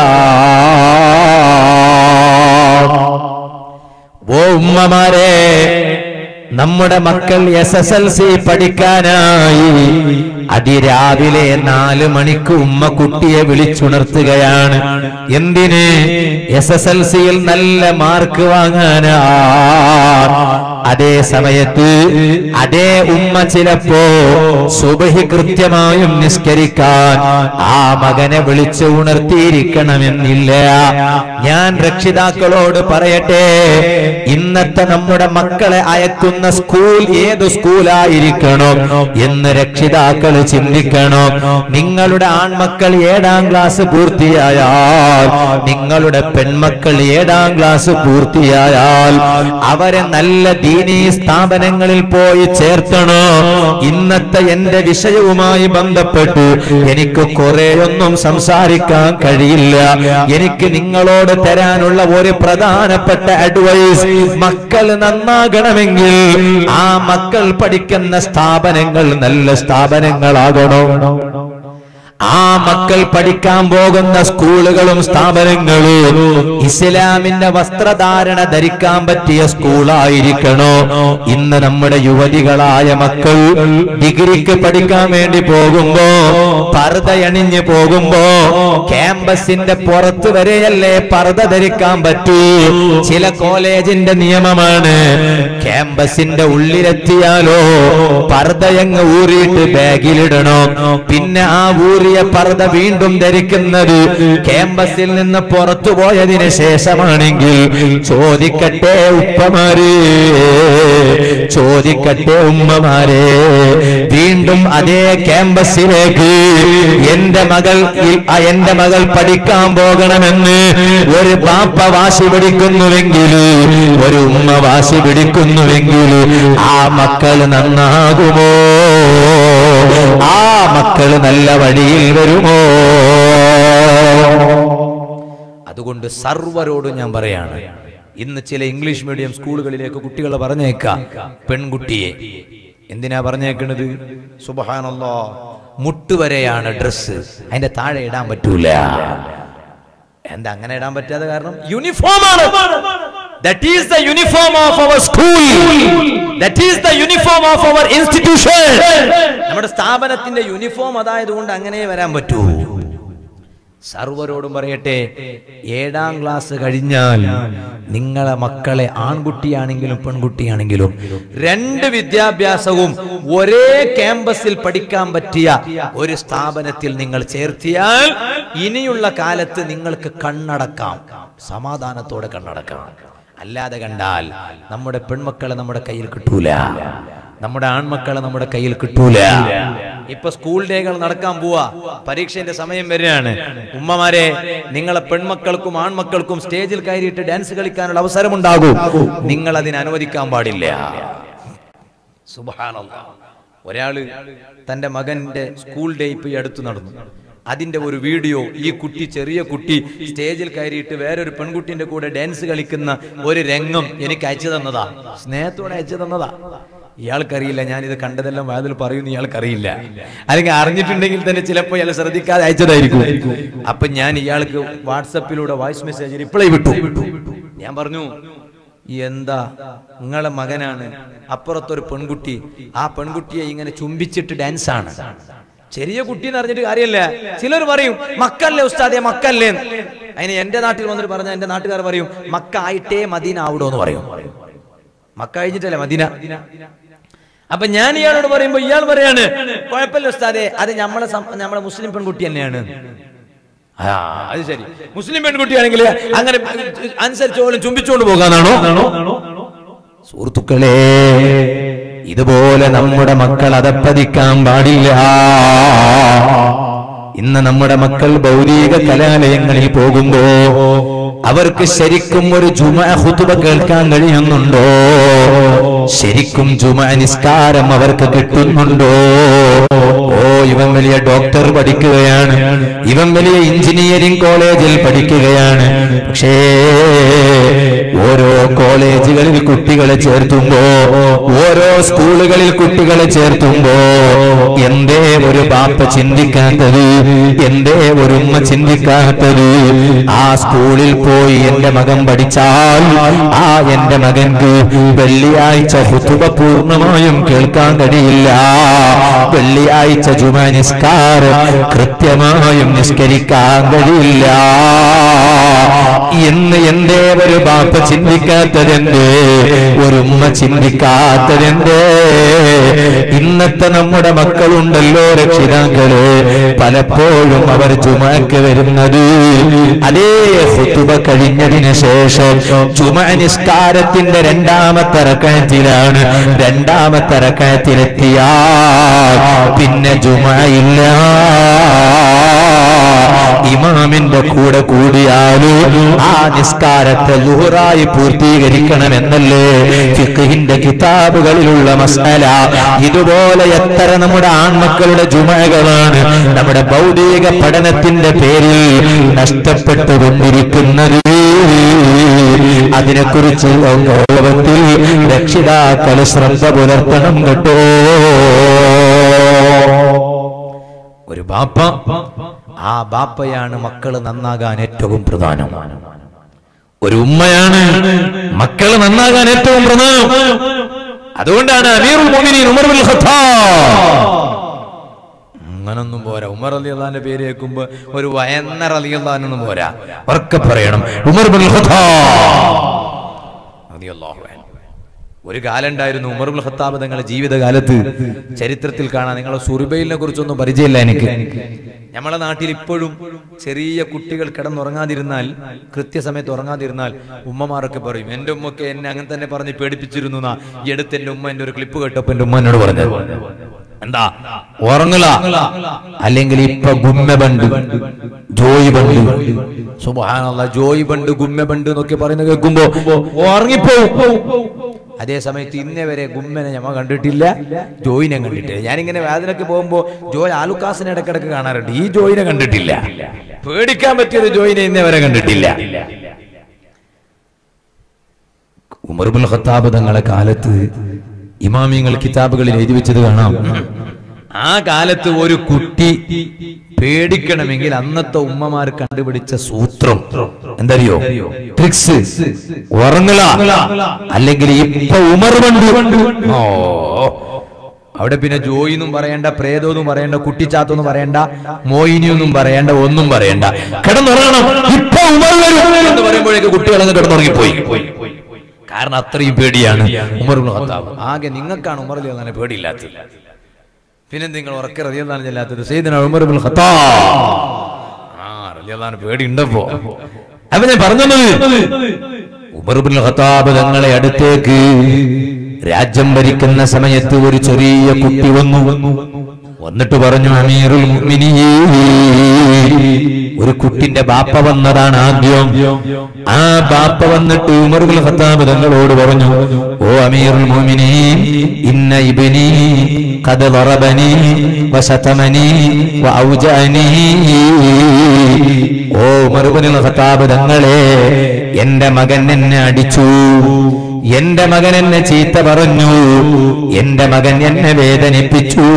ഓ ഉമ്മമാരെ നമ്മുടെ മക്കൾ എസ് എസ് എൽ സി പഠിക്കാനായി അതിരാവിലെ നാല് മണിക്ക് ഉമ്മ കുട്ടിയെ വിളിച്ചുണർത്തുകയാണ് എന്തിന് എസ് എസ് എൽ സിയിൽ നല്ല മാർക്ക് വാങ്ങാനാ അതേ സമയത്ത് അതേ ഉമ്മ ചിലപ്പോ സുബഹി കൃത്യമായും നിസ്കരിക്കാൻ ആ മകനെ വിളിച്ചു ഉണർത്തിയിരിക്കണമെന്നില്ല ഞാൻ രക്ഷിതാക്കളോട് പറയട്ടെ ഇന്നത്തെ നമ്മുടെ മക്കളെ അയക്കുന്ന സ്കൂൾ ഏത് സ്കൂളായിരിക്കണം എന്ന് രക്ഷിതാക്കൾ ചിന്തിക്കണം നിങ്ങളുടെ ആൺമക്കൾ ഏഴാം ക്ലാസ് പൂർത്തിയായാൽ നിങ്ങളുടെ പെൺമക്കൾ ഏഴാം ക്ലാസ് പൂർത്തിയായാൽ അവരെ നല്ല ദീനീ സ്ഥാപനങ്ങളിൽ പോയി ചേർത്തണോ ഇന്നത്തെ എന്റെ വിഷയവുമായി ബന്ധപ്പെട്ട് എനിക്ക് കുറെയൊന്നും സംസാരിക്കാൻ കഴിയില്ല എനിക്ക് നിങ്ങളോട് തരാനുള്ള ഒരു പ്രധാനപ്പെട്ട അഡ്വൈസ് മക്കൾ നന്നാകണമെങ്കിൽ ആ മക്കൾ പഠിക്കുന്ന സ്ഥാപനങ്ങൾ നല്ല സ്ഥാപനങ്ങളാകണോ ആ മക്കൾ പഠിക്കാൻ പോകുന്ന സ്കൂളുകളും സ്ഥാപനങ്ങളും ഇസ്ലാമിന്റെ വസ്ത്രധാരണ ധരിക്കാൻ പറ്റിയ സ്കൂളായിരിക്കണോ ഇന്ന് നമ്മുടെ യുവതികളായ മക്കൾ ഡിഗ്രിക്ക് പഠിക്കാൻ വേണ്ടി പോകുമ്പോ പർദ്ദയണിഞ്ഞ് പോകുമ്പോ ക്യാമ്പസിന്റെ പുറത്ത് വരെയല്ലേ പർദ്ദ ധരിക്കാൻ പറ്റൂ ചില കോളേജിന്റെ നിയമമാണ് ക്യാമ്പസിന്റെ ഉള്ളിലെത്തിയാലോ പർദ്ദയങ്ങ് ഊറിയിട്ട് ബാഗിലിടണം പിന്നെ ആ ഊറിയ പർദ്ദ വീണ്ടും ധരിക്കുന്നത് ക്യാമ്പസിൽ നിന്ന് പുറത്തു പോയതിന് ശേഷമാണെങ്കിൽ ചോദിക്കട്ടെ ഉപ്പമാരെ ചോദിക്കട്ടെ ഉമ്മമാരെ വീണ്ടും അതേ ക്യാമ്പസിലേക്ക് എന്റെ മകൾ ഈ- ആ എന്റെ മകൾ പഠിക്കാൻ പോകണമെന്ന് ഒരു പാപ്പ വാശി പിടിക്കുന്നുവെങ്കിൽ ഒരു ഉമ്മ വാശി പിടിക്കുന്നുവെങ്കിൽ ആ മക്കൾ നന്നാകുമോ ആ മക്കൾ നല്ല വഴിയിൽ വരുമോ അതുകൊണ്ട് സർവരോടും ഞാൻ പറയാണ് ഇന്ന് ചില ഇംഗ്ലീഷ് മീഡിയം സ്കൂളുകളിലേക്ക് കുട്ടികളെ പറഞ്ഞേക്കാം പെൺകുട്ടിയെ എന്തിനാ പറഞ്ഞേക്കണത് സുബഹാനല്ലോ മുട്ടുവരെയാണ് ഡ്രസ്സ് അതിന്റെ താഴെ ഇടാൻ പറ്റൂല എന്താ അങ്ങനെ ഇടാൻ പറ്റാതെ കാരണം യൂണിഫോം ആണ് that is the uniform of our school that is the uniform of our institution നമ്മുടെ സ്ഥാപനത്തിന്റെ യൂണിഫോം അതായത് കൊണ്ട് അങ്ങനെ വരാൻ പറ്റൂ സർവരോടും പറയട്ടെ ഏഴാം ക്ലാസ് കഴിഞ്ഞാൽ നിങ്ങളെ മക്കളെ ആൺകുട്ടിയാണെങ്കിലും പെൺകുട്ടിയാണെങ്കിലും രണ്ട് വിദ്യാഭ്യാസവും ഒരേ ക്യാമ്പസിൽ പഠിക്കാൻ പറ്റിയ ഒരു സ്ഥാപനത്തിൽ നിങ്ങൾ ചേർത്തിയാൽ ഇനിയുള്ള കാലത്ത് നിങ്ങൾക്ക് കണ്ണടക്കാം സമാധാനത്തോടെ കണ്ണടക്കാം അല്ലാതെ കണ്ടാൽ നമ്മുടെ പെൺമക്കളെ നമ്മുടെ കയ്യിൽ കിട്ടൂല നമ്മുടെ ആൺമക്കളെ നമ്മുടെ കയ്യിൽ കിട്ടൂല ഇപ്പൊ സ്കൂൾ ഡേകൾ നടക്കാൻ പോവാ പരീക്ഷന്റെ സമയം വരികയാണ് ഉമ്മമാരെ നിങ്ങളെ പെൺമക്കൾക്കും ആൺമക്കൾക്കും സ്റ്റേജിൽ കയറിയിട്ട് ഡാൻസ് കളിക്കാനുള്ള അവസരമുണ്ടാകും നിങ്ങൾ അതിന് അനുവദിക്കാൻ പാടില്ല സുബ്ഹാനല്ലാഹ്. ഒരാള് തന്റെ മകന്റെ സ്കൂൾ ഡേ ഇപ്പൊ ഈ അടുത്ത് നടന്നു അതിന്റെ ഒരു വീഡിയോ ഈ കുട്ടി ചെറിയ കുട്ടി സ്റ്റേജിൽ കയറിയിട്ട് വേറൊരു പെൺകുട്ടിന്റെ കൂടെ ഡാൻസ് കളിക്കുന്ന ഒരു രംഗം എനിക്ക് അയച്ചു തന്നതാ സ്നേഹത്തോടെ അയച്ചു തന്നതാ ഇയാൾക്കറിയില്ല ഞാൻ ഇത് കണ്ടതെല്ലാം വാതിൽ പറയുന്നു ഇയാൾക്കറിയില്ല അല്ലെങ്കിൽ അറിഞ്ഞിട്ടുണ്ടെങ്കിൽ തന്നെ ചിലപ്പോൾ ഇയാൾ ശ്രദ്ധിക്കാതെ അയച്ചതായിരിക്കും അപ്പൊ ഞാൻ ഇയാൾക്ക് വാട്സപ്പിലൂടെ വോയിസ് മെസ്സേജ് റിപ്ലൈ വിട്ടു ഞാൻ പറഞ്ഞു എന്താ നിങ്ങളെ മകനാണ് അപ്പുറത്തൊരു പെൺകുട്ടി ആ പെൺകുട്ടിയെ ഇങ്ങനെ ചുംബിച്ചിട്ട് ഡാൻസ് ആണ് ചെറിയ കുട്ടി എന്ന് അറിഞ്ഞിട്ട് കാര്യമില്ല ചിലർ പറയും മക്കല്ലേ ഉസ്താദെ മക്കല്ലേ അതിന് എന്റെ നാട്ടിൽ വന്നിട്ട് പറഞ്ഞ എന്റെ നാട്ടുകാർ പറയും മക്ക ആയിട്ടേ മദീന ആവിടോ എന്ന് പറയും മക്ക കഴിഞ്ഞിട്ടല്ലേ മദീന അപ്പൊ ഞാൻ ഇയാളോട് പറയുമ്പോ ഇയാൾ പറയാണ് കുഴപ്പമില്ല ഉസ്താദെ അത് നമ്മളെ സം- നമ്മളെ മുസ്ലിം പെൺകുട്ടി തന്നെയാണ് ആ അത് ശരി മുസ്ലിം പെൺകുട്ടിയാണെങ്കിൽ അങ്ങനെ അനുസരിച്ചോളും ചുംബിച്ചുകൊണ്ട് പോകാനാണോ സുഹൃത്തുക്കളെ ഇതുപോലെ നമ്മുടെ മക്കൾ അതപ്പതിക്കാൻ പാടില്ല ഇന്ന് നമ്മുടെ മക്കൾ ഭൗതിക കലാലയങ്ങളിൽ പോകുമ്പോ അവർക്ക് ശരിക്കും ഒരു ജുമ ഹുതുബ കേൾക്കാൻ കഴിയുന്നുണ്ടോ ശരിക്കും ജുമ നിസ്കാരം അവർക്ക് കിട്ടുന്നുണ്ടോ ഓ ഇവൻ വലിയ ഡോക്ടർ പഠിക്കുകയാണ് ഇവൻ വലിയ എഞ്ചിനീയറിംഗ് കോളേജിൽ പഠിക്കുകയാണ് പക്ഷേ ഓരോ കോളേജുകളിൽ കുട്ടികളെ ചേർത്തുമ്പോ ഓരോ സ്കൂളുകളിൽ കുട്ടികളെ ചേർത്തുമ്പോ എന്തേ ഒരു ബാപ്പ ചിന്തിക്കാത്തത് എന്തേ ഒരു ഉമ്മ ചിന്തിക്കാത്തത് ആ സ്കൂളിൽ പോയി എന്റെ മകൻ പഠിച്ചാൽ ആ എന്റെ മകൻക്ക് വെള്ളിയാഴ്ച ഹുതുബ പൂർണ്ണമായും കേൾക്കാൻ കഴിയില്ല വെള്ളിയാഴ്ച ജുമ നിസ്കാരം കൃത്യമായും നിസ്കരിക്കാൻ കഴിയില്ല എന്ന് എന്തേ ഒരു ബാപ്പ ചിന്തിക്കാത്തതെന്ത് ഒരു ഉമ്മ ചിന്തിക്കാത്തതെന്ത് ഇന്നത്തെ നമ്മുടെ മക്കളുണ്ടല്ലോ രക്ഷിതാക്കള് പലപ്പോഴും അവർ ജുമക്ക് വരുന്നത് അതേ ഹുതുബ കഴിഞ്ഞതിന് ശേഷം ജുമ നിസ്കാരത്തിന്റെ രണ്ടാമത്തെ റക്കത്തിലാണ് രണ്ടാമത്തെ റക്കത്തിലെത്തിയാൽ പിന്നെ ജുമയില്ല ഇമാമിന്റെ കൂടെ കൂടിയാലും ആ നിസ്കാരത്തെ ലുഹറായി പൂർത്തീകരിക്കണമെന്നല്ലേ ഫിഖിന്റെ കിതാബുകളിലുള്ള മസാല ഇതുപോലെ എത്ര നമ്മുടെ ആൺമക്കളുടെ ജുമകളാണ് നമ്മുടെ ഭൗതിക പഠനത്തിന്റെ പേരിൽ നഷ്ടപ്പെട്ടുകൊണ്ടിരിക്കുന്നത് അതിനെക്കുറിച്ച് ലോകത്തിൽ രക്ഷിതാക്കൾ ശ്രദ്ധ പുലർത്തണം കേട്ടോ ഒരു ബാപ്പ ആ ബാപ്പയാണ് മക്കള് നന്നാകാൻ ഏറ്റവും പ്രധാനം ഒരു ഉമ്മയാണ് മക്കള് നന്നാകാൻ ഏറ്റവും പ്രധാനം അതുകൊണ്ടാണ് അമീറുൽ മുഅ്മിനീൻ ഉമർ ബിൻ ഖത്താബ് അങ്ങനൊന്നും പോരാ ഉമർ അലി അള്ളാന്റെ പേര് കേൾക്കുമ്പോ ഒരു വയന്നർ അലി അള്ളഹാനൊന്നും പോരാ ഉറക്കെ പറയണം ഉമർ ബിൻ ഖത്താബ് റളിയല്ലാഹു അൻഹു. ഒരു കാലം ഉണ്ടായിരുന്നു ഉമർ ബിൻ ഖത്താബ് തങ്ങളുടെ ജീവിതകാലത്ത് ചരിത്രത്തിൽ കാണാൻ നിങ്ങളെ സുറുബയിലിനെ കുറിച്ചൊന്നും പരിചയമില്ല എനിക്ക് നമ്മളെ നാട്ടിൽ ഇപ്പോഴും ചെറിയ കുട്ടികൾ കിടന്നുറങ്ങാതിരുന്നാൽ കൃത്യസമയത്ത് ഉറങ്ങാതിരുന്നാൽ ഉമ്മമാരൊക്കെ പറയും എന്റെ ഉമ്മക്ക് എന്നെ അങ്ങനെ തന്നെ പറഞ്ഞ് പേടിപ്പിച്ചിരുന്നു എന്നാ ഈ അടുത്ത് എന്റെ ഉമ്മ എന്റെ ഒരു ക്ലിപ്പ് കേട്ടപ്പോ എന്റെ ഉമ്മ എന്നോട് പറഞ്ഞത് എന്താ ഉറങ്ങല അല്ലെങ്കിൽ ഇപ്പൊ ഗുമ്മ ബണ്ട് ജോയി ബണ്ട് സുബഹാനല്ല ജോയി ബണ്ട് ഗുമ്മ ബണ്ട് എന്നൊക്കെ പറയുന്നത് കേൾക്കുമ്പോ ഉറങ്ങിപ്പോവും അതേ സമയത്ത് ഇന്നേ വരെ ഗുമ്മനെ ഞമ്മ കണ്ടിട്ടില്ല ജോയിനെ കണ്ടിട്ടില്ല ഞാനിങ്ങനെ വേദനക്ക് പോകുമ്പോ ജോയ് ആലുക്കാസിനെ ഇടക്കിടക്ക് കാണാറുണ്ട് ഈ ജോയിനെ കണ്ടിട്ടില്ല പേടിക്കാൻ പറ്റിയത് ജോയിനെ ഇന്നേ വരെ കണ്ടിട്ടില്ല ഉമർബുൽ ഖത്താബ് തങ്ങളെ കാലത്ത് ഇമാമിയങ്ങൾ കിതാബുകളിൽ എഴുതി വെച്ചത് കാണാം ആ കാലത്ത് ഒരു കുട്ടി പേടിക്കണമെങ്കിൽ അന്നത്തെ ഉമ്മമാർ കണ്ടുപിടിച്ച സൂത്രം എന്തറിയോ ട്രിക്സ് ഉറങ്ങല അല്ലെങ്കിൽ ഇപ്പൊ ഉമർ ബണ്ട് ഓ അവിടെ പിന്നെ ജോയിന്നും പറയണ്ട പ്രേതോന്നും പറയണ്ട കുട്ടിച്ചാത്തൊന്നും പറയണ്ട മോയിനിയൊന്നും പറയണ്ട ഒന്നും പറയണ്ട കിടന്നുറങ്ങണം ഇപ്പൊ ഉമർ വരും എന്ന് പറയുമ്പോഴേക്ക് കുട്ടികളങ്ങ് കിടന്നുറങ്ങിപ്പോയി കാരണം അത്രയും പേടിയാണ് ഉമർ ഇബ്നുൽ ഖത്താബ് ആകെ നിങ്ങൾക്കാണ് ഉമർ അലി അങ്ങനെ പേടിയില്ലാത്തത് പിന്നെ നിങ്ങൾ ഉറക്കെ റതിയല്ലാന്ന് ചെല്ലാത്തത് സയ്യിദന ഉമർ ഇബ്നുൽ ഖത്താബ് ആ റളിയല്ലാഹു പേടി ഉണ്ടപ്പോ അപ്പൊ ഞാൻ പറഞ്ഞത് ഉമർ ഇബ്നുൽ ഖത്താബ് തങ്ങളെ അടുത്തേക്ക് രാജ്യം ഭരിക്കുന്ന സമയത്ത് ഒരു ചെറിയ കുട്ടി വന്നു വന്നിട്ട് പറഞ്ഞു അമീറുൽ മുഅ്മിനീൻ ഒരു കുട്ടിന്റെ ബാപ്പ വന്നതാണ് ആദ്യം ആ ബാപ്പ വന്നിട്ട് ഉമർ ഇബ്നുൽ ഖത്താബ് തങ്ങളോട് പറഞ്ഞു ഓ അമീറുൽ മുഅ്മിനീൻ ഇന്ന ഇബ്നി ഖദ ضربني وشتمني وأوجعني ഓ ഉമർ ഇബ്നുൽ ഖത്താബ് തങ്ങളെ എന്റെ മകൻ എന്നെ അടിച്ചു എന്റെ മകൻ എന്നെ ചീത്ത പറഞ്ഞു എന്റെ മകൻ എന്നെ വേദനിപ്പിച്ചു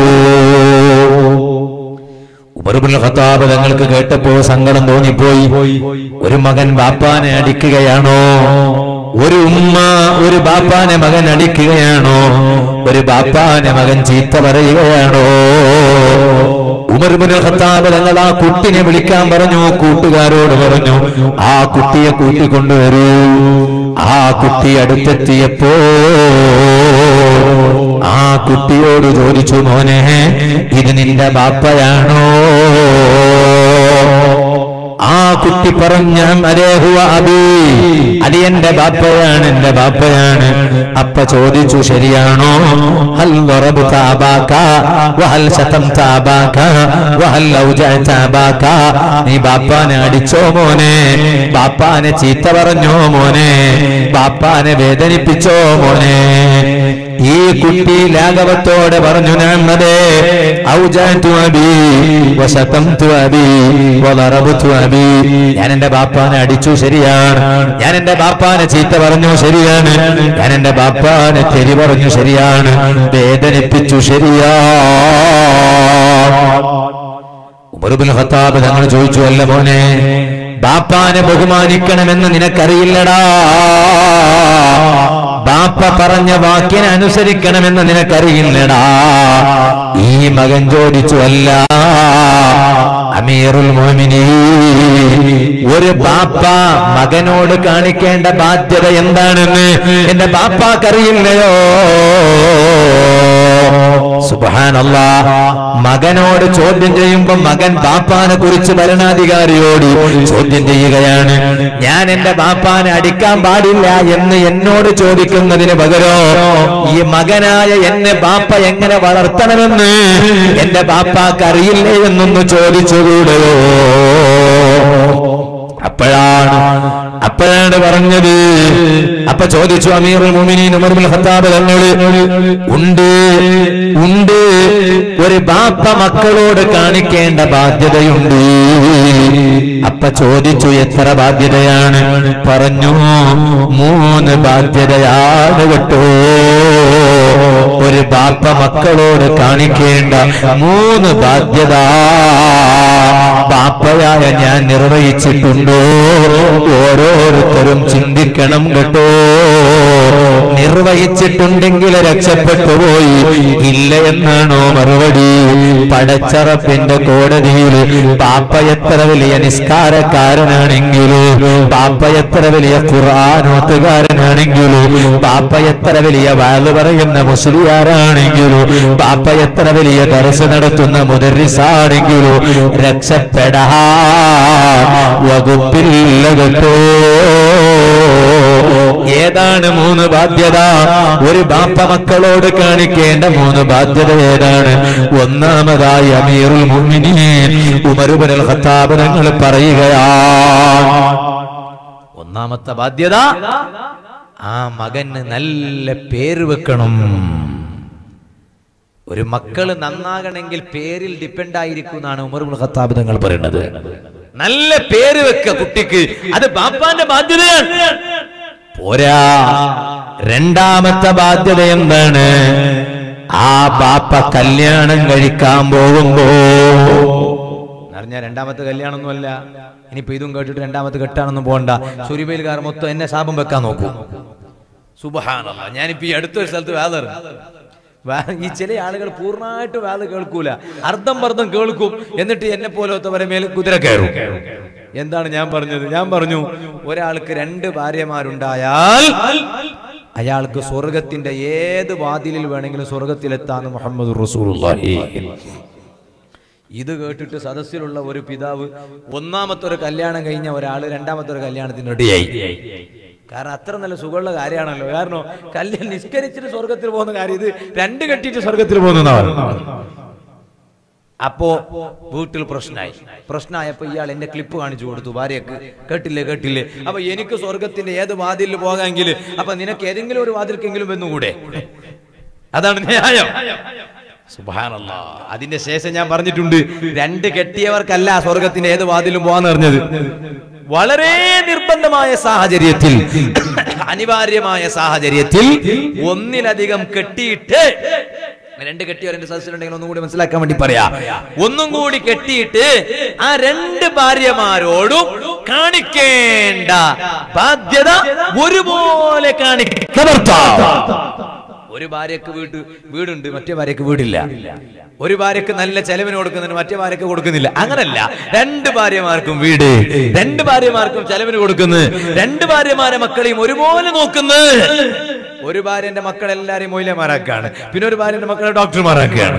ഉമറുബുൽ ഖത്താബ് തങ്ങൾക്ക് കേട്ടപ്പോ സങ്കടം തോന്നിപ്പോയി ഒരു മകൻ ബാപ്പാനെ അടിക്കുകയാണോ ഒരു ഉമ്മ ഒരു ബാപ്പാനെ മകൻ അടിക്കുകയാണോ ഒരു ബാപ്പാനെ മകൻ ചീത്ത പറയുകയാണോ ഉമർബുൽ ഖത്താബ് തങ്ങൾ ആ കുട്ടിനെ വിളിക്കാൻ പറഞ്ഞു കൂട്ടുകാരോട് പറഞ്ഞു ആ കുട്ടിയെ കൂട്ടിക്കൊണ്ടുവരൂ ആ കുട്ടി അടുത്തെത്തിയപ്പോ ആ കുട്ടിയോട് ചോദിച്ചു മോനെ ഇത് നിന്റെ ബാപ്പയാണോ ആ കുട്ടി പറഞ്ഞ അരേഹുവ അബി അത് എന്റെ ബാപ്പയാണ് എന്റെ ബാപ്പയാണ് അപ്പ ചോദിച്ചു ശരിയാണോ ഹൽ ضربت أباك وهل شتمت أباك وهل أوجعت أباك നീ ബാപ്പാനെ അടിച്ചോ മോനെ ബാപ്പാനെ ചീത്ത പറഞ്ഞോ മോനെ ബാപ്പാനെ വേദനിപ്പിച്ചോ മോനെ ഈ കുട്ടി ലാഘവത്തോടെ പറഞ്ഞു ഞാനതേ ഔജാതു അബി വശതംതു അബി വളറബതു അബി ഞാൻ എന്റെ ബാപ്പാനെ അടിച്ചു ശരിയാണ് ഞാൻ എന്റെ ബാപ്പാനെ ചീത്ത പറഞ്ഞു ശരിയാണ് ഞാൻ എന്റെ ബാപ്പാനെ തെരി പറഞ്ഞു ശരിയാണ് വേദനിപ്പിച്ചു ശരിയാ ഉമറുബുൽ ഖത്താബ് തങ്ങൾ ചോദിച്ചു അല്ല മോനെ ബാപ്പാനെ ബഹുമാനിക്കണമെന്ന് നിനക്കറിയില്ലടാ ബാപ്പ പറഞ്ഞ വാക്കിനെ അനുസരിക്കണമെന്ന് നിനക്കറിയില്ലടാ ഈ മകൻ ചോദിച്ചു അല്ല അമീറുൽ മോമിനി ഒരു ബാപ്പ മകനോട് കാണിക്കേണ്ട ബാധ്യത എന്താണെന്ന് എന്റെ ബാപ്പാക്കറിയില്ലയോ സുബാനല്ല മകനോട് ചോദ്യം ചെയ്യുമ്പോ മകൻ ബാപ്പാനെ കുറിച്ച് ഭരണാധികാരിയോട് ചോദ്യം ചെയ്യുകയാണ് ഞാൻ എന്റെ ബാപ്പാനെ അടിക്കാൻ പാടില്ല എന്ന് എന്നോട് ചോദിക്കുന്നതിന് പകരോ ഈ മകനായ എന്നെ ബാപ്പ എങ്ങനെ വളർത്തണമെന്ന് എന്റെ ബാപ്പാക്ക് അറിയില്ലേ എന്നൊന്ന് ചോദിച്ചുകൂടെയോ അപ്പോഴാണ് അപ്പോഴാണ് പറഞ്ഞത് അപ്പൊ ചോദിച്ചു അമീറുൽ മുഅ്മിനീൻ ഉമർ ഇബ്നുൽ ഖത്താബ് തങ്ങള് ഉണ്ട് ഉണ്ട് ഒരു ബാപ്പ മക്കളോട് കാണിക്കേണ്ട ബാധ്യതയുണ്ട് അപ്പ ചോദിച്ചു എത്ര ബാധ്യതയാണ് പറഞ്ഞു മൂന്ന് ബാധ്യതയാണ് കേട്ടോ ഒരു ബാപ്പ മക്കളോട് കാണിക്കേണ്ട മൂന്ന് ബാധ്യത ബാപ്പയായ ഞാൻ നിർവഹിച്ചിട്ടുണ്ടോ ഓരോരുത്തരും ചിന്തിക്കണം കേട്ടോ നിർവഹിച്ചിട്ടുണ്ടെങ്കിൽ രക്ഷപ്പെട്ടു പോയി ഇല്ല എന്നാണോ മറുപടി പടച്ചറപ്പിന്റെ കോടതിയിൽ പാപ്പ എത്ര വലിയ നിസ്കാരക്കാരനാണെങ്കിലും പാപ്പ എത്ര വലിയ ഖുറാനോത്തുകാരനാണെങ്കിലും പാപ്പ എത്ര വലിയ വാല് പറയുന്ന മുസ്ലിയാരാണെങ്കിലും പാപ്പ എത്ര വലിയ ദർശ നടത്തുന്ന മുദരിസാണെങ്കിലും രക്ഷപ്പെടാ വകുപ്പില്ല കേട്ടോ ഏതാണ് മൂന്ന് ബാധ്യത ഒരു ബാപ്പ മക്കളോട് കാണിക്കേണ്ട മൂന്ന് ബാധ്യത ഏതാണ് ഒന്നാമതായി അമീറുൽ മുഅ്മിനീൻ ഉമറുബനുൽ ഖത്താബ് ഞങ്ങൾ പറയുകയാണ് ഒന്നാമത്തെ ബാധ്യത ആ മകന് നല്ല പേര് വെക്കണം ഒരു മക്കള് നന്നാകണമെങ്കിൽ പേരിൽ ഡിപ്പെൻഡ് ആയിരിക്കും എന്നാണ് ഉമറുൽ ഖത്താബ് തങ്ങൾ പറയുന്നത് നല്ല പേര് വെക്ക കുട്ടിക്ക് അത് ബാപ്പാന്റെ ബാധ്യതയാണ് പോരാ രണ്ടാമത്തെ ബാധ്യത എന്താണ് ആ ബാപ്പ കല്യാണം കഴിക്കാൻ പോകുമ്പോ അറിഞ്ഞ രണ്ടാമത്തെ കല്യാണമൊന്നുമല്ല ഇനിയിപ്പോ ഇതും കേട്ടിട്ട് രണ്ടാമത്തെ കെട്ടാണെന്നും പോകണ്ട സുരിബയിൽക്കാർ മൊത്തം എന്നെ ശാപം വെക്കാൻ നോക്കൂ സുബഹാനല്ല ഞാനിപ്പോ ഈ അടുത്തൊരു സ്ഥലത്ത് വേദർ വാ- ഈ ചില ആളുകൾ പൂർണ്ണമായിട്ട് വാത് കേൾക്കൂല അർദ്ധം പർദ്ധം കേൾക്കും എന്നിട്ട് എന്നെ പോലത്തവരെ മേൽ കുതിര കയറും എന്താണ് ഞാൻ പറഞ്ഞത് ഞാൻ പറഞ്ഞു ഒരാൾക്ക് രണ്ട് ഭാര്യമാരുണ്ടായാൽ അയാൾക്ക് സ്വർഗത്തിന്റെ ഏത് വാതിലിൽ വേണമെങ്കിലും സ്വർഗത്തിലെത്താന്ന് മുഹമ്മദ് റസൂലുള്ളാഹി ഇത് കേട്ടിട്ട് സദസ്സിലുള്ള ഒരു പിതാവ് ഒന്നാമത്തെ ഒരു കല്യാണം കഴിഞ്ഞ ഒരാൾ രണ്ടാമത്തെ ഒരു കല്യാണത്തിന് റെഡിയായി കാരണം അത്ര നല്ല സുഖമുള്ള കാര്യമാണല്ലോ കാരണം കല്യാണം നിസ്കരിച്ചിട്ട് സ്വർഗത്തിൽ പോകുന്ന കാര്യം ഇത് രണ്ട് കെട്ടിയിട്ട് സ്വർഗത്തിൽ പോകുന്നതാണ് അപ്പോ വീട്ടിൽ പ്രശ്നമായി പ്രശ്നമായപ്പോ ഇയാൾ എന്റെ ക്ലിപ്പ് കാണിച്ചു കൊടുത്തു ഭാര്യക്ക് കേട്ടില്ലേ കേട്ടില്ലേ അപ്പൊ എനിക്ക് സ്വർഗത്തിന്റെ ഏത് വാതിലിൽ പോകാമെങ്കിൽ അപ്പൊ നിനക്ക് ഏതെങ്കിലും ഒരു വാതിൽക്കെങ്കിലും വന്നുകൂടെ അതാണ് ന്യായം സുബ്ഹാനല്ലാ അതിന്റെ ശേഷം ഞാൻ പറഞ്ഞിട്ടുണ്ട് രണ്ട് കെട്ടിയവർക്കല്ല സ്വർഗത്തിന്റെ ഏത് വാതിലും പോകാന്ന് പറഞ്ഞത് വളരെ നിർബന്ധമായ സാഹചര്യത്തിൽ അനിവാര്യമായ സാഹചര്യത്തിൽ ഒന്നിലധികം കെട്ടിയിട്ട് രണ്ട് കെട്ടിയവർ എന്റെ സദസ്സിലുണ്ടെങ്കിൽ ഒന്നും കൂടി മനസ്സിലാക്കാൻ വേണ്ടി പറയാ ഒന്നും കൂടി കെട്ടിയിട്ട് ആ രണ്ട് ഭാര്യമാരോടും കാണിക്കേണ്ട ബാധ്യത ഒരുപോലെ കാണിക്കവർത്താം ഒരു ഭാര്യക്ക് വീട് വീടുണ്ട് മറ്റേ ഭാര്യക്ക് വീടില്ല ഒരു ഭാര്യക്ക് നല്ല ചെലവിന് കൊടുക്കുന്നുണ്ട് മറ്റേ ഭാര്യക്ക് കൊടുക്കുന്നില്ല അങ്ങനല്ല രണ്ട് ഭാര്യമാർക്കും വീട് രണ്ട് ഭാര്യമാർക്കും ചെലവിന് കൊടുക്കുന്നു രണ്ട് ഭാര്യമാരെ മക്കളെയും ഒരുപോലെ നോക്കുന്നു ഒരു ഭാര്യന്റെ മക്കളെല്ലാരെയും മൊയിലമാരാക്കാണ് പിന്നെ ഒരു ഭാര്യന്റെ മക്കളെ ഡോക്ടർമാരാക്കുകയാണ്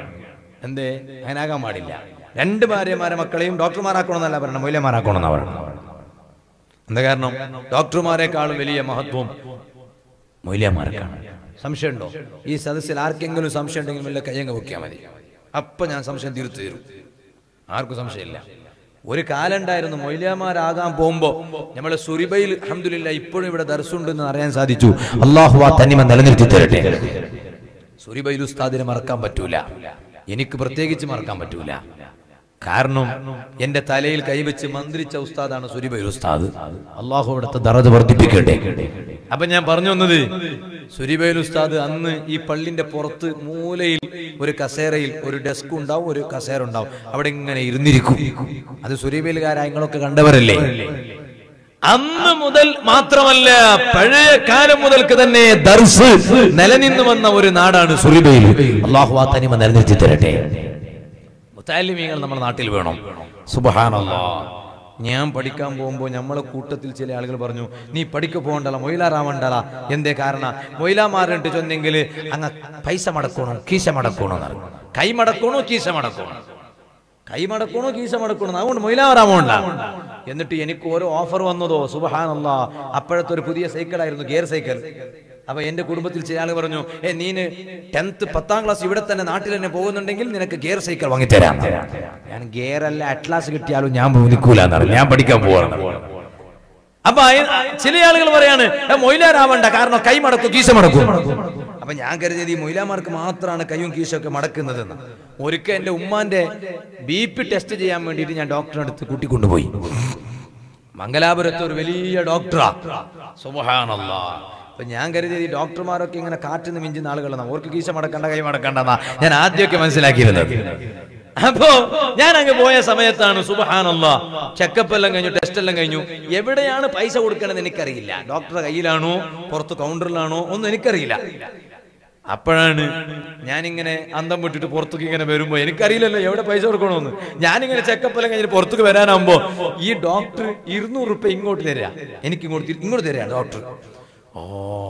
എന്തേ അങ്ങനാകാൻ പാടില്ല രണ്ട് ഭാര്യമാരെ മക്കളെയും ഡോക്ടർമാരാക്കണമെന്നല്ല പറയണം മൊയിലമാരാക്കണമെന്നാ പറയണം എന്താ കാരണം ഡോക്ടർമാരെക്കാളും വലിയ മഹത്വം മൊയിലമാർക്കാണ് സംശയമുണ്ടോ ഈ സദസ്സിൽ ആർക്കെങ്കിലും സംശയം ഉണ്ടെങ്കിൽ വല്ല കയ്യങ്ങ് വെക്കിയാൽ മതി അപ്പൊ ഞാൻ സംശയം തീർത്തു തരും ആർക്കും സംശയമില്ല ഒരു കാലുണ്ടായിരുന്നു മൊയ്ലിയാമാരാകാൻ പോകുമ്പോ നമ്മളെ സുരിബയിൽ അഹമ്മദില്ല ഇപ്പോഴും ഇവിടെ ദർശുണ്ടെന്ന് അറിയാൻ സാധിച്ചു അള്ളാഹു ആ തനിമ നിലനിർത്തി തരട്ടെ സുരിബയിൽ ഉസ്താദിനെ മറക്കാൻ പറ്റൂല എനിക്ക് പ്രത്യേകിച്ച് മറക്കാൻ പറ്റൂല കാരണം എന്റെ തലയിൽ കൈവച്ച് മന്ത്രിച്ച ഉസ്താദാണ് സുരിബൈൽ ഉസ്താദ് അള്ളാഹു അവിടുത്തെ ദറത് വർദ്ധിപ്പിക്കട്ടെ അപ്പൊ ഞാൻ പറഞ്ഞു വന്നത് സുരിബൈൽ ഉസ്താദ് അന്ന് ഈ പള്ളിന്റെ പുറത്ത് മൂലയിൽ ഒരു കസേരയിൽ ഒരു ഡെസ്ക് ഉണ്ടാവും ഒരു കസേര ഉണ്ടാവും അവിടെ ഇങ്ങനെ ഇരുന്നിരിക്കും അത് സുരിബൈലുകാരായങ്ങളൊക്കെ കണ്ടവരല്ലേ അന്ന് മുതൽ മാത്രമല്ല പഴയ കാലം മുതൽക്ക് തന്നെ ദർസ് നിലനിന്നു വന്ന ഒരു നാടാണ് സുറിബയിൽ അള്ളാഹു ആ തനിമ നിലനിർത്തി തരട്ടെ മുത്താലിമീങ്ങൾ നമ്മുടെ നാട്ടിൽ വേണം സുബഹാനല്ലാ ഞാൻ പഠിക്കാൻ പോകുമ്പോൾ നമ്മളെ കൂട്ടത്തിൽ ചില ആളുകൾ പറഞ്ഞു നീ പഠിക്ക പോകണ്ടല്ല മൊയിലാറാവണ്ടല്ല എന്തേ കാരണം മൊയിലാമാറിട്ട് ചൊന്നെങ്കിൽ അങ്ങ് പൈസ മടക്കണോ കീശ മടക്കണോ എന്നറിയും കൈ മടക്കണോ കീശ മടക്കണോ കൈ മടക്കണോ കീശ മടക്കണോ അതുകൊണ്ട് മൊയിലാവറാമോണ്ട എന്നിട്ട് എനിക്ക് ഓരോ ഓഫർ വന്നതോ സുബഹാനല്ല അപ്പോഴത്തെ ഒരു പുതിയ സൈക്കിളായിരുന്നു ഗിയർ സൈക്കിൾ അപ്പൊ എന്റെ കുടുംബത്തിൽ ചില ആൾ പറഞ്ഞു ഏ നീന് ടെൻത്ത് പത്താം ക്ലാസ് ഇവിടെ തന്നെ നാട്ടിൽ തന്നെ പോകുന്നുണ്ടെങ്കിൽ നിനക്ക് ഗിയർ സൈക്കിൾ വാങ്ങിത്തരാം ഞാൻ ഗിയർ അല്ല അറ്റ്ലാസ് കിട്ടിയാലും ഞാൻ നിൽക്കൂല എന്നറിയാം ഞാൻ പഠിക്കാൻ പോവാണ് അപ്പൊ അയ- ചില ആളുകൾ പറയാണ് "ഏ, മൊയിലാരാവണ്ട കാരണം കൈ മടക്കും കീശ മടക്കും അപ്പൊ ഞാൻ കരുതിയത് ഈ മൊയിലാമാർക്ക് മാത്രമാണ് കൈയും കീശൊക്കെ മടക്കുന്നതെന്ന് ഒരിക്കൽ എന്റെ ഉമ്മാന്റെ ബി പി ടെസ്റ്റ് ചെയ്യാൻ വേണ്ടിയിട്ട് ഞാൻ ഡോക്ടറെ അടുത്ത് കൂട്ടിക്കൊണ്ടുപോയി മംഗലാപുരത്ത് ഒരു വലിയ ഡോക്ടറാ സുബഹാനല്ലാ അപ്പൊ ഞാൻ കരുതിയത് ഈ ഡോക്ടർമാരൊക്കെ ഇങ്ങനെ കാറ്റിന്ന് മിഞ്ചുന്ന ആളുകളാണ് അവർക്ക് കീശ മടക്കണ്ട കൈ മടക്കണ്ടെന്നാ ഞാൻ ആദ്യമൊക്കെ മനസ്സിലാക്കിയിരുന്നത് അപ്പോ ഞാൻ അങ്ങ് പോയ സമയത്താണ് സുബഹാനല്ല ചെക്കപ്പ് എല്ലാം കഴിഞ്ഞു ടെസ്റ്റ് എല്ലാം കഴിഞ്ഞു എവിടെയാണ് പൈസ കൊടുക്കണമെന്ന് എനിക്കറിയില്ല ഡോക്ടറുടെ കയ്യിലാണോ പുറത്ത് കൗണ്ടറിലാണോ ഒന്നും എനിക്കറിയില്ല അപ്പോഴാണ് ഞാനിങ്ങനെ അന്തം വിട്ടിട്ട് പുറത്തേക്ക് ഇങ്ങനെ വരുമ്പോ എനിക്കറിയില്ലല്ലോ എവിടെ പൈസ കൊടുക്കണമെന്ന് ഞാനിങ്ങനെ ചെക്കപ്പ് എല്ലാം കഴിഞ്ഞിട്ട് പുറത്തേക്ക് വരാനാകുമ്പോ ഈ ഡോക്ടർ ഇരുന്നൂറ് റുപ്യ ഇങ്ങോട്ട് തരാ എനിക്ക് ഇങ്ങോട്ട് തി- ഇങ്ങോട്ട് തരാ ഡോക്ടർ ഓ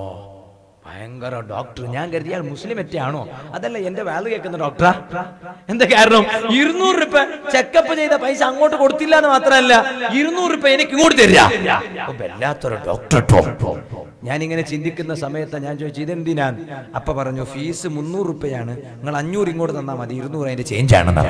ഭയങ്കര ഡോക്ടർ ഞാൻ കരുതി ഇയാൾ മുസ്ലിം ആണോ അതല്ല എന്റെ വാല് കേൾക്കുന്ന ഡോക്ടറാ എന്താ കാരണം ഇരുന്നൂറ് രൂപ ചെക്കപ്പ് ചെയ്ത പൈസ അങ്ങോട്ട് കൊടുത്തില്ല എന്ന് മാത്രമല്ല ഇരുന്നൂറ് രൂപ എനിക്ക് ഇങ്ങോട്ട് തരിക ഓ, വല്ലാത്തൊരു ഡോക്ടർ ട്ടോ. ഞാൻ ഇങ്ങനെ ചിന്തിക്കുന്ന സമയത്ത് ഞാൻ ചോദിച്ചു ഇതെന്തിനാ അപ്പൊ പറഞ്ഞു ഫീസ് മുന്നൂറ് രൂപയാണ് നിങ്ങൾ അഞ്ഞൂറ് ഇങ്ങോട്ട് തന്നാൽ മതി ഇരുന്നൂറ് അതിന്റെ ചേഞ്ച് ആണെന്ന്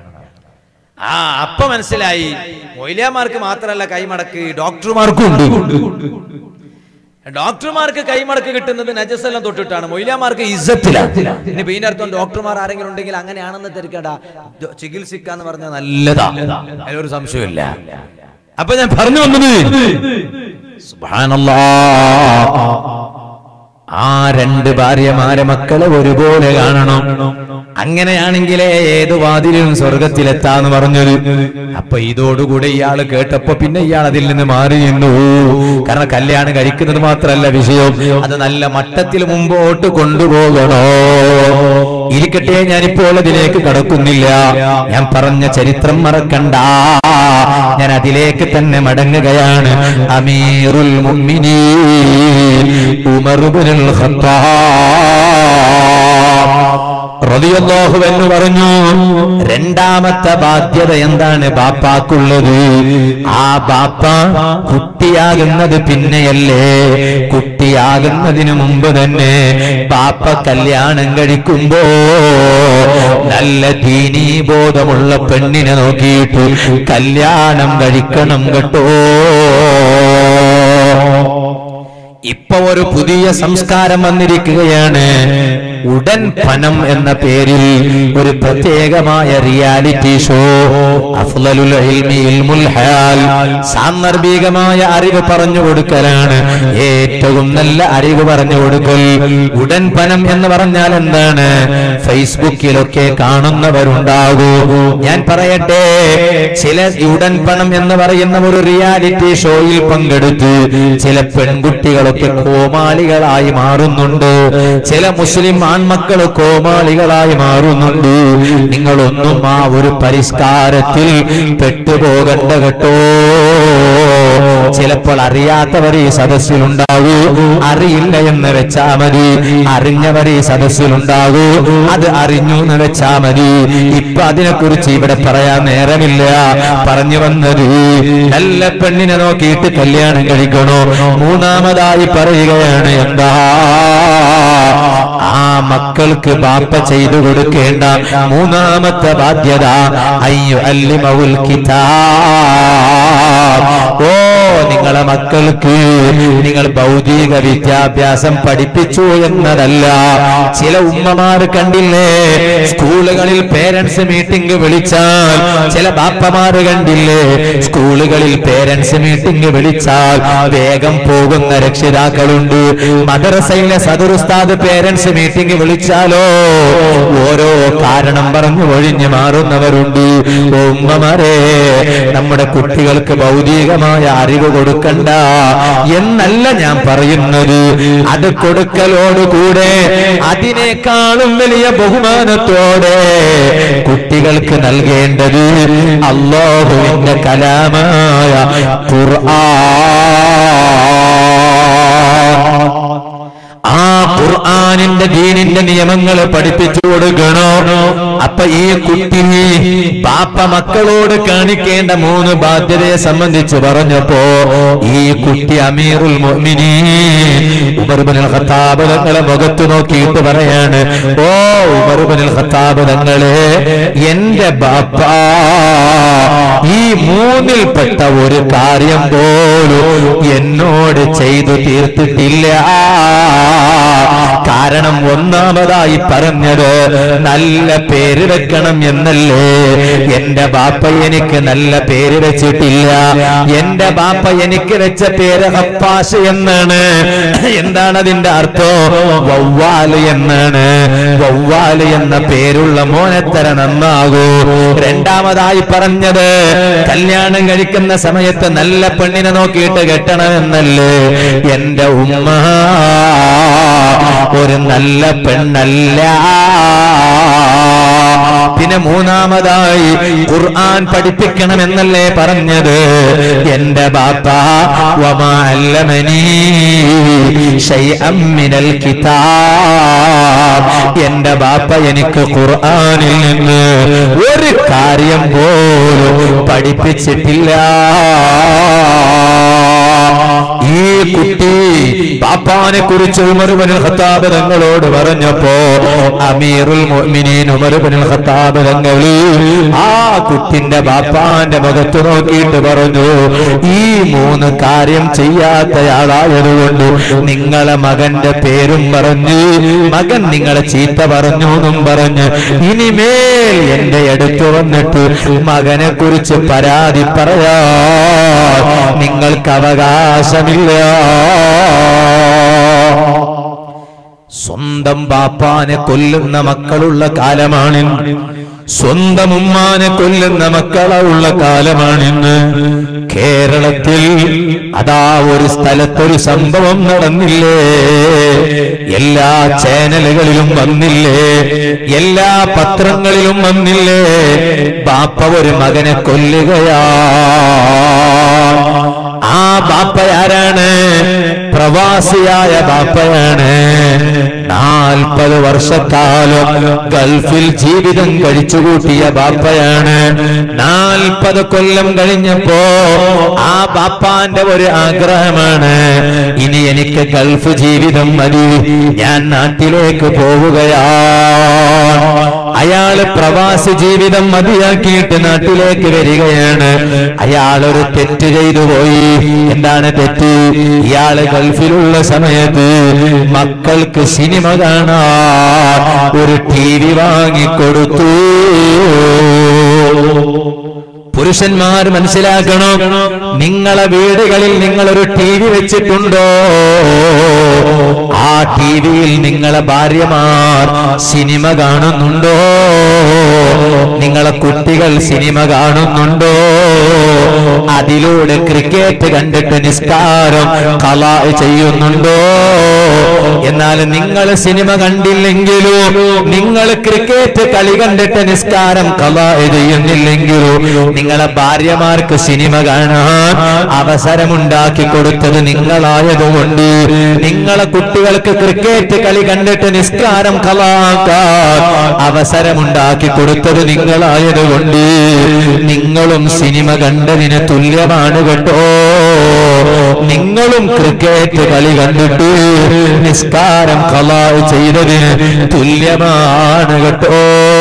ആ അപ്പൊ മനസ്സിലായി മൊയിലിയാമാർക്ക് മാത്രമല്ല കൈമടക്ക് ഡോക്ടർമാർക്കും ഉണ്ട് ഡോക്ടർമാർക്ക് കൈമടക്ക് കിട്ടുന്നത് നജസെല്ലാം തൊട്ടിട്ടാണ് മൊയിലാമാർക്ക് ഇസത്തിലാണ് ഇനി പിന്നെ അർത്ഥം ഡോക്ടർമാർ ആരെങ്കിലും ഉണ്ടെങ്കിൽ അങ്ങനെയാണെന്ന് തിരക്കട ചികിത്സിക്കാന്ന് പറഞ്ഞാൽ നല്ലതാ അതിലൊരു സംശയമില്ല അപ്പൊ ഞാൻ പറഞ്ഞു വന്നത് സുബ്ഹാനല്ലാ ആ രണ്ട് ഭാര്യമാരെ മക്കളെ ഒരുപോലെ കാണണം അങ്ങനെയാണെങ്കിലേ ഏത് വാതിലും സ്വർഗത്തിലെത്താന്ന് പറഞ്ഞത് അപ്പൊ ഇതോടുകൂടെ ഇയാൾ കേട്ടപ്പോ പിന്നെ ഇയാൾ അതിൽ നിന്ന് മാറി നിന്നു കാരണം കല്യാണം കഴിക്കുന്നത് മാത്രമല്ല വിഷയം അത് നല്ല മട്ടത്തിൽ മുമ്പോട്ട് കൊണ്ടുപോകണോ ഇരിക്കട്ടെ ഞാനിപ്പോൾ അതിലേക്ക് കടക്കുന്നില്ല ഞാൻ പറഞ്ഞ ചരിത്രം മറക്കണ്ട ഞാൻ അതിലേക്ക് തന്നെ മടങ്ങുകയാണ് അമീറുൽ മുഅ്മിനീൻ ഉമർ ഇബ്നുൽ ഖത്താബ് റളിയല്ലാഹു എന്ന് പറഞ്ഞു രണ്ടാമത്തെ ബാധ്യത എന്താണ് ബാപ്പാക്കുള്ളത് ആ ബാപ്പ കുട്ടിയാകുന്നത് പിന്നെയല്ലേ കുട്ടിയാകുന്നതിന് മുമ്പ് തന്നെ ബാപ്പ കല്യാണം കഴിക്കുമ്പോ നല്ല ദീനീബോധമുള്ള പെണ്ണിനെ നോക്കിയിട്ട് കല്യാണം കഴിക്കണം കേട്ടോ ഇപ്പൊ ഒരു പുതിയ സംസ്കാരം വന്നിരിക്കുകയാണ് ഉടൻ പനം എന്ന പേരിൽ ഒരു പ്രത്യേകമായ റിയാലിറ്റി ഷോ അഫ്ളലുൽ ഇൽമി ഇൽമുൽ ഹാൽ സാന്ദർഭികമായ അറിവ് പറഞ്ഞു കൊടുക്കലാണ് ഏറ്റവും നല്ല അറിവ് പറഞ്ഞു കൊടുക്കൽ ഉടൻ പനം എന്ന് പറഞ്ഞാൽ എന്താണ് ഫേസ്ബുക്കിലൊക്കെ കാണുന്നവരുണ്ടാകൂ ഞാൻ പറയട്ടെ ചില ഉടൻ പണം എന്ന് പറയുന്ന ഒരു റിയാലിറ്റി ഷോയിൽ പങ്കെടുത്ത് ചില പെൺകുട്ടികളൊക്കെ കോമാളികളായി മാറുന്നുണ്ട് ചില മുസ്ലിം ആൺമക്കൾ കോമാളികളായി മാറുന്നുണ്ട് നിങ്ങളൊന്നും ആ ഒരു പരിഷ്കാരത്തിൽ പെട്ടുപോകണ്ട കേട്ടോ ചിലപ്പോൾ അറിയാത്തവർ ഈ സദസ്സിലുണ്ടാകൂ അറിയില്ല എന്ന് വെച്ചാ മതി അറിഞ്ഞവർ ഈ സദസ്സിലുണ്ടാകൂ അത് അറിഞ്ഞു എന്ന് വെച്ചാ മതി ഇപ്പൊ അതിനെക്കുറിച്ച് ഇവിടെ പറയാൻ നേരമില്ല പറഞ്ഞു വന്നത് നല്ല പെണ്ണിനെ നോക്കിയിട്ട് കല്യാണം കഴിക്കണോ മൂന്നാമതായി പറയുകയാണ് എന്താ ആ മക്കൾക്ക് ബാപ്പ ചെയ്തു കൊടുക്കേണ്ട മൂന്നാമത്തെ ബാധ്യത അയ്യോ അല്ലിമവുൽ കിതാബ് ഓ നിങ്ങളെ മക്കൾക്ക് നിങ്ങൾ ഭൗതിക വിദ്യാഭ്യാസം പഠിപ്പിച്ചു എന്നതല്ല ചില ഉമ്മമാര് കണ്ടില്ലേ സ്കൂളുകളിൽ പേരൻസ് മീറ്റിംഗ് വിളിച്ചാൽ ചില ബാപ്പമാര് കണ്ടില്ലേ സ്കൂളുകളിൽ പേരൻസ് മീറ്റിംഗ് വിളിച്ചാൽ വേഗം പോകുന്ന രക്ഷിതാക്കളുണ്ട് മദ്രസയിലെ സദുറുസ്താദ് പേരൻസ് മീറ്റിംഗ് വിളിച്ചാലോ ഓരോ കാരണം പറഞ്ഞു ഒഴിഞ്ഞു മാറുന്നവരുണ്ട് ഓ ഉമ്മമാരെ നമ്മുടെ കുട്ടികൾക്ക് ഭൗതികമായ അറിവ് കൊടുക്കണ്ട എന്നല്ല ഞാൻ പറയുന്നത് അത് കൊടുക്കലോടുകൂടെ അതിനേക്കാളും വലിയ ബഹുമാനത്തോടെ കുട്ടികൾക്ക് നൽകേണ്ടത് അള്ളാഹുവിന്റെ കലാമായ ഖുർആൻ ആ ഖുർആനിന്റെ ദീനിന്റെ നിയമങ്ങൾ പഠിപ്പിച്ചു കൊടുക്കണോ അപ്പൊ ഈ കുട്ടി ബാപ്പ മക്കളോട് കാണിക്കേണ്ട മൂന്ന് ബാധ്യതയെ സംബന്ധിച്ച് പറഞ്ഞപ്പോ ഈ കുട്ടി അമീറുൽ മുഅ്മിനീൻ ഉമർബിനുൽ ഖത്താബ് തങ്ങളെ മുഖത്ത് നോക്കിയിട്ട് പറയാണ് ഓ ഉമർബിനുൽ ഖത്താബ് തങ്ങളെ എന്റെ ബാപ്പ ഈ മൂന്നിൽപ്പെട്ട ഒരു കാര്യം പോലും എന്നോട് ചെയ്തു തീർത്തിട്ടില്ല കാരണം ഒന്നാമതായി പറഞ്ഞത് നല്ല പേര് വെക്കണം എന്നല്ലേ എന്റെ ബാപ്പ എനിക്ക് നല്ല പേര് വെച്ചിട്ടില്ല എന്റെ ബാപ്പ എനിക്ക് വെച്ച പേര് ഹപ്പാസ് എന്നാണ് എന്താണ് അതിന്റെ അർത്ഥം വവ്വാല് എന്നാണ് വവ്വാല് എന്ന പേരുള്ള മോനെത്തര നന്നാകൂ രണ്ടാമതായി പറഞ്ഞത് കല്യാണം കഴിക്കുന്ന സമയത്ത് നല്ല പെണ്ണിനെ നോക്കിയിട്ട് കെട്ടണമെന്നല്ലേ എന്റെ ഉമ്മ ഒരു നല്ല പെണ്ണല്ല പിന്നെ മൂന്നാമതായി ഖുർആൻ പഠിപ്പിക്കണമെന്നല്ലേ പറഞ്ഞത് എന്റെ ബാപ്പ വമാ അല്ലമനീ ശൈഅം മിനൽ കിതാബ് എന്റെ ബാപ്പ എനിക്ക് ഖുർആനിൽ നിന്ന് ഒരു കാര്യം പോലും പഠിപ്പിച്ചിട്ടില്ല ഈ കുട്ടി പാപ്പാനെ കുറിച്ച് ഉമർബനുൽ ഖത്താബ് തങ്ങളോട് പറഞ്ഞപ്പോ അമീറുൽ മുഅ്മിനീൻ ഉമർബനുൽ ഖത്താബ് തങ്ങൾ ആ കുട്ടിന്റെ ബാപ്പാന്റെ മുഖത്ത് നോക്കിയിട്ട് പറഞ്ഞു ഈ മൂന്ന് കാര്യം ചെയ്യാത്തയാളായതുകൊണ്ട് നിങ്ങളെ മകന്റെ പേരും പറഞ്ഞ് മകൻ നിങ്ങളെ ചീത്ത പറഞ്ഞു എന്നും പറഞ്ഞ് ഇനിമേൽ എന്റെ അടുത്ത് വന്നിട്ട് മകനെ കുറിച്ച് പരാതി പറയാ നിങ്ങൾക്ക് അവകാശമില്ല സ്വന്തം ബാപ്പാനെ കൊല്ലുന്ന മക്കളുള്ള കാലമാണിന്ന് സ്വന്തം ഉമ്മാനെ കൊല്ലുന്ന മക്കളുള്ള കാലമാണിന്ന് കേരളത്തിൽ അതാ ഒരു സ്ഥലത്തൊരു സംഭവം നടന്നില്ലേ എല്ലാ ചാനലുകളിലും വന്നില്ലേ എല്ലാ പത്രങ്ങളിലും വന്നില്ലേ ബാപ്പ ഒരു മകനെ കൊല്ലുകയാ ആ ബാപ്പയാരാണ് പ്രവാസിയായ ബാപ്പയാണ് നാൽപ്പത് വർഷക്കാലം ഗൾഫിൽ ജീവിതം കഴിച്ചുകൂട്ടിയ ബാപ്പയാണ് നാൽപ്പത് കൊല്ലം കഴിഞ്ഞപ്പോ ആ ബാപ്പാന്റെ ഒരു ആഗ്രഹമാണ് ഇനി എനിക്ക് ഗൾഫ് ജീവിതം മതി ഞാൻ നാട്ടിലേക്ക് പോവുകയാണ് അയാള് പ്രവാസി ജീവിതം മതിയാക്കിയിട്ട് നാട്ടിലേക്ക് വരികയാണ് അയാൾ ഒരു തെറ്റ് ചെയ്തു പോയി എന്താണ് തെറ്റ് ഇയാള് ഗൾഫിലുള്ള സമയത്ത് മക്കൾക്ക് സിനിമ കാണാൻ ഒരു ടി വി വാങ്ങിക്കൊടുത്തു പുരുഷന്മാർ മനസ്സിലാക്കണം നിങ്ങളെ വീടുകളിൽ നിങ്ങൾ ഒരു ടി വി വെച്ചിട്ടുണ്ടോ ആ ടി വിയിൽ നിങ്ങളെ ഭാര്യമാർ സിനിമ കാണുന്നുണ്ടോ നിങ്ങളെ കുട്ടികൾ സിനിമ കാണുന്നുണ്ടോ അതിലൂടെ ക്രിക്കറ്റ് കണ്ടിട്ട് നിസ്കാരം കല ചെയ്യുന്നുണ്ടോ എന്നാൽ നിങ്ങൾ സിനിമ കണ്ടില്ലെങ്കിലും നിങ്ങൾ ക്രിക്കറ്റ് കളി കണ്ടിട്ട് നിസ്കാരം കല ചെയ്യുന്നില്ലെങ്കിലും നിങ്ങളെ ഭാര്യമാർക്ക് സിനിമ കാണാൻ അവസരമുണ്ടാക്കി കൊടുത്തത് നിങ്ങളായതുകൊണ്ട് നിങ്ങളെ കുട്ടികൾക്ക് ക്രിക്കറ്റ് കളി കണ്ടിട്ട് നിസ്കാരം കലാക്കാൻ അവസരമുണ്ടാക്കി കൊടുത്തത് നിങ്ങളായതുകൊണ്ട് നിങ്ങളും സിനിമ കണ്ടതിന് തുല്യമാണ് കേട്ടോ നിങ്ങളും ക്രിക്കറ്റ് കളി കണ്ടിട്ട് നിസ്കാരം കലാ ചെയ്തതിന് തുല്യമാണ് കേട്ടോ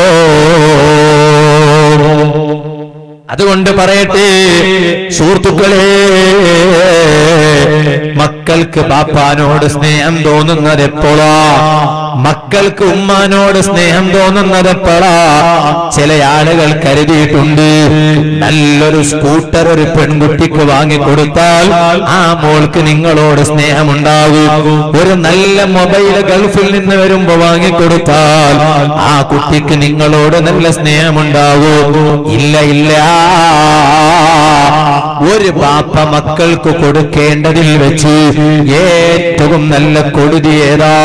അതുകൊണ്ട് പറയട്ടെ സുഹൃത്തുക്കളെ മക്കൾക്ക് ബാപ്പാനോട് സ്നേഹം തോന്നുന്നത് എപ്പോഴാ മക്കൾക്ക് ഉമ്മാനോട് സ്നേഹം തോന്നുന്നത് എപ്പോഴാ ചില ആളുകൾ കരുതിയിട്ടുണ്ട് നല്ലൊരു സ്കൂട്ടർ ഒരു പെൺകുട്ടിക്ക് വാങ്ങിക്കൊടുത്താൽ ആ മോൾക്ക് നിങ്ങളോട് സ്നേഹമുണ്ടാകും ഒരു നല്ല മൊബൈൽ ഗൾഫിൽ നിന്ന് വരുമ്പോ വാങ്ങിക്കൊടുത്താൽ ആ കുട്ടിക്ക് നിങ്ങളോട് നല്ല സ്നേഹമുണ്ടാകും ഇല്ല ഇല്ല ഒരു ബാപ്പ മക്കൾക്ക് കൊടുക്കേണ്ടതിൽ വെച്ച് ഏറ്റവും നല്ല കൊടുതി ഏതാ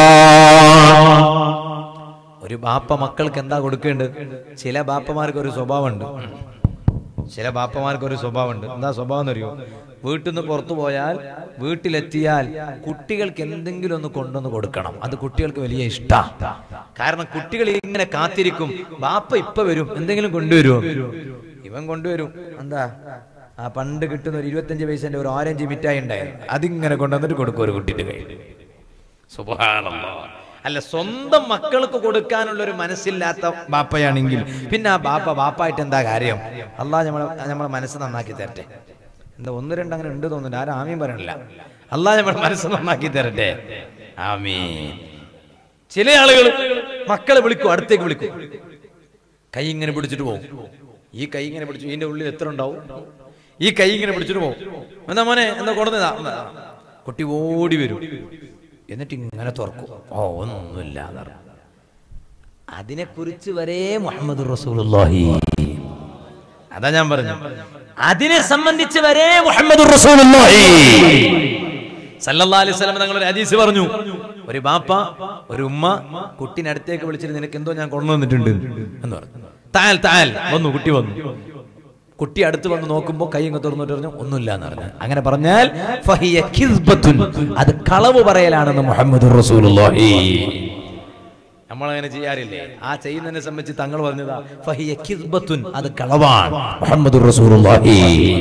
ഒരു ബാപ്പ മക്കൾക്ക് എന്താ കൊടുക്കേണ്ടത് ചില ബാപ്പമാർക്ക് ഒരു സ്വഭാവമുണ്ട് ചില ബാപ്പമാർക്ക് ഒരു സ്വഭാവമുണ്ട് എന്താ സ്വഭാവം എന്നറിയോ വീട്ടിൽ നിന്ന് പുറത്തു പോയാൽ വീട്ടിലെത്തിയാൽ കുട്ടികൾക്ക് എന്തെങ്കിലും ഒന്ന് കൊണ്ടുവന്ന് കൊടുക്കണം അത് കുട്ടികൾക്ക് വലിയ ഇഷ്ടാ കാരണം കുട്ടികൾ ഇങ്ങനെ കാത്തിരിക്കും ബാപ്പ ഇപ്പൊ വരും എന്തെങ്കിലും കൊണ്ടുവരുമോ ഇവൻ കൊണ്ടുവരും എന്താ ആ പണ്ട് കിട്ടുന്ന ഒരു ഇരുപത്തഞ്ച് പൈസന്റെ ഒരു ഓറഞ്ച് മിഠായി ഉണ്ടായിരുന്നു അതിങ്ങനെ കൊണ്ടുവന്നിട്ട് കൊടുക്കും ഒരു കുട്ടിയുടെ കയ്യിൽ സുബ്ഹാനല്ലാഹ്. അല്ല സ്വന്തം മക്കൾക്ക് കൊടുക്കാനുള്ള ഒരു മനസ്സില്ലാത്ത ബാപ്പയാണെങ്കിൽ പിന്നെ ആ ബാപ്പ ബാപ്പായിട്ട് എന്താ കാര്യം അള്ളാഹ് നമ്മളെ നമ്മളെ മനസ്സ് നന്നാക്കി തരട്ടെ എന്താ ഒന്ന് രണ്ട് അങ്ങനെ ഉണ്ട് തോന്നുന്നുണ്ട് ആരും ആമീൻ പറയണില്ല അള്ളാഹ് നമ്മളെ മനസ്സ് നന്നാക്കി തരട്ടെ ആമീൻ ചില ആളുകൾ മക്കളെ വിളിക്കും അടുത്തേക്ക് വിളിക്കും കൈ ഇങ്ങനെ പിടിച്ചിട്ട് പോകും ഈ കൈ ഇങ്ങനെ പിടിച്ചു ഇതിന്റെ ഉള്ളിൽ എത്ര ഉണ്ടാവും ഈ കൈ ഇങ്ങനെ പിടിച്ചിട്ട് പോകും എന്താ മോനെ എന്താ കൊടുന്നതാ കുട്ടി ഓടി വരും എന്നിട്ട് ഇങ്ങനെ തുറക്കും ഓ ഒന്നുമില്ല അതിനെ കുറിച്ച് വരെ മുഹമ്മദ് റസൂലുള്ളാഹി അതാ ഞാൻ പറഞ്ഞു അതിനെ സംബന്ധിച്ച് വരെ മുഹമ്മദ് റസൂലുള്ളാഹി സല്ലല്ലാഹു അലൈഹി വസല്ലം തങ്ങൾ ഒരു ഹദീസ് പറഞ്ഞു ഒരു ബാപ്പ ഒരു ഉമ്മ കുട്ടിനെ അടുത്തേക്ക് വിളിച്ചിട്ട് നിനക്ക് എന്തോ ഞാൻ കൊണ്ടുവന്നിട്ടുണ്ട് എന്ന് പറഞ്ഞു താൽ താൽ വന്നു കുട്ടി വന്നു കുട്ടി അടുത്ത് വന്ന് നോക്കുമ്പോ കൈ ഇങ്ങ് തുറന്നിട്ട് പറഞ്ഞു ഒന്നുമില്ല എന്ന് പറഞ്ഞു അങ്ങനെ പറഞ്ഞാൽ ഫഹിയ കിസ്ബത്തുൻ. അത് കളവ് പറയലാണെന്ന് മുഹമ്മദ് റസൂലുള്ളാഹി നമ്മളങ്ങനെ ചെയ്യാറില്ലേ ആ ചെയ്യുന്നതിനെ സംബന്ധിച്ച് തങ്ങൾ പറഞ്ഞതാ ഫഹിയ കിസ്ബത്തുൻ. അത് കളവാണ് മുഹമ്മദ് റസൂലുള്ളാഹി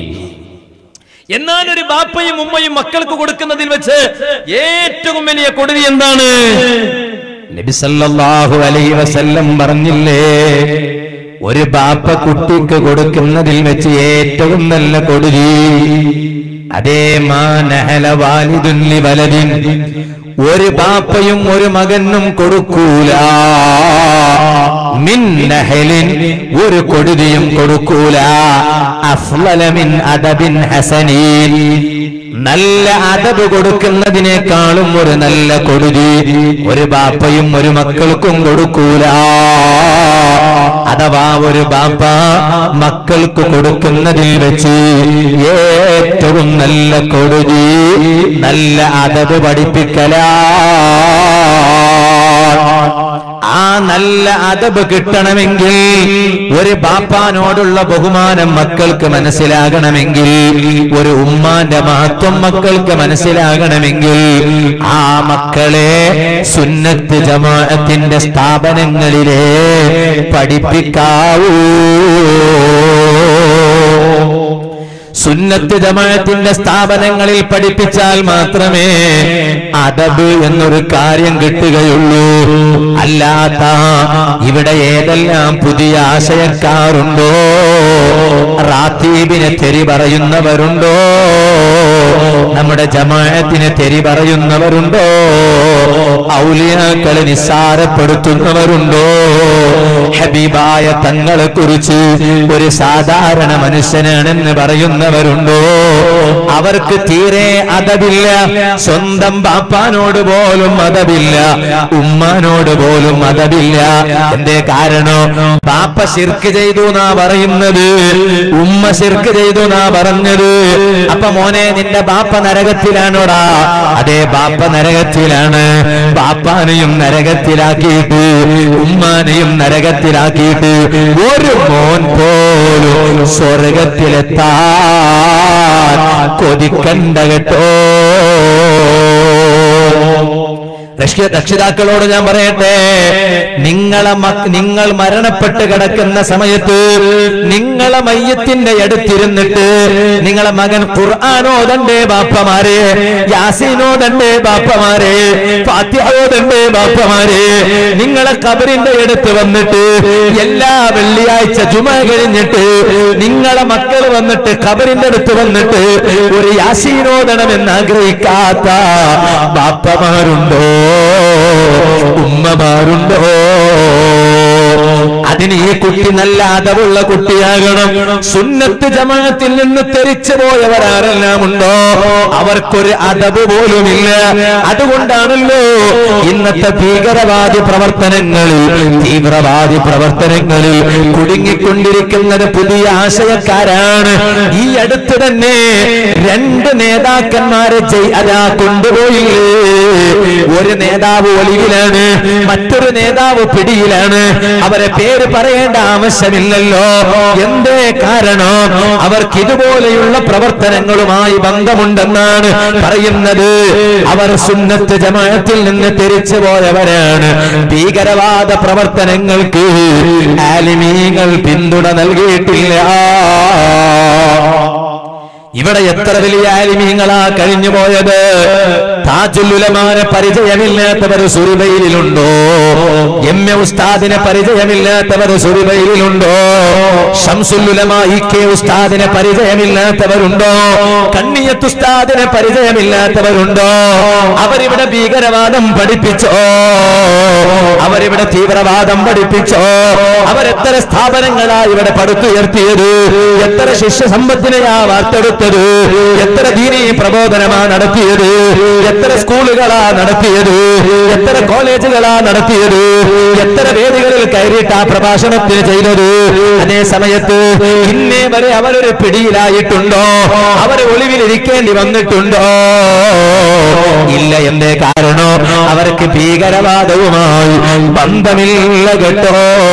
എന്നാൽ ഒരു ബാപ്പയും ഉമ്മയും മക്കൾക്ക് കൊടുക്കുന്നതിൽ വെച്ച് ഏറ്റവും വലിയ കൊടുതി എന്താണ് നബി സല്ലല്ലാഹു അലൈഹി വസല്ലം പറഞ്ഞില്ലേ ഒരു ബാപ്പ കുട്ടിക്ക് കൊടുക്കുന്നതിൽ വെച്ച് ഏറ്റവും നല്ല കൊടുതി അതേ മാനഹല വാലിദുല്ലി വലദിൻ ഒരു ബാപ്പയും ഒരു മകനും കൊടുക്കൂല മിൻ നഹലിൻ ഒരു കൊടുതിയും കൊടുക്കൂല അഫ്ളല മിൻ അദബിൻ ഹസനീൻ നല്ല അതബ് കൊടുക്കുന്നതിനേക്കാളും ഒരു നല്ല കൊടുതി ഒരു ബാപ്പയും ഒരു മക്കൾക്കും കൊടുക്കൂല അഥവാ ഒരു ബാപ്പ മക്കൾക്ക് കൊടുക്കുന്നതിൽ വെച്ച് ഏറ്റവും നല്ല കൊടുതി നല്ല അതബ് പഠിപ്പിക്കലാ ആ നല്ല അതബ് കിട്ടണമെങ്കിൽ ഒരു ബാപ്പാനോടുള്ള ബഹുമാനം മക്കൾക്ക് മനസ്സിലാകണമെങ്കിൽ ഒരു ഉമ്മാന്റെ മഹത്വം മക്കൾക്ക് മനസ്സിലാകണമെങ്കിൽ ആ മക്കളെ സുന്നത്ത് ജമാഅത്തിന്റെ സ്ഥാപനങ്ങളിലെ പഠിപ്പിക്കാവൂ സുന്നത്ത് ജമാഅത്തിന്റെ സ്ഥാപനങ്ങളിൽ പഠിപ്പിച്ചാൽ മാത്രമേ അദബ് എന്നൊരു കാര്യം കിട്ടുകയുള്ളൂ അല്ലാത്ത ഇവിടെ ഏതെല്ലാം പുതിയ ആശയക്കാരുണ്ടോ റാത്തീബിനെ തെരി പറയുന്നവരുണ്ടോ നമ്മുടെ ജമാഅത്തിന് തെരി പറയുന്നവരുണ്ടോ ഔലിയാക്കളെ നിസ്സാരപ്പെടുത്തുന്നവരുണ്ടോ ഹബീബായ തങ്ങളെ കുറിച്ച് ഒരു സാധാരണ മനുഷ്യനാണെന്ന് പറയുന്നവരുണ്ടോ അവർക്ക് തീരെ അതവില്ല സ്വന്തം ബാപ്പാനോട് പോലും അതവില്ല ഉമ്മാനോട് പോലും അതവില്ല എന്തേ കാരണം ബാപ്പ ശിർക്ക് ചെയ്തു എന്നാ പറയുന്നത് ഉമ്മ ശിർക്ക് ചെയ്തു എന്നാ പറഞ്ഞത് അപ്പൊ മോനെ നിന്റെ ബാപ്പ നരകത്തിലാണോടാ അതേ ബാപ്പ നരകത്തിലാണ് ബാപ്പാനെയും നരകത്തിലാക്കിയിട്ട് ഉമ്മാനെയും നരകത്തിലാക്കിയിട്ട് ഒരു മോൻ പോലും സ്വർഗത്തിലെത്താൻ കൊതിക്കണ്ട കേട്ടോ രക്ഷ- രക്ഷിതാക്കളോട് ഞാൻ പറയട്ടെ നിങ്ങളെ മക്ക നിങ്ങൾ മരണപ്പെട്ട് കിടക്കുന്ന സമയത്ത് നിങ്ങളെ മയ്യത്തിന്റെ അടുത്തിരുന്നിട്ട് നിങ്ങളെ മകൻ ഖുർആാനോദന്റെ ബാപ്പമാരെ യാസീനോദന്റെ ബാപ്പമാരെ ഫാത്തിഹോദന്റെ ബാപ്പമാരെ നിങ്ങളെ കബറിന്റെ അടുത്ത് വന്നിട്ട് എല്ലാ വെള്ളിയാഴ്ച ജുമ കഴിഞ്ഞിട്ട് നിങ്ങളെ മക്കൾ വന്നിട്ട് കബറിന്റെ അടുത്ത് വന്നിട്ട് ഒരു യാസീനോദണമെന്ന് ആഗ്രഹിക്കാത്ത ബാപ്പമാരുണ്ടോ ഉമ്മമാരുണ്ടോ അതിന് ഈ കുട്ടി നല്ല അതവുള്ള കുട്ടിയാകണം സുന്നത്ത് ജമാഅത്തിൽ നിന്ന് തെരിച്ചു പോയവരാരെല്ലാം ഉണ്ടോ അവർക്കൊരു അതവ് പോലുമില്ല അതുകൊണ്ടാണല്ലോ ഇന്നത്തെ ഭീകരവാദി പ്രവർത്തനങ്ങളിൽ തീവ്രവാദി പ്രവർത്തനങ്ങളിൽ കുടുങ്ങിക്കൊണ്ടിരിക്കുന്നത് പുതിയ ആശയക്കാരാണ് ഈ അടുത്ത് തന്നെ രണ്ട് നേതാക്കന്മാരെ ജയ് അതാ കൊണ്ടുപോയില്ലേ ഒരു നേതാവ് ഒളിവിലാണ് മറ്റൊരു നേതാവ് പിടിയിലാണ് അവരെ പേര് പറയേണ്ട ആവശ്യമില്ലല്ലോ എന്തേ കാരണം അവർക്ക് ഇതുപോലെയുള്ള പ്രവർത്തനങ്ങളുമായി ബന്ധമുണ്ടെന്നാണ് പറയുന്നത് അവർ സുന്നത്ത് ജമാഅത്തിൽ നിന്ന് തിരിച്ചു പോയവരാണ് ഭീകരവാദ പ്രവർത്തനങ്ങൾക്ക് ആലിമീങ്ങൾ പിന്തുണ നൽകിയിട്ടില്ല ഇവിടെ എത്ര വലിയ ആലിമീങ്ങളാ കഴിഞ്ഞു പോയത് താജുല്ലുലമാനെ പരിചയമില്ലാത്തവർ സുറിബയിലുണ്ടോ എം എ ഉസ്താദിനെ പരിചയമില്ലാത്തവർ സുറിബയിലുണ്ടോ ഷംസുല്ലുലമ ഇ കെ ഉസ്താദിനെ പരിചയമില്ലാത്തവരുണ്ടോ കണ്ണിയത്ത് ഉസ്താദിനെ പരിചയമില്ലാത്തവരുണ്ടോ അവരിവിടെ ഭീകരവാദം പഠിപ്പിച്ചോ അവരിവിടെ തീവ്രവാദം പഠിപ്പിച്ചോ അവരെത്ര സ്ഥാപനങ്ങളാ ഇവിടെ പടുത്തുയർത്തിയത് എത്ര ശിഷ്യ സമ്പത്തിനെയാ വാർത്തെടുത്തത് എത്ര ദീനീ പ്രബോധനമാ നടത്തിയത് എത്ര സ്കൂളുകളാ നടത്തിയത് എത്ര കോളേജുകളാ നടത്തിയത് എത്ര വേദികളിൽ കയറിയിട്ട് ആ പ്രഭാഷണത്തിന് ചെയ്തത് അതേ സമയത്ത് ഇന്നേ വരെ അവരൊരു പിടിയിലായിട്ടുണ്ടോ അവർ ഒളിവിലിരിക്കേണ്ടി വന്നിട്ടുണ്ടോ ഇല്ല എന്തേ കാരണോ അവർക്ക് ഭീകരവാദവുമായി ബന്ധമില്ല കേട്ടോ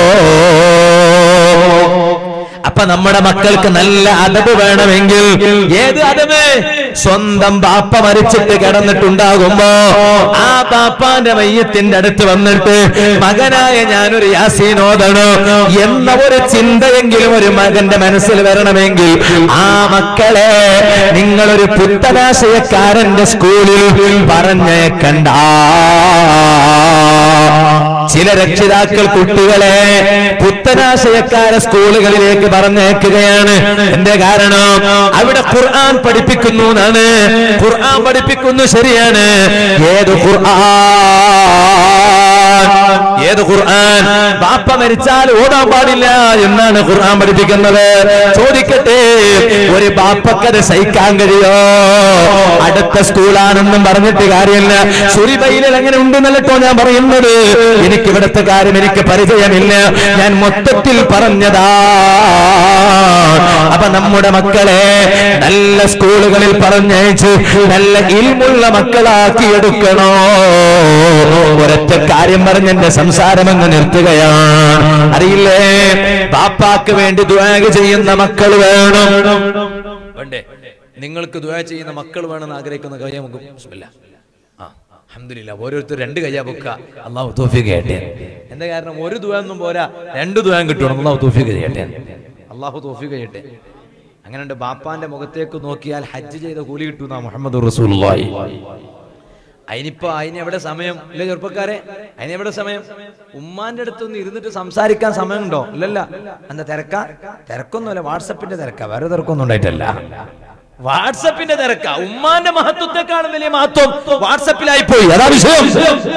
അപ്പൊ നമ്മുടെ മക്കൾക്ക് നല്ല അതവ് വേണമെങ്കിൽ ഏത് അതവ് സ്വന്തം ബാപ്പ മരിച്ചിട്ട് കിടന്നിട്ടുണ്ടാകുമ്പോ ആ ബാപ്പാന്റെ മയ്യത്തിന്റെ അടുത്ത് വന്നിട്ട് മകനായ ഞാനൊരു യാസീനോദണോ എന്ന ഒരു ചിന്തയെങ്കിലും ഒരു മകന്റെ മനസ്സിൽ വരണമെങ്കിൽ ആ മക്കളെ നിങ്ങളൊരു പുത്തനാശയക്കാരന്റെ സ്കൂളിൽ പറഞ്ഞേക്കണ്ട ചില രക്ഷിതാക്കൾ കുട്ടികളെ പുത്തനാശയക്കാരെ സ്കൂളുകളിലേക്ക് പറഞ്ഞേക്കുകയാണ് എന്റെ കാരണം അവിടെ ഖുർആൻ പഠിപ്പിക്കുന്നു എന്നാണ് ഖുർആൻ പഠിപ്പിക്കുന്നു ശരിയാണ് ഏത് ഖുർആൻ ഏത് ഖുർആൻ ബാപ്പ മരിച്ചാൽ ഓടാൻ പാടില്ല എന്നാണ് ഖുർആൻ പഠിപ്പിക്കുന്നത് ചോദിക്കട്ടെ ഒരു ബാപ്പക്കത് സഹിക്കാൻ കഴിയോ അടുത്ത സ്കൂളാണെന്നും പറഞ്ഞിട്ട് കാര്യമില്ല സുരിബയിലിൽ എങ്ങനെ ഉണ്ടെന്നല്ലോ ഞാൻ പറയുന്നത് എനിക്ക് ഇവിടുത്തെ കാര്യം എനിക്ക് പരിചയമില്ല ഞാൻ മൊത്തത്തിൽ പറഞ്ഞതാ അപ്പൊ നമ്മുടെ മക്കളെ നല്ല സ്കൂളുകളിൽ പറഞ്ഞയച്ച് നല്ല ഇൽമുള്ള മക്കളാക്കി എടുക്കണോ ഒരൊറ്റ കാര്യം പറഞ്ഞ് എന്റെ സംസാരം അങ്ങ് നിർത്തുകയാണ് അറിയില്ലേ പാപ്പാക്ക് വേണ്ടി ദ്വാഗ് ചെയ്യുന്ന മക്കൾ വേണം വേണ്ടേ നിങ്ങൾക്ക് ദ്വാ ചെയ്യുന്ന മക്കൾ വേണമെന്ന് ആഗ്രഹിക്കുന്ന കാര്യം നമുക്ക് ബിസ്മില്ലാ. ആ അൽഹംദുലില്ലാ ഓരോരുത്തർ രണ്ട് കയ്യാ പൊക്ക അള്ളാഹു തോഫിക്ക് ചെയ്യട്ടെ എന്താ കാരണം ഒരു ദുവാന്നും പോരാ രണ്ട് ദുവാൻ കിട്ടണം അള്ളാഹു തോഫിക്ക് ചെയ്യട്ടെ അള്ളാഹു തോഫിക്ക് ചെയ്യട്ടെ അങ്ങനെയുണ്ട് ബാപ്പാന്റെ മുഖത്തേക്ക് നോക്കിയാൽ ഹജ്ജ് ചെയ്ത കൂലി കിട്ടുന്ന മുഹമ്മദ് റസൂലുള്ളാഹി അതിനിപ്പോ അതിന് എവിടെ സമയം ഇല്ല ചെറുപ്പക്കാരെ അതിന് എവിടെ സമയം ഉമ്മാന്റെ അടുത്തൊന്ന് ഇരുന്നിട്ട് സംസാരിക്കാൻ സമയമുണ്ടോ ഇല്ലല്ല എന്താ തിരക്കാ തിരക്കൊന്നുമല്ല വാട്സപ്പിന്റെ തിരക്കാ വേറെ തിരക്കൊന്നും ഉണ്ടായിട്ടല്ല വാട്സപ്പിന്റെ തിരക്കാ ഉമ്മാന്റെ മഹത്വത്തെക്കാളും വലിയ മഹത്വം വാട്സപ്പിലായി പോയി അതാ വിഷയം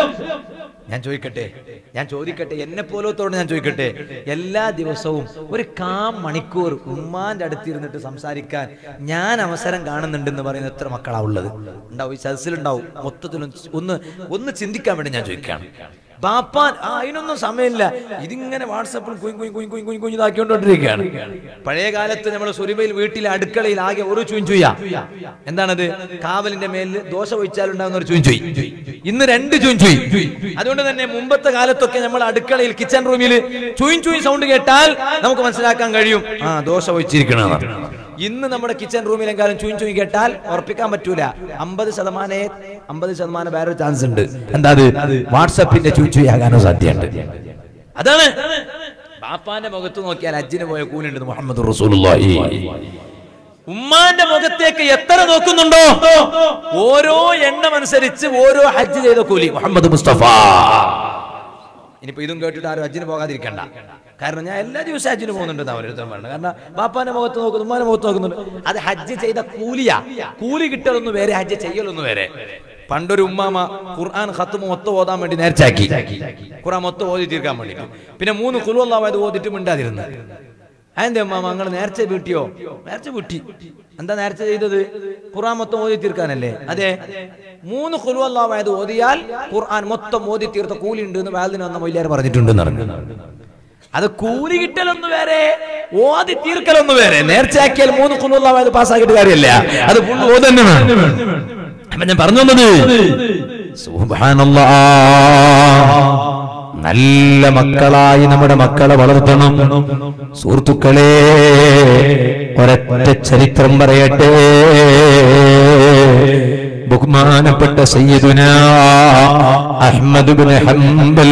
ഞാൻ ചോദിക്കട്ടെ ഞാൻ ചോദിക്കട്ടെ എന്നെ പോലത്തോട് ഞാൻ ചോദിക്കട്ടെ എല്ലാ ദിവസവും ഒരു കാം മണിക്കൂർ ഉമ്മാന്റെ അടുത്തിരുന്നിട്ട് സംസാരിക്കാൻ ഞാൻ അവസരം കാണുന്നുണ്ടെന്ന് പറയുന്ന എത്ര മക്കളാ ഉള്ളത് ഉണ്ടാവും ഈ സദസ്സിലുണ്ടാവും മൊത്തത്തിൽ ഒന്ന് ഒന്ന് ചിന്തിക്കാൻ വേണ്ടി ഞാൻ ചോദിക്കുകയാണ് ബാപ്പാൻ ആ, അതിനൊന്നും സമയമില്ല ഇതിങ്ങനെ വാട്സപ്പിൽ കുഞ്ഞു കുഞ്ഞു കുഞ്ഞു കുഞ്ഞു കുഞ്ഞു കുഞ്ഞു ഇതാക്കിക്കൊണ്ടിരിക്കുകയാണ് പഴയ കാലത്ത് നമ്മുടെ സുരിബയിൽ വീട്ടിലെ അടുക്കളയിൽ ആകെ ഒരു ചുഞ്ചുയ എന്താണത് കാവലിന്റെ മേലിൽ ദോശ ഒഴിച്ചാലുണ്ടാകുന്ന ഒരു ചുഞ്ചുയി ഇന്ന് രണ്ട് ചുഞ്ചുയി അതുകൊണ്ട് തന്നെ മുമ്പത്തെ കാലത്തൊക്കെ നമ്മൾ അടുക്കളയിൽ കിച്ചൺ റൂമിൽ ചുയിൻ ചുയിൻ സൗണ്ട് കേട്ടാൽ നമുക്ക് മനസ്സിലാക്കാൻ കഴിയും ആ ദോശ ഒഴിച്ചിരിക്കണമെന്ന് ഇന്ന് നമ്മുടെ കിച്ചൺ റൂമിലെങ്കാലും ചുയിൻ ചുയിൻ കേട്ടാൽ ഉറപ്പിക്കാൻ പറ്റൂല അമ്പത് ശതമാനേ അമ്പത് ശതമാനം വേറെ ചാൻസ് ഉണ്ട് എന്താ അത് വാട്സപ്പിന്റെ ചുയിച്ചുയാകാനോ സാധ്യതയുണ്ട് അതാണ് ബാപ്പാന്റെ മുഖത്ത് നോക്കിയാൽ അജ്ജിന് പോയ കൂലുണ്ട് മുഹമ്മദ് റസൂലുള്ളാഹി ഉമ്മാന്റെ മുഖത്തേക്ക് എത്ര നോക്കുന്നുണ്ടോ ഓരോ എണ്ണം അനുസരിച്ച് ഓരോ ഹജ്ജ് ചെയ്ത കൂലി മുഹമ്മദ് മുസ്തഫ ഇനിയിപ്പോ ഇതും കേട്ടിട്ട് ആരും ഹജ്ജിന് പോകാതിരിക്കണ്ട കാരണം ഞാൻ എല്ലാ ദിവസവും ഹജ്ജിന് പോകുന്നുണ്ട് അവരടുത്തും പറഞ്ഞത് കാരണം ബാപ്പാന്റെ മുഖത്ത് നോക്കുന്നു ഉമ്മാന്റെ മുഖത്ത് നോക്കുന്നുണ്ട് അത് ഹജ്ജ് ചെയ്ത കൂലിയാ കൂലി കിട്ടലൊന്നും വേറെ ഹജ്ജ് ചെയ്യലൊന്നും വേറെ പണ്ടൊരു ഉമ്മാമ ഖുർആൻ ഖത്തും മൊത്തം ഓതാൻ വേണ്ടി നേർച്ചാക്കി ഖുർആൻ മൊത്തം ഓതി തീർക്കാൻ വേണ്ടി പിന്നെ മൂന്ന് കുലുവല്ലാവായത് ഓതിട്ട് മിണ്ടാതിരുന്നു അതെന്താ അമ്മ നിങ്ങൾ നേർച്ച വീട്ടിയോ നേർച്ച വീട്ടി എന്താ നേർച്ച ചെയ്തത് ഖുർആൻ മൊത്തം ഓതി തീർക്കാനല്ലേ അതെ മൂന്ന് കുലുവല്ലാവായത് ഓതിയാൽ ഖുർആൻ മൊത്തം ഓതി തീർത്ത കൂലി ഉണ്ട് എന്ന് വാലിന് വന്ന മൊയ്യാർ പറഞ്ഞിട്ടുണ്ടെന്ന് പറഞ്ഞു അത് കൂലി കിട്ടലൊന്ന് വേറെ ഓതി തീർക്കലൊന്ന് വേറെ നേർച്ചയാക്കിയാൽ മൂന്ന് കുലുവല്ലാവായത് പാസ്സാക്കിയിട്ട് കാര്യമില്ല അത് ഫുള്ള് ഓതി തന്നെ വേണം അപ്പൊ ഞാൻ പറഞ്ഞു വന്നത് സുബ്ഹാനല്ലാഹ് നല്ല മക്കളായി നമ്മുടെ മക്കളെ വളർത്തണം സുഹൃത്തുക്കളെ ഒരൊറ്റ ചരിത്രം പറയട്ടെ ബഹുമാനപ്പെട്ട സയ്യിദുന അഹ്മദ് ബിൻ ഹംബൽ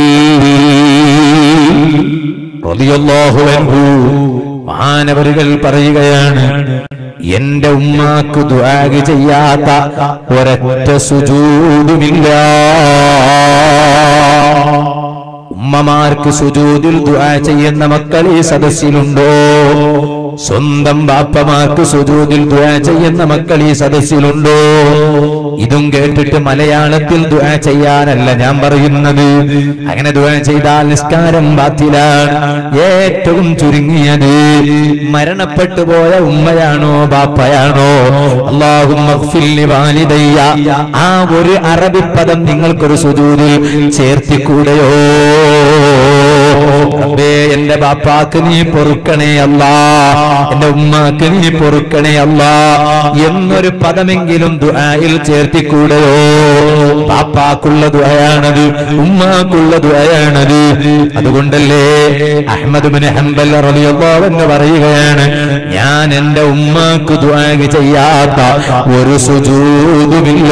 റളിയല്ലാഹു അൻഹു മഹാനവരുകൾ പറയുകയാണ് എന്റെ ഉമ്മാക്ക് ദുആഗ് ചെയ്യാത്ത ഒരൊറ്റ സുജൂദുമില്ല ഉമ്മമാർക്ക് സുജൂദിൽ ദുആ ചെയ്യുന്ന മക്കൾ ഈ സദസ്സിലുണ്ടോ സ്വന്തം ബാപ്പമാർക്ക് സുജൂദിൽ ദുആ ചെയ്യുന്ന മക്കൾ ഈ സദസ്സിലുണ്ടോ ഇതും കേട്ടിട്ട് മലയാളത്തിൽ ദുആ ചെയ്യാനല്ല ഞാൻ പറയുന്നത് അങ്ങനെ ദുആ ചെയ്താൽ നിസ്കാരം ബാത്തിലാണ് ഏറ്റവും ചുരുങ്ങിയത് മരണപ്പെട്ടു പോയ ഉമ്മയാണോ ബാപ്പയാണോ അള്ളാഹുമ്മ ഗ്ഫിർ ലി വാലിദയ്യ ആ ഒരു അറബി പദം നിങ്ങൾക്കൊരു സുജൂദിൽ ചേർത്തിക്കൂടെയോ റബ്ബേ എന്റെ ബാപ്പാക്ക് നീ പൊറുക്കണേ അല്ല എന്റെ ഉമ്മാക്ക് നീ പൊറുക്കണേ അല്ല എന്നൊരു പദമെങ്കിലും ദുആയിൽ ചേർത്തിക്കൂടെയോ ബാപ്പാക്കുള്ള ദുആയാണത് ഉമ്മാക്കുള്ള ദുആയാണത് അതുകൊണ്ടല്ലേ അഹ്മദ് ബിൻ ഹംബൽ റളിയല്ലാഹു അൻഹു പറയുകയാണ് ഞാൻ എന്റെ ഉമ്മാക്ക് ദുആ ചെയ്യാത്ത ഒരു സുജൂദുമില്ല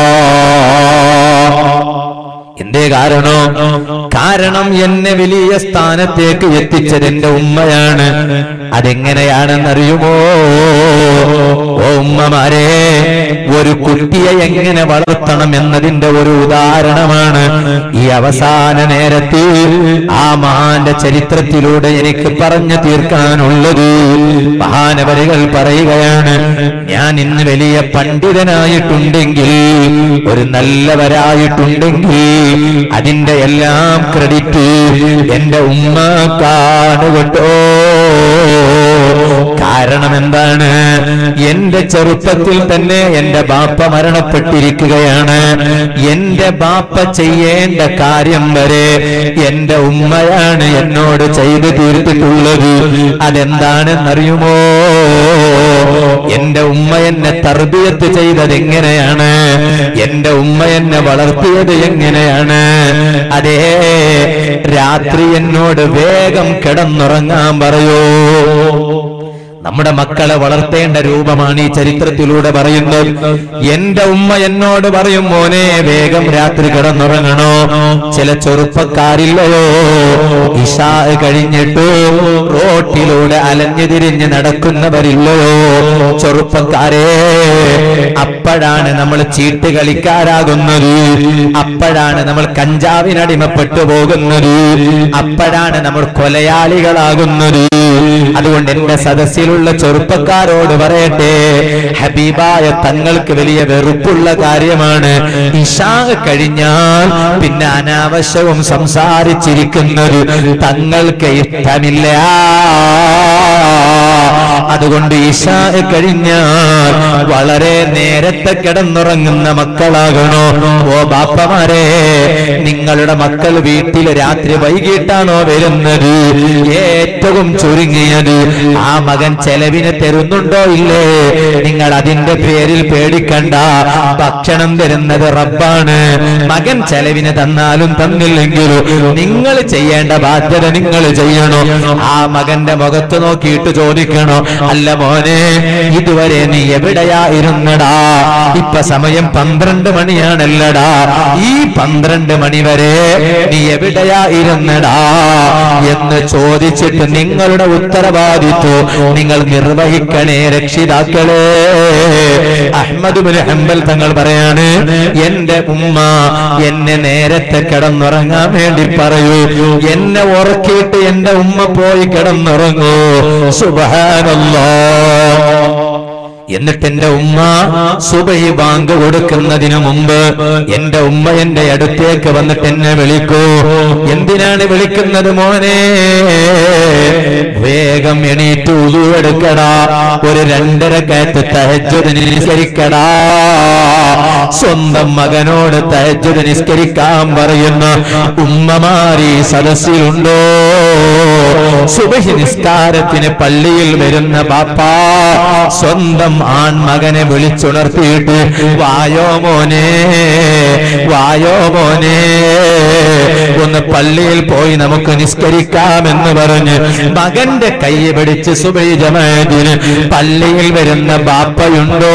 എന്തേ കാരണോ കാരണം എന്നെ വലിയ സ്ഥാനത്തേക്ക് എത്തിച്ചത് എന്റെ ഉമ്മയാണ് അതെങ്ങനെയാണെന്നറിയുമോ ഓ ഉമ്മമാരെ ഒരു കുട്ടിയെ എങ്ങനെ വളർത്തണം എന്നതിന്റെ ഒരു ഉദാഹരണമാണ് ഈ അവസാന നേരത്ത് ആ മഹാന്റെ ചരിത്രത്തിലൂടെ എനിക്ക് പറഞ്ഞു തീർക്കാനുള്ളത് മഹാനവരികൾ പറയുകയാണ് ഞാൻ ഇന്ന് വലിയ പണ്ഡിതനായിട്ടുണ്ടെങ്കിൽ ഒരു നല്ലവരായിട്ടുണ്ടെങ്കിൽ അതിന്റെ എല്ലാം ക്രെഡിറ്റ് എന്റെ ഉമ്മക്കാണ് കേട്ടോ കാരണം എന്താണ് എന്റെ ചെറുപ്പത്തിൽ തന്നെ എന്റെ ബാപ്പ മരണപ്പെട്ടിരിക്കുകയാണ് എന്റെ ബാപ്പ ചെയ്യേണ്ട കാര്യം വരെ എന്റെ ഉമ്മയാണ് എന്നോട് ചെയ്തു തീർത്തിട്ടുള്ളത് അതെന്താണെന്നറിയുമോ എന്റെ ഉമ്മ എന്നെ തർബിയത്ത് ചെയ്തത് എങ്ങനെയാണ് എന്റെ ഉമ്മ എന്നെ വളർത്തിയത് എങ്ങനെയാണ് അതേ രാത്രി എന്നോട് വേഗം കിടന്നുറങ്ങാൻ പറയൂ നമ്മുടെ മക്കളെ വളർത്തേണ്ട രൂപമാണ് ഈ ചരിത്രത്തിലൂടെ പറയുന്നത് എന്റെ ഉമ്മ എന്നോട് പറയും മോനെ വേഗം രാത്രി കിടന്നുറങ്ങണോ ചില ചെറുപ്പക്കാരില്ലയോ ഇഷാ കഴിഞ്ഞിട്ട് റോട്ടിലൂടെ അലഞ്ഞു തിരിഞ്ഞ് നടക്കുന്നവരില്ലയോ ചെറുപ്പക്കാരെ അപ്പോഴാണ് നമ്മൾ ചീട്ട് കളിക്കാരാകുന്നത് അപ്പോഴാണ് നമ്മൾ കഞ്ചാവിനടിമപ്പെട്ടു പോകുന്നത് അപ്പോഴാണ് നമ്മൾ കൊലയാളികളാകുന്നത് അതുകൊണ്ട് എന്റെ സദസ്സിലുള്ള ചെറുപ്പക്കാരോട് പറയട്ടെ ഹബീബായ തങ്ങൾക്ക് വലിയ വെറുപ്പുള്ള കാര്യമാണ് ഇഷാ കഴിഞ്ഞാൽ പിന്നെ അനാവശ്യവും സംസാരിച്ചിരിക്കുന്നത് തങ്ങൾക്ക് ഇഷ്ടമില്ല അതുകൊണ്ട് ഇഷാ കഴിഞ്ഞാൽ വളരെ നേരത്തെ കിടന്നുറങ്ങുന്ന മക്കളാകണോ ഓ ബാപ്പമാരെ നിങ്ങളുടെ മക്കൾ വീട്ടിൽ രാത്രി വൈകിട്ടാണോ വരുന്നത് ഏറ്റവും ചുരുങ്ങിയത് ആ മകൻ ചെലവിന് തരുന്നുണ്ടോ ഇല്ലേ നിങ്ങൾ അതിന്റെ പേരിൽ പേടിക്കണ്ട ഭക്ഷണം തരുന്നത് റബ്ബാണ് മകൻ ചെലവിന് തന്നാലും തന്നില്ലെങ്കിലും നിങ്ങൾ ചെയ്യേണ്ട ബാധ്യത നിങ്ങൾ ചെയ്യണോ ആ മകന്റെ മുഖത്ത് നോക്കിയിട്ട് ചോദിക്കണോ അല്ല മോനെ ഇതുവരെ നീ എവിടെയായിരുന്നടാ ഇപ്പൊ സമയം പന്ത്രണ്ട് മണിയാണല്ലടാ ഈ പന്ത്രണ്ട് മണി വരെ നീ എവിടെയായിരുന്നടാ എന്ന് ചോദിച്ചിട്ട് നിങ്ങളുടെ ഉത്തരവാദിത്വം നിങ്ങൾ നിർവഹിക്കണേ രക്ഷിതാക്കളെ അഹമ്മദ് ബിൻ ഹംബൽ തങ്ങൾ പറയാണ് എന്റെ ഉമ്മ എന്നെ നേരത്തെ കിടന്നുറങ്ങാൻ വേണ്ടി പറയൂ എന്നെ ഉറക്കിയിട്ട് എന്റെ ഉമ്മ പോയി കിടന്നുറങ്ങൂ സുബഹാനല്ലാ എന്നിട്ട് എന്റെ ഉമ്മ സുബഹി ബാങ്ക് കൊടുക്കുന്നതിന് മുമ്പ് എന്റെ ഉമ്മ എന്റെ അടുത്തേക്ക് വന്നിട്ട് എന്നെ വിളിക്കൂ എന്തിനാണ് വിളിക്കുന്നത് മോനെ വേഗം എണീറ്റ് ഉതു എടുക്കടാ ഒരു രണ്ടര കയത്ത് തഹജ്ജുദ് നിസ്കരിക്കടാ സ്വന്തം മകനോട് തഹജ്ജുദ് നിസ്കരിക്കാൻ പറയുന്ന ഉമ്മമാരി സദസ്സിലുണ്ടോ സുബഹി നിസ്കാരത്തിന് പള്ളിയിൽ വരുന്ന ബാപ്പാ സ്വന്തം ആൺമകനെ വിളിച്ചുണർത്തിയിട്ട് വായോ മോനെ വായോ മോനെ ഒന്ന് പള്ളിയിൽ പോയി നമുക്ക് നിസ്കരിക്കാമെന്ന് പറഞ്ഞ് മകന്റെ കൈ പിടിച്ച് സുബൈ ജമാഅത്തിന് പള്ളിയിൽ വരുന്ന ബാപ്പയുണ്ടോ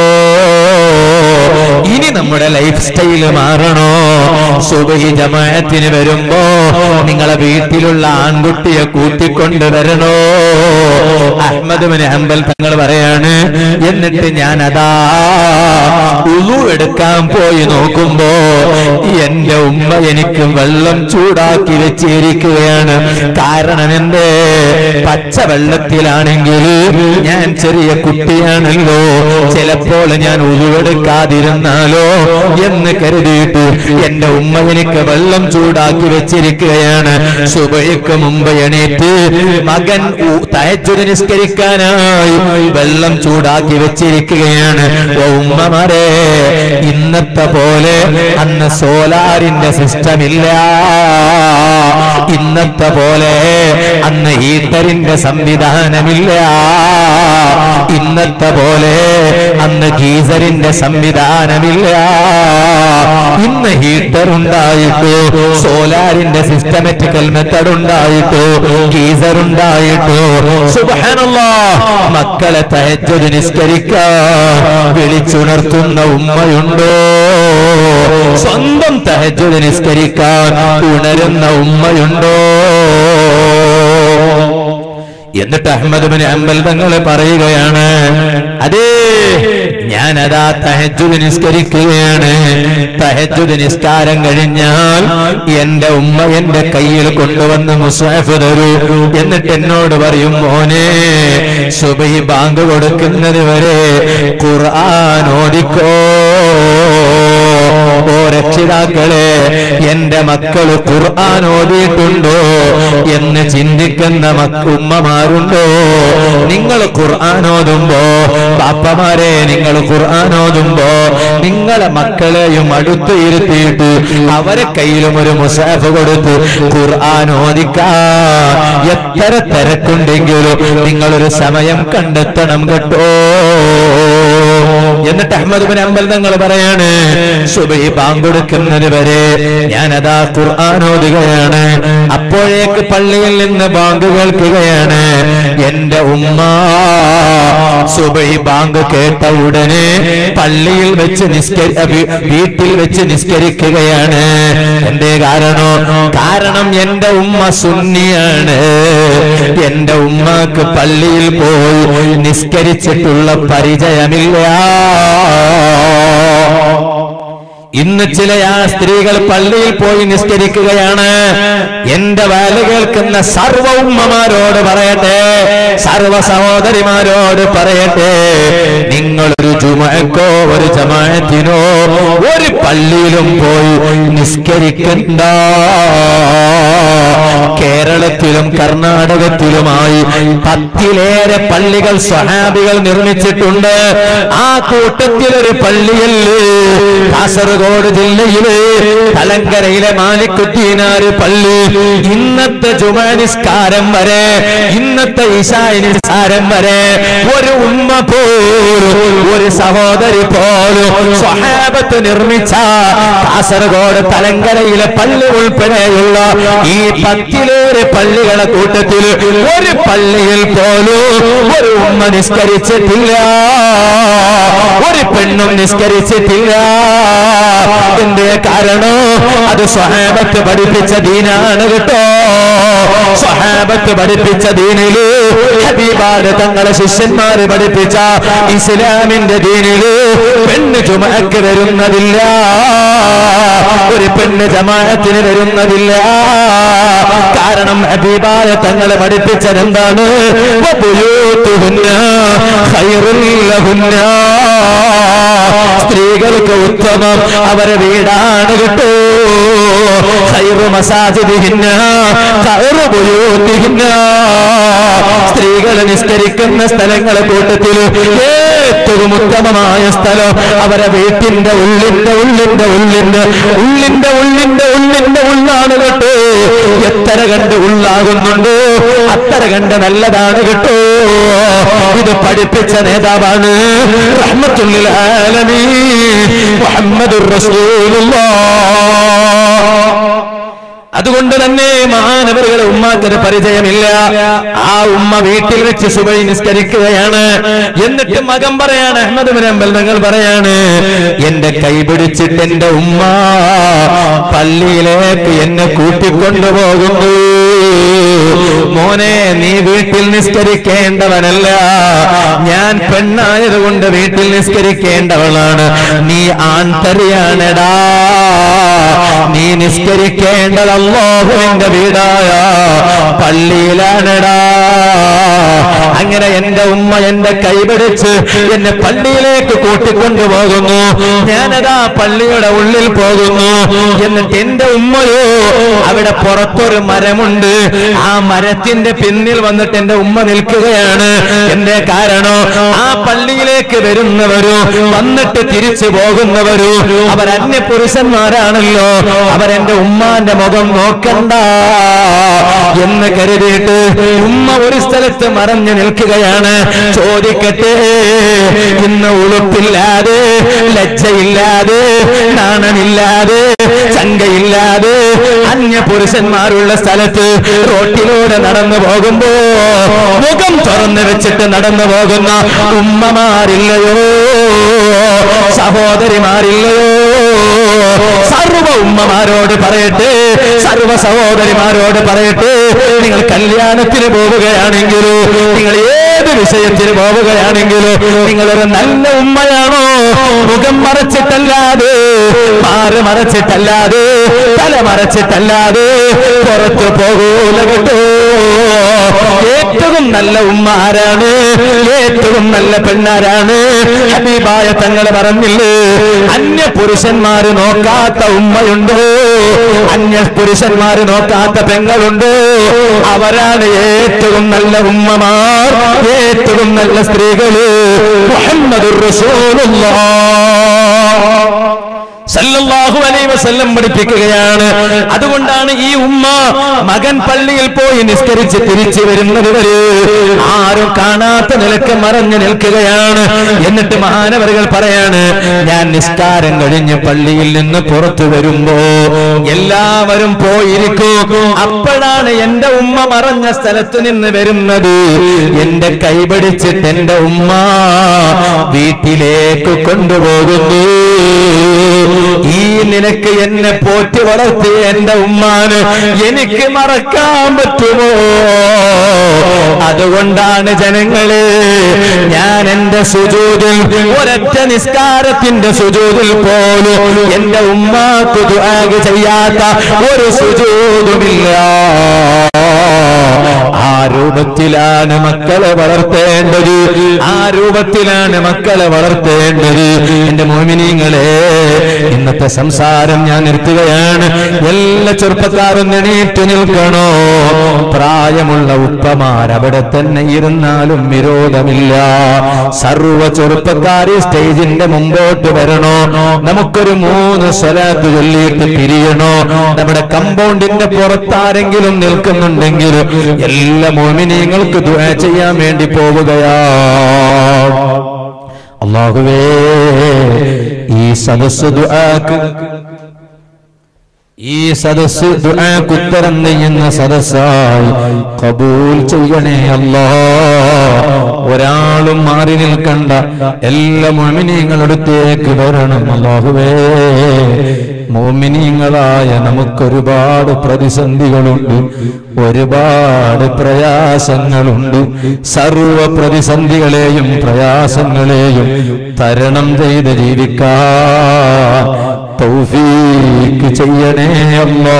ഇനി നമ്മുടെ ലൈഫ് സ്റ്റൈല് മാറണോ സുബഹി ജമാഅത്തിന് വരുമ്പോ നിങ്ങളെ വീട്ടിലുള്ള ആൺകുട്ടിയെ കൂട്ടിക്കൊണ്ട് വരണോ അഹമ്മദ് ബിൻ ഹംബൽ തങ്ങൾ പറയാണ് എന്നിട്ട് ഞാൻ അതാ ഉളു എടുക്കാൻ പോയി നോക്കുമ്പോ എന്റെ ഉമ്മ എനിക്ക് വെള്ളം ചൂടാക്കി വെച്ചിരിക്കുകയാണ് കാരണം എന്തേ പച്ചവെള്ളത്തിലാണെങ്കിൽ ഞാൻ ചെറിയ കുട്ടിയാണല്ലോ ചിലപ്പോൾ ഞാൻ ഉരുവെടുക്കാതിരുന്നാലോ എന്ന് കരുതിയിട്ട് എന്റെ ഉമ്മ എനിക്ക് വെള്ളം ചൂടാക്കി വെച്ചിരിക്കുകയാണ് സുബയ്ക്ക് മുമ്പ് എണീറ്റ് മകൻ ഉ- തഹജ്ജുദ് നിസ്കരിക്കാനായി വെള്ളം ചൂടാക്കി വെച്ചിരിക്കുകയാണ് ഓ ഉമ്മമാരെ ഇന്നത്തെ പോലെ അന്ന് സോലാറിന്റെ സിസ്റ്റം ഇല്ല ഇന്നത്തെ പോലെ അന്ന് ഹീറ്ററിന്റെ സംവിധാനമില്ല ഇന്നത്തെ പോലെ അന്ന് ഗീസറിന്റെ സംവിധാനമില്ല ഇന്ന് ഹീറ്റർ ഉണ്ടായിട്ടോ സോലാറിന്റെ സിസ്റ്റമാറ്റിക്കൽ മെത്തഡ് ഉണ്ടായിട്ടോ ഗീസർ ഉണ്ടായിട്ടോ സുബ്ഹാനല്ലാ മക്കളെ തഹജ്ജുദ് നിസ്കരിക്കാൻ വിളിച്ചുണർത്തുന്ന ഉമ്മയുണ്ടോ സ്വന്തം തഹജ്ജുദ് നിസ്കരിക്കാൻ ഉണരുന്ന ഉമ്മയുണ്ടോ എന്നിട്ട് അഹമ്മദ് ബിൻ അമ്പൽ തങ്ങൾ പറയുകയാണ് അതേ ഞാനതാ തഹജുദ് നിസ്കരിക്കുകയാണ് തഹജുദ് നിസ്കാരം കഴിഞ്ഞാൽ എന്റെ ഉമ്മ എന്റെ കയ്യിൽ കൊണ്ടുവന്ന് മുസാഫ് തരൂ എന്നിട്ട് എന്നോട് പറയും മോനെ സുബഹി ബാങ്ക് കൊടുക്കുന്നത് വരെ ഖുർആൻ ഓദിക്കോ ഓ രക്ഷിതാക്കളെ എന്റെ മക്കള് ഖുർആൻ ഓതിയിട്ടുണ്ടോ എന്ന് ചിന്തിക്കുന്ന മക്ക ഉമ്മമാരുണ്ടോ നിങ്ങൾ ഖുർആൻ ഓതുമ്പോ പാപ്പമാരെ നിങ്ങൾ ഖുർആൻ ഓതുമ്പോ നിങ്ങളെ മക്കളെയും അടുത്ത് ഇരുത്തിയിട്ട് അവരെ കയ്യിലും ഒരു മുസാഫ് കൊടുത്ത് ഖുർആൻ ഓദിക്കാൻ എത്ര തിരക്കുണ്ടെങ്കിലും നിങ്ങളൊരു സമയം കണ്ടെത്തണം കേട്ടോ എന്നിട്ട് അഹമ്മദ് ബിൻ അമ്പൽ തങ്ങൾ പറയാണ് സുബഹി ബാങ്കൊടുക്കുന്നത് വരെ ഞാനതാ ഖുർആൻ ഓതുകയാണ് അപ്പോഴേക്ക് പള്ളിയിൽ നിന്ന് ബാങ്ക് കേൾക്കുകയാണ് എന്റെ ഉമ്മ സുബഹി ബാങ്ക് കേട്ട ഉടനെ പള്ളിയിൽ വെച്ച് നിസ്കരി അഭി- വീട്ടിൽ വെച്ച് നിസ്കരിക്കുകയാണ് എന്തേ കാരണോ കാരണം എന്റെ ഉമ്മ സുന്നിയാണ് എന്റെ ഉമ്മക്ക് പള്ളിയിൽ പോയി നിസ്കരിച്ചിട്ടുള്ള പരിചയമില്ല ഇന്ന് ചില ആ സ്ത്രീകൾ പള്ളിയിൽ പോയി നിസ്കരിക്കുകയാണ് എന്റെ വാല് കേൾക്കുന്ന സർവ ഉമ്മമാരോട് പറയട്ടെ സർവ സഹോദരിമാരോട് പറയട്ടെ നിങ്ങൾ ഒരു ജുമക്കോ ഒരു ജമാഅത്തിനോ ഒരു പള്ളിയിലും പോയി നിസ്കരിക്കണ്ട കേരളത്തിലും കർണാടകത്തിലുമായി പത്തിലേറെ പള്ളികൾ സ്വഹാബികൾ നിർമ്മിച്ചിട്ടുണ്ട് ആ കൂട്ടത്തിൽ ഒരു പള്ളിയല്ലേ കാസർഗോഡ് ജില്ലയിലെ തലങ്കരയിലെ മാലിക്കുത്തീനാറ് പള്ളി ഇന്നത്തെ ജുമാ നിസ്കാരം വരെ ഇന്നത്തെ ഇശായി നിസ്കാരം വരെ ഒരു ഉമ്മ പോലും ഒരു സഹോദരി പോലും സ്വഹാബത്ത് നിർമ്മിച്ച കാസർഗോഡ് തലങ്കരയിലെ പള്ളി ഉൾപ്പെടെയുള്ള ഈ പത്തിലേറെ പള്ളികളെ കൂട്ടത്തിൽ ഒരു പള്ളിയിൽ പോലും ഒരു ഉമ്മ നിസ്കരിച്ചിട്ടില്ല ഒരു പെണ്ണും നിസ്കരിച്ചിട്ടില്ല എന്റെ കാരണം അത് സ്വഹാബത്ത് പഠിപ്പിച്ച ദീനാണ് കേട്ടോ സ്വഹാബത്ത് പഠിപ്പിച്ച ദീനില് ഹബീബാട് തങ്ങളെ ശിഷ്യന്മാര് പഠിപ്പിച്ച ഇസ്ലാമിന്റെ ദീനില് പെണ്ണ് ചുമക്ക് വരുന്നതില്ല ഒരു പെണ്ണ് ജമാഅത്തിന് വരുന്നതില്ല കാരണം ഹബീബായ തങ്ങളെ പഠിപ്പിച്ചത് എന്താണ് വബുയൂത്തുഹുന്ന ഖൈറുൽ ലഹുന്ന. സ്ത്രീകൾക്ക് ഉത്തമം അവരെ വീടാണ് കേട്ടോ ഖൈറു മസാജിദിഹിന്ന ഖൈറു ബുയൂത്തിഹിന്ന സ്ത്രീകൾ നിസ്കരിക്കുന്ന സ്ഥലങ്ങളെ കൂട്ടത്തിൽ ഏറ്റവും ഉത്തമമായ സ്ഥലം അവരെ വീട്ടിന്റെ ഉള്ളിന്റെ ഉള്ളിന്റെ ഉള്ളിന്റെ ഉള്ളിന്റെ ഉള്ളിന്റെ ഉള്ളിന്റെ ഉള്ളാണ് കേട്ടോ എത്ര കണ്ട് ഉള്ളാകുന്നുണ്ടോ അത്ര കണ്ട് നല്ലതാണ് കേട്ടോ ഇത് പഠിപ്പിച്ച നേതാവാണ് റഹ്മത്തുള്ളിൽ ആലമീ മുഹമ്മദുർ റസൂലുള്ളാഹ് അതുകൊണ്ട് തന്നെ മഹാനവറുകളെ ഉമ്മാക്കൊരു പരിചയമില്ല ആ ഉമ്മ വീട്ടിൽ വെച്ച് സുബൈ നിസ്കരിക്കുകയാണ് എന്നിട്ട് മകൻ പറയാണ് അഹമ്മദ് മുനമ്പൽ നിങ്ങൾ പറയാണ് എന്റെ കൈ പിടിച്ചിട്ട് എന്റെ ഉമ്മ പള്ളിയിലേക്ക് എന്നെ കൂട്ടിക്കൊണ്ടുപോകുന്നു മോനെ നീ വീട്ടിൽ നിസ്കരിക്കേണ്ടവനല്ല ഞാൻ പെണ്ണായതുകൊണ്ട് വീട്ടിൽ നിസ്കരിക്കേണ്ടവളാണ് നീ ആൺതറിയാണെടാ നീ നിസ്കരിക്കേണ്ടത് അള്ളാഹുവിന്റെ വീടായ പള്ളിയിലാണെടാ അങ്ങനെ എന്റെ ഉമ്മ എന്റെ കൈപിടിച്ച് എന്നെ പള്ളിയിലേക്ക് കൂട്ടിക്കൊണ്ടുപോകുന്നു ഞാനതാ പള്ളിയുടെ ഉള്ളിൽ പോകുന്നു എന്നിട്ട് എന്റെ ഉമ്മയോ അവിടെ പുറത്തൊരു മരമുണ്ട് ആ മരത്തിന്റെ പിന്നിൽ വന്നിട്ട് എന്റെ ഉമ്മ നിൽക്കുകയാണ് എന്റെ കാരണം ആ പള്ളിയിലേക്ക് വരുന്നവരോ വന്നിട്ട് തിരിച്ചു പോകുന്നവരോ അവർ അന്യ പുരുഷന്മാരാണല്ലോ അവരെന്റെ ഉമ്മാന്റെ മുഖം നോക്കണ്ട എന്ന് കരുതിയിട്ട് ഉമ്മ ഒരു സ്ഥലത്ത് മറഞ്ഞു നിൽക്കുകയാണ് ചോദിക്കട്ടെ ഇന്ന് ഉളുപ്പില്ലാതെ ലജ്ജയില്ലാതെ നാണമില്ലാതെ ചങ്കയില്ലാതെ അന്യ പുരുഷന്മാരുള്ള സ്ഥലത്ത് റോട്ടിലൂടെ നടന്നു പോകുമ്പോ മുഖം തുറന്നു വെച്ചിട്ട് നടന്നു പോകുന്ന ഉമ്മമാരില്ലയോ സഹോദരിമാരില്ലയോ സർവ ഉമ്മമാരോട് പറയട്ടെ സർവ സഹോദരിമാരോട് പറയട്ടെ നിങ്ങൾ കല്യാണത്തിന് പോവുകയാണെങ്കിലോ നിങ്ങൾ ഏത് വിഷയത്തിന് പോവുകയാണെങ്കിലോ നിങ്ങളൊരു നല്ല ഉമ്മയാണോ മുഖം മറച്ചിട്ടല്ലാതെ മാറ് മറച്ചിട്ടല്ലാതെ തല മറച്ചിട്ടല്ലാതെ പുറത്തു പോകൂല കേട്ടോ ഏറ്റവും നല്ല ഉമ്മ ആരാണ് ഏറ്റവും നല്ല പെണ്ണാരാണ് ഹബീബായ തങ്ങൾ പറഞ്ഞില്ലേ അന്യ പുരുഷന്മാര് നോക്കാത്ത ഉമ്മയുണ്ടോ അന്യ പുരുഷന്മാര് നോക്കാത്ത പെങ്ങളുണ്ടോ അവരാണ് ഏറ്റവും നല്ല ഉമ്മമാർ ഏറ്റവും നല്ല സ്ത്രീകള് മുഹമ്മദുർ റസൂലുള്ളാഹ് സല്ലല്ലാഹു അലൈഹി വസല്ലം പഠിപ്പിക്കുകയാണ് അതുകൊണ്ടാണ് ഈ ഉമ്മ മകൻ പള്ളിയിൽ പോയി നിസ്കരിച്ച് തിരിച്ചു വരുന്നത് വരെ ആരും കാണാത്ത നിലക്ക് മറഞ്ഞു നിൽക്കുകയാണ് എന്നിട്ട് മഹാനവറുകൾ പറയാണ് ഞാൻ നിസ്കാരം കഴിഞ്ഞ് പള്ളിയിൽ നിന്ന് പുറത്തു വരുമ്പോ എല്ലാവരും പോയിരിക്കും അപ്പോഴാണ് എന്റെ ഉമ്മ മറഞ്ഞ സ്ഥലത്ത് നിന്ന് വരുന്നത് എന്റെ കൈപിടിച്ചിട്ട് എന്റെ ഉമ്മ വീട്ടിലേക്ക് കൊണ്ടുപോകുന്നു ഈ നിനക്ക് എന്നെ പോറ്റി വളർത്തി എന്റെ ഉമ്മാന് എനിക്ക് മറക്കാൻ പറ്റുമോ അതുകൊണ്ടാണ് ജനങ്ങളെ ഞാൻ എന്റെ സുജൂതിൽ ഒരൊറ്റ നിസ്കാരത്തിന്റെ സുജൂതിൽ പോലും എന്റെ ഉമ്മാക്ക് ദുആഗ് ചെയ്യാത്ത ഒരു സുജൂതുമില്ല ആ രൂപത്തിലാണ് മക്കളെ വളർത്തേണ്ടത് ആ രൂപത്തിലാണ് മക്കളെ വളർത്തേണ്ടത് എന്റെ മോമിനിങ്ങളെ ഇന്നത്തെ സംസാരം ഞാൻ നിർത്തുകയാണ് എല്ലാ ചെറുപ്പക്കാരും എണീറ്റ് നിൽക്കണോ പ്രായമുള്ള ഉപ്പമാർ അവിടെ തന്നെ ഇരുന്നാലും വിരോധമില്ല സർവ ചെറുപ്പക്കാര് സ്റ്റേജിന്റെ മുമ്പോട്ട് വരണോ നമുക്കൊരു മൂന്ന് സ്വലാത്ത് ചൊല്ലിയിട്ട് പിരിയണോ നമ്മുടെ കമ്പൗണ്ടിന്റെ പുറത്താരെങ്കിലും നിൽക്കുന്നുണ്ടെങ്കിൽ എല്ലാ മോമിനിയങ്ങൾക്ക് ദുആ ചെയ്യാൻ വേണ്ടി പോവുകയാ അള്ളാഹുവേ ഈ സദസ് ദുആക്ക് ഈ സദസ് ദുആക്ക് ഉത്തരം ചെയ്യുന്ന സദസ്സായി കബൂൽ ചെയ്യണേ അല്ലാ ഒരാളും മാറി നിൽക്കണ്ട എല്ലാ മോമിനിയങ്ങളടുത്തേക്ക് വരണം അല്ലാഹുവേ മോമിനിയങ്ങളായ നമുക്കൊരുപാട് പ്രതിസന്ധികളുണ്ട് ഒരുപാട് പ്രയാസങ്ങളുണ്ട് സർവ പ്രതിസന്ധികളെയും പ്രയാസങ്ങളെയും തരണം ചെയ്ത് ജീവിക്കാൻ തൗഫീക്ക് ചെയ്യണേ അല്ലാ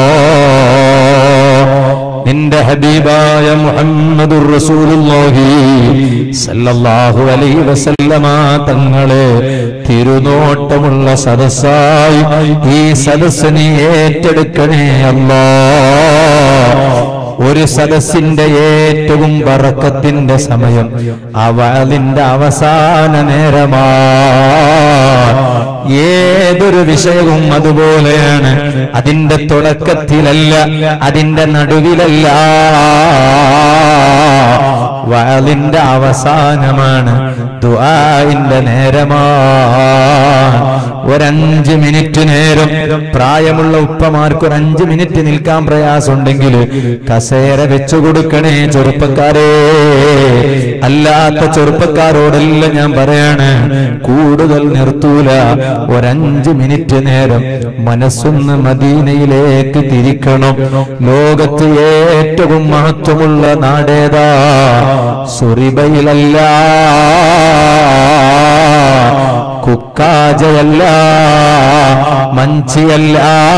നിന്റെ ഹബീബായ മുഹമ്മദുർ റസൂലുള്ളാഹി സല്ലല്ലാഹു അലൈഹി വസല്ലമ തങ്ങളെ തിരുനോട്ടമുള്ള സദസ്സായി ഈ സദസ്സ് നീ ഏറ്റെടുക്കണേ അല്ലാ ഒരു സദസ്സിന്റെ ഏറ്റവും വറക്കത്തിന്റെ സമയം അവളിന്റെ അവസാന നേരമാ ഏതൊരു വിഷയവും അതുപോലെയാണ് അതിന്റെ തുടക്കത്തിലല്ല അതിന്റെ നടുവിലല്ല വാളിന്റെ അവസാനമാണ് ദുആഇന്റെ നേരമാണ് ഒരഞ്ച് മിനിറ്റ് നേരം പ്രായമുള്ള ഉപ്പമാർക്ക് ഒരു അഞ്ച് മിനിറ്റ് നിൽക്കാൻ പ്രയാസമുണ്ടെങ്കിൽ കസേര വെച്ചു കൊടുക്കണേ ചെറുപ്പക്കാരെ അല്ലാത്ത ചെറുപ്പക്കാരോടെല്ലാം ഞാൻ പറയാണ് കൂടുതൽ നിർത്തൂല ഒരഞ്ച് മിനിറ്റ് നേരം മനസ്സൊന്ന് മദീനയിലേക്ക് തിരിക്കണം ലോകത്ത് ഏറ്റവും മഹത്വമുള്ള നാടേതാ സുറിബയിലല്ല കുക്കാജയല്ല മഞ്ചിയല്ല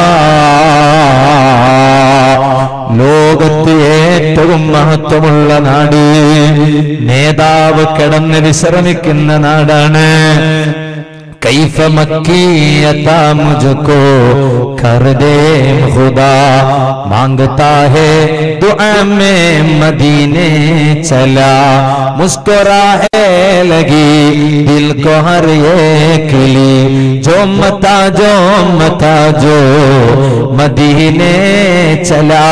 ലോകത്ത് ഏറ്റവും മഹത്വമുള്ള നാട് നേതാവ് കിടന്ന് വിശ്രമിക്കുന്ന നാടാണ് കൈഫ മക്കിയता मुझको कर दे खुदा मांगता है दुआ में मदीने चला मुस्कुराए लगी दिल को हर एक ली जो मता जो मता जो मदीने चला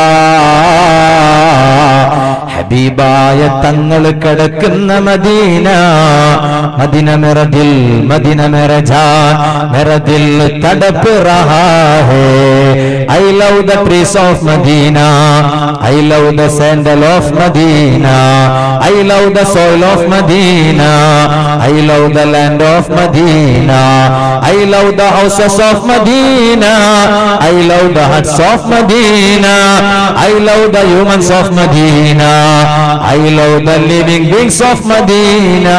ഹബീബായ തങ്ങൾ കിടക്കുന്ന മദീന മദിന മെറദിൽ മദിന മെറജാൻ മെറദിൽ തടപ്പ് റഹാ ഹേ I love the trees of Medina. I love the sandal of Medina. I love the soil of Medina. I love the land of Medina. I love the houses of Medina. I love the huts of Medina. I love the humans of Medina. I love the living beings of Medina.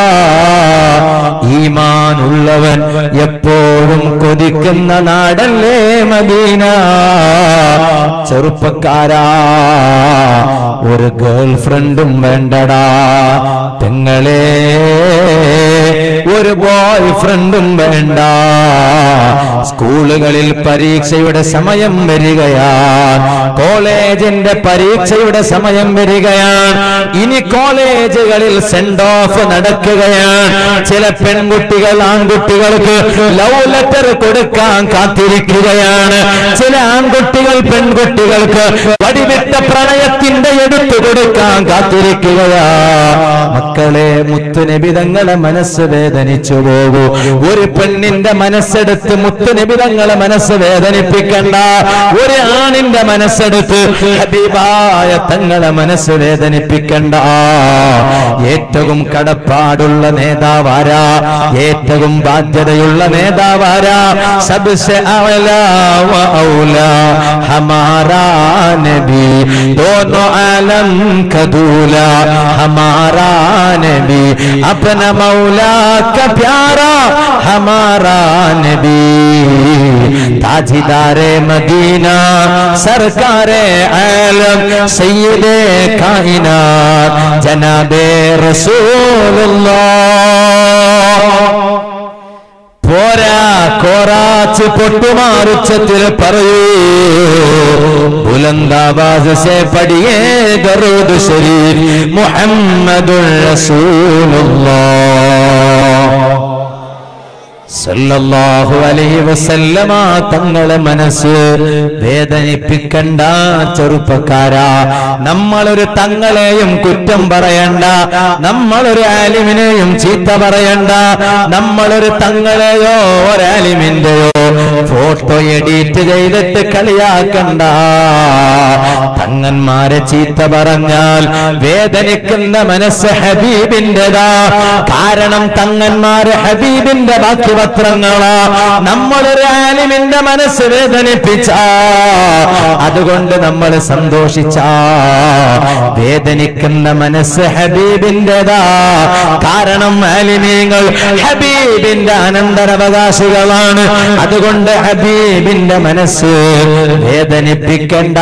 ഈമാൻ ഉള്ളവൻ എപ്പോഴും കൊതിക്കുന്ന നാടല്ലേ Medina ചെറുപ്പക്കാരാ ഒരു girl ഫ്രണ്ടും വേണ്ടടാ പെങ്ങളെ ഒരു ബോയ് ഫ്രണ്ടും വേണ്ട സ്കൂളുകളിൽ പരീക്ഷയുടെ സമയം വരികയാണ് കോളേജിന്റെ പരീക്ഷയുടെ സമയം വരികയാണ് ഇനി കോളേജുകളിൽ സെൻഡ് ഓഫ് നടക്കുകയാണ് ചില പെൺകുട്ടികൾ ആൺകുട്ടികൾക്ക് ലവ് ലെറ്റർ കൊടുക്കാൻ കാത്തിരിക്കുകയാണ് ചില ആൺകുട്ടികൾ പെൺകുട്ടികൾക്ക് വടിവിട്ട പ്രണയത്തിന്റെ എടുത്തു കൊടുക്കാൻ കാത്തിരിക്കുകയാ മക്കളെ മുത്തുനിബിതങ്ങളെ മനസ്സ് വേദനിച്ചു പോകൂ ഒരു പെണ്ണിന്റെ മനസ്സെടുത്ത് മുത്തുനിബിതങ്ങളെ മനസ്സ് വേദനിപ്പിക്കണ്ട ഒരു ആണിന്റെ മനസ്സെടുത്ത് ഹബീബായ തങ്ങളെ മനസ്സ് വേദനിപ്പിക്കണ്ട ഏറ്റവും കടപ്പാടുള്ള നേതാവാരാ ഏറ്റവും ബാധ്യതയുള്ള നേതാവാരാ സബ്സെ അവലാ വ ഔലാ ഹമാരാ നബി दोनों आलम का दूल्हा हमारा नबी अपना मौला का प्यारा हमारा नबी ताजीदारे मदीना सरकारे आलम सैयदे कायनात जनाबे रसूलुल्लाह പോരാ കോറാച്ച് പൊട്ടുമാറുച്ചത്തിൽ പറയൂ ബുലന്ദാബാസ് സേ പഠിയേ ദറൂദ് ശരീഫ് മുഹമ്മദുർ റസൂലുള്ളാഹ് സല്ലല്ലാഹു അലൈഹി വസല്ലമ തങ്ങളെ മനസ്സ് വേദനിപ്പിക്കണ്ട ചെറുപ്പക്കാരാ നമ്മളൊരു തങ്ങളെയും കുറ്റം പറയണ്ട നമ്മളൊരു ആലിമിനെയും ചീത്ത പറയണ്ട നമ്മളൊരു തങ്ങളെയോ ഒരാലിമിന്റെയോ ഫോട്ടോ എഡിറ്റ് ചെയ്തിട്ട് കളിയാക്കണ്ട തങ്ങന്മാരെ ചീത്ത പറഞ്ഞാൽ വേദനിക്കുന്ന മനസ്സ് ഹബീബിന്റെതാ കാരണം തങ്ങന്മാര് ഹബീബിന്റെ ബാക്കി പത്രങ്ങളാ നമ്മളൊരു ആലിമിന്റെ മനസ്സ് വേദനിപ്പിച്ച അതുകൊണ്ട് നമ്മൾ സന്തോഷിച്ച വേദനിക്കുന്ന മനസ്സ് ഹബീബിന്റെതാ കാരണം ആലിമീങ്ങൾ ഹബീബിന്റെ അനന്തരാവകാശികളാണ് അതുകൊണ്ട് ഹബീബിന്റെ മനസ്സ് വേദനിപ്പിക്കണ്ട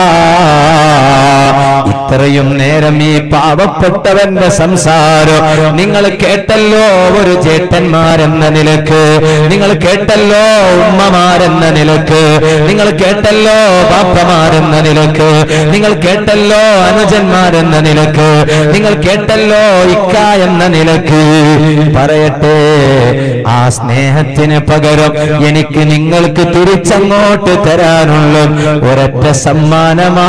ഇത്രയും നേരം ഈ പാവപ്പെട്ടവന്റെ സംസാരം നിങ്ങൾ കേട്ടല്ലോ ഒരു ചേട്ടന്മാരെന്ന നിലക്ക് നിങ്ങൾ കേട്ടല്ലോ ഉമ്മമാരെന്ന നിലക്ക് നിങ്ങൾ കേട്ടല്ലോ ബാപ്പമാരെന്ന നിലക്ക് നിങ്ങൾ കേട്ടല്ലോ അനുജന്മാരെന്ന നിലക്ക് നിങ്ങൾ കേട്ടല്ലോ ഇക്ക എന്ന നിലക്ക് പറയട്ടെ ആ സ്നേഹത്തിന് പകരം എനിക്ക് നിങ്ങൾക്ക് തിരിച്ചങ്ങോട്ട് തരാനുള്ള ഒരൊറ്റ സമ്മാനമാ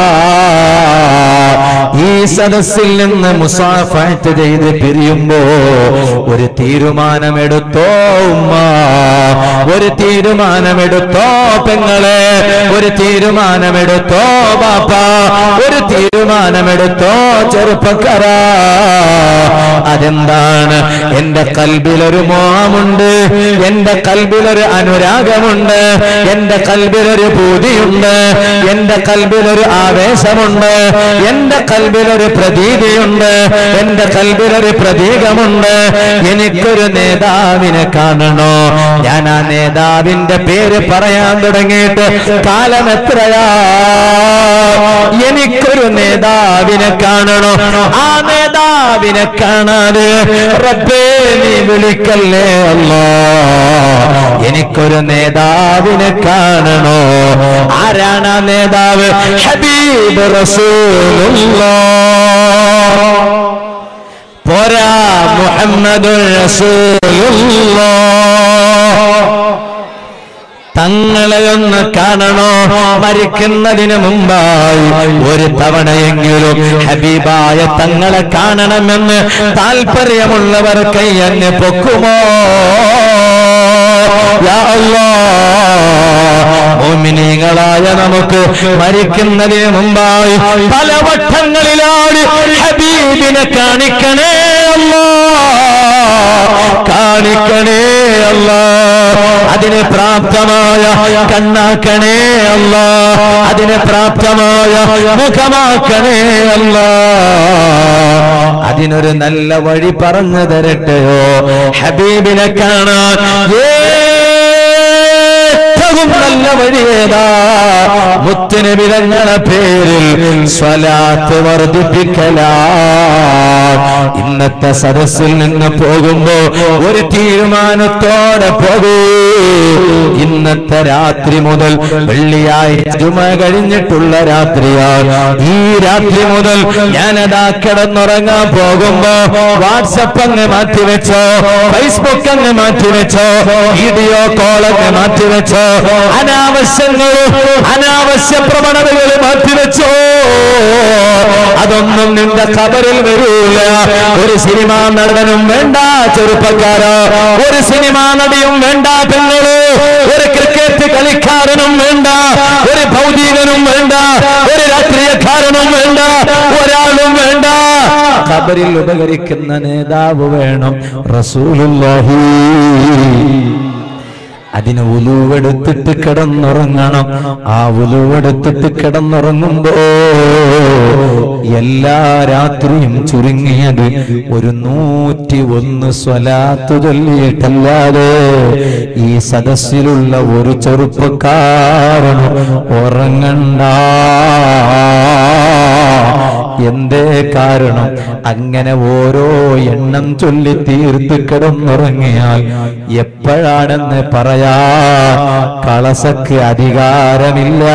ഈ സദസ്സിൽ നിന്ന് മുസാഫാറ്റ് ചെയ്ത് പിരിയുമ്പോ ഒരു തീരുമാനമെടുത്തോ ഉമ്മ ഒരു തീരുമാനമെടുത്തോ പെങ്ങളെ ഒരു തീരുമാനമെടുത്തോ ബാപ്പ ഒരു തീരുമാനമെടുത്തോ ചെറുപ്പക്കാരാ അതെന്താണ് എന്റെ കൽബിലൊരു മോഹമുണ്ട് എന്റെ കൽബിലൊരു അനുരാഗമുണ്ട് എന്റെ കൽബിലൊരു പൂതിയുണ്ട് എന്റെ കൽബിലൊരു ആവേശമുണ്ട് എന്റെ കൽബിലൊരു പ്രതീതിയുണ്ട് എന്റെ കൽബിലൊരു പ്രതീകമുണ്ട് എനിക്കൊരു നേതാവിനെ കാണണോ ഞാൻ ആ നേതാവിന്റെ പേര് പറയാൻ തുടങ്ങിയിട്ട് കാലം എത്രയാ എനിക്കൊരു നേതാവിനെ കാണണോ ആ നേതാവിനെ കാണാതെ റബ്ബേ നീ വിളിക്കല്ലേ അല്ലോ എനിക്കൊരു നേതാവിനെ കാണണോ ആരാണ് ആ നേതാവ് ഹബീബ് റസൂലുള്ള പോരാ മുഹമ്മദ് റസൂലുള്ള തങ്ങളെ ഒന്ന് കാണണോ മരിക്കുന്നതിന് മുമ്പായി ഒരു തവണയെങ്കിലും ഹബീബായ തങ്ങളെ കാണണമെന്ന് താല്പര്യമുള്ളവർ കൈയന്നെ പൊക്കുമോ യാ അല്ലാഹ് മോമിനീങ്ങളായ നമുക്ക് മരിക്കുന്നതിന് മുമ്പായി പല വട്ടങ്ങളിലാണ് ഹബീബിനെ കാണിക്കണേ അല്ലാ കാണിക്കണേ അല്ല അതിന് പ്രാപ്തമായ കണ്ണാക്കണേ അല്ല അതിന് പ്രാപ്തമായ മുഖമാക്കണേ അല്ല അതിനൊരു നല്ല വഴി പറഞ്ഞു തരട്ടെയോ ഹബീബിനെ കാണാൻ ഏറ്റവും നല്ല വഴിയേതാ മുത്തുനബിതങ്ങളെ പേരിൽ സ്വലാത്ത് വർദ്ധിപ്പിക്കലാ ഇന്നത്തെ സദസ്സിൽ നിന്ന് പോകുമ്പോ ഒരു തീരുമാനത്തോടെ പോകൂ ഇന്നത്തെ രാത്രി മുതൽ വെള്ളിയാഴ്ച ജുമ കഴിഞ്ഞിട്ടുള്ള രാത്രിയാണ് ഈ രാത്രി മുതൽ ഞാനതാ കിടന്നുറങ്ങാൻ പോകുമ്പോ വാട്സപ്പ് അങ്ങ് മാറ്റിവെച്ചോ ഫേസ്ബുക്ക് അങ്ങ് മാറ്റിവെച്ചോ വീഡിയോ കോൾ അങ്ങ് മാറ്റിവെച്ചോ അനാവശ്യങ്ങൾ അനാവശ്യ പ്രവണതകൾ മാറ്റിവെച്ചോ അതൊന്നും നിന്റെ ഖബറിൽ വരൂല ഒരു സിനിമാ നടനും വേണ്ട ചെറുപ്പക്കാരോ ഒരു സിനിമാ നടിയും വേണ്ട പെങ്ങള് ഒരു ക്രിക്കറ്റ് കളിക്കാരനും വേണ്ട ഒരു ഭൗതികനും വേണ്ട ഒരു രാഷ്ട്രീയക്കാരനും വേണ്ട ഒരാളും വേണ്ട ഖബറിൽ ഉപകരിക്കുന്ന നേതാവ് വേണം റസൂലുള്ളാഹി അതിന് ഉലുവെടുത്തിട്ട് കിടന്നുറങ്ങണം ആ ഉലുവെടുത്തിട്ട് കിടന്നുറങ്ങുമ്പോ എല്ലാ രാത്രിയും ചുരുങ്ങിയത് ഒരു നൂറ്റി ഒന്ന് സ്വലാത്തു ചൊല്ലിയിട്ടല്ലാതെ ഈ സദസ്സിലുള്ള ഒരു ചെറുപ്പക്കാരനും ഉറങ്ങണ്ട എന്തേ കാരണം അങ്ങനെ ഓരോ എണ്ണം ചൊല്ലി തീർത്ത് കിടന്നുറങ്ങിയാൽ എപ്പോഴാണെന്ന് പറയാ കളസക്ക് അധികാരമില്ല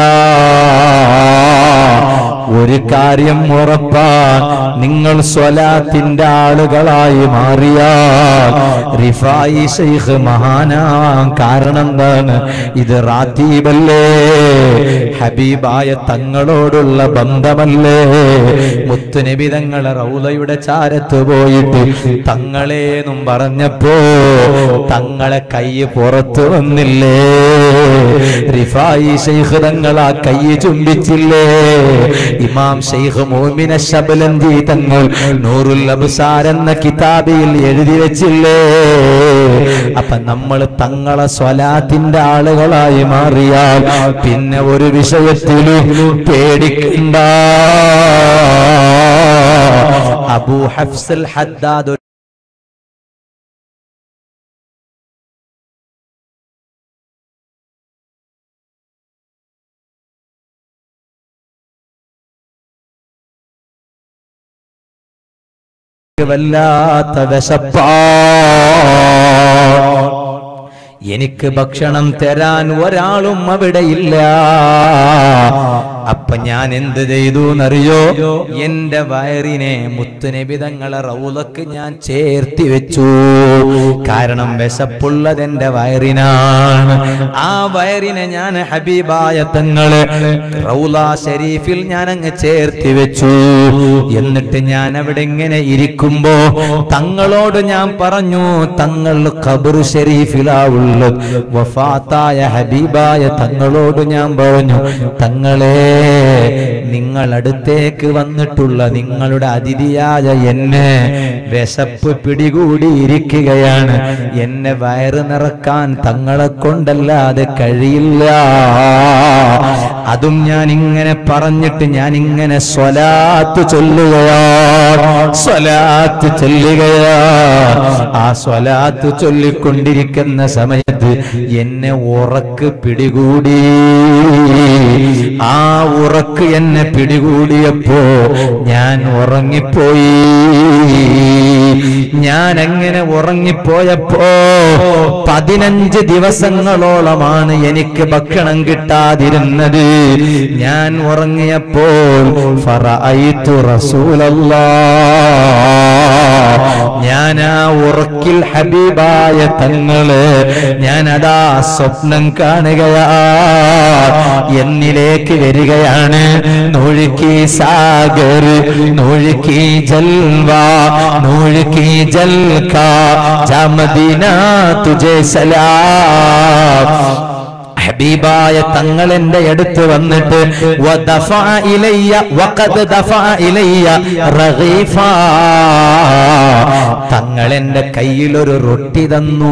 ഒരു കാര്യം ഉറപ്പാൻ നിങ്ങൾ സ്വലാത്തിന്റെ ആളുകളായി മാറിയാൽ റിഫായി ഷെയ്ഖ് മഹാനാ കാരണം എന്താണ് ഇത് റാത്തീബല്ലേ ഹബീബായ തങ്ങളോടുള്ള ബന്ധമല്ലേ മുത്തുനബി തങ്ങളെ റൗലയുടെ ചാരത്ത് പോയിട്ട് തങ്ങളേന്നും പറഞ്ഞപ്പോ തങ്ങളെ കൈ പുറത്തു വന്നില്ലേ റിഫായി ഷെയ്ഖ് തങ്ങൾ ആ കൈ ചുംബിച്ചില്ലേ ഇമാം ഷെയ്ഖ് മോമിന ശബലന്തി തങ്ങൾ നൂറുൽ അബ്സാർ എന്ന കിതാബിൽ എഴുതി വെച്ചില്ലേ അപ്പൊ നമ്മൾ തങ്ങളെ സ്വലാത്തിന്റെ ആളുകളായി മാറിയാൽ പിന്നെ ഒരു വിഷയത്തിലും പേടിക്കണ്ട അബൂ ഹഫ്സൽ ഹദ്ദാദ് ഒരു വല്ലാത്ത വിശപ്പാ എനിക്ക് ഭക്ഷണം തരാൻ ഒരാളും അവിടെ ഇല്ല അപ്പൊ ഞാൻ എന്ത് ചെയ്തു എന്നറിയോ എന്റെ വയറിനെ മുത്തുനിബിതങ്ങളെ റൗലക്ക് ഞാൻ ചേർത്തി വെച്ചു കാരണം വിശപ്പുള്ളത് എന്റെ വയറിനാണ് ആ വയറിനെ ഞാൻ ഹബീബായ തങ്ങള് റൗല ഷരീഫിൽ ഞാൻ അങ്ങ് ചേർത്തി വെച്ചു എന്നിട്ട് ഞാൻ അവിടെ ഇങ്ങനെ ഇരിക്കുമ്പോ തങ്ങളോട് ഞാൻ പറഞ്ഞു തങ്ങൾ ഖബർ ഷരീഫിലാ ഉള്ളത് വഫാത്തായ ഹബീബായ തങ്ങളോട് ഞാൻ പറഞ്ഞു തങ്ങളെ നിങ്ങൾ അടുത്തേക്ക് വന്നിട്ടുള്ള നിങ്ങളുടെ അതിഥിയായ എന്നെ വിശപ്പ് പിടികൂടിയിരിക്കുകയാണ് എന്നെ വയറ് നിറക്കാൻ തങ്ങളെ കൊണ്ടല്ലാതെ കഴിയില്ല അതും ഞാൻ ഇങ്ങനെ പറഞ്ഞിട്ട് ഞാൻ ഇങ്ങനെ സ്വലാത്ത് ചൊല്ലുകയാണ് സ്വലാത്ത് ചൊല്ലുകയാ ആ സ്വലാത്ത് ചൊല്ലിക്കൊണ്ടിരിക്കുന്ന സമയത്ത് എന്നെ ഉറക്ക് പിടികൂടി ആ ഉറക്ക് എന്നെ പിടികൂടിയപ്പോ ഞാൻ ഉറങ്ങിപ്പോയി ഞാൻ അങ്ങനെ ഉറങ്ങിപ്പോയപ്പോ പതിനഞ്ച് ദിവസങ്ങളോളമാണ് എനിക്ക് ഭക്ഷണം കിട്ടാതിരുന്നത് ഞാൻ ഉറങ്ങിയപ്പോൾ ഫറഅയ്തു റസൂലല്ലാ ഞാൻ ആ ഉറക്കിൽ ഹബീബായ തങ്ങള് ഞാൻ അതാ സ്വപ്നം കാണുകയാ എന്നിലേക്ക് വരികയാണ് നൂഴുക്കി സാഗർ നൂഴുക്കി ജൽവ നൂഴുക്കി ജൽക്ക ജാമദീന തുജെ സലാം ഹബീബായ തങ്ങൾ എന്റെ അടുത്ത് വന്നിട്ട് വദഫഅ ഇലയ്യ വഖദ് ദഫഅ ഇലയ്യ റഗീഫാ തങ്ങൾ എന്റെ കയ്യിൽ ഒരു റൊട്ടി തന്നു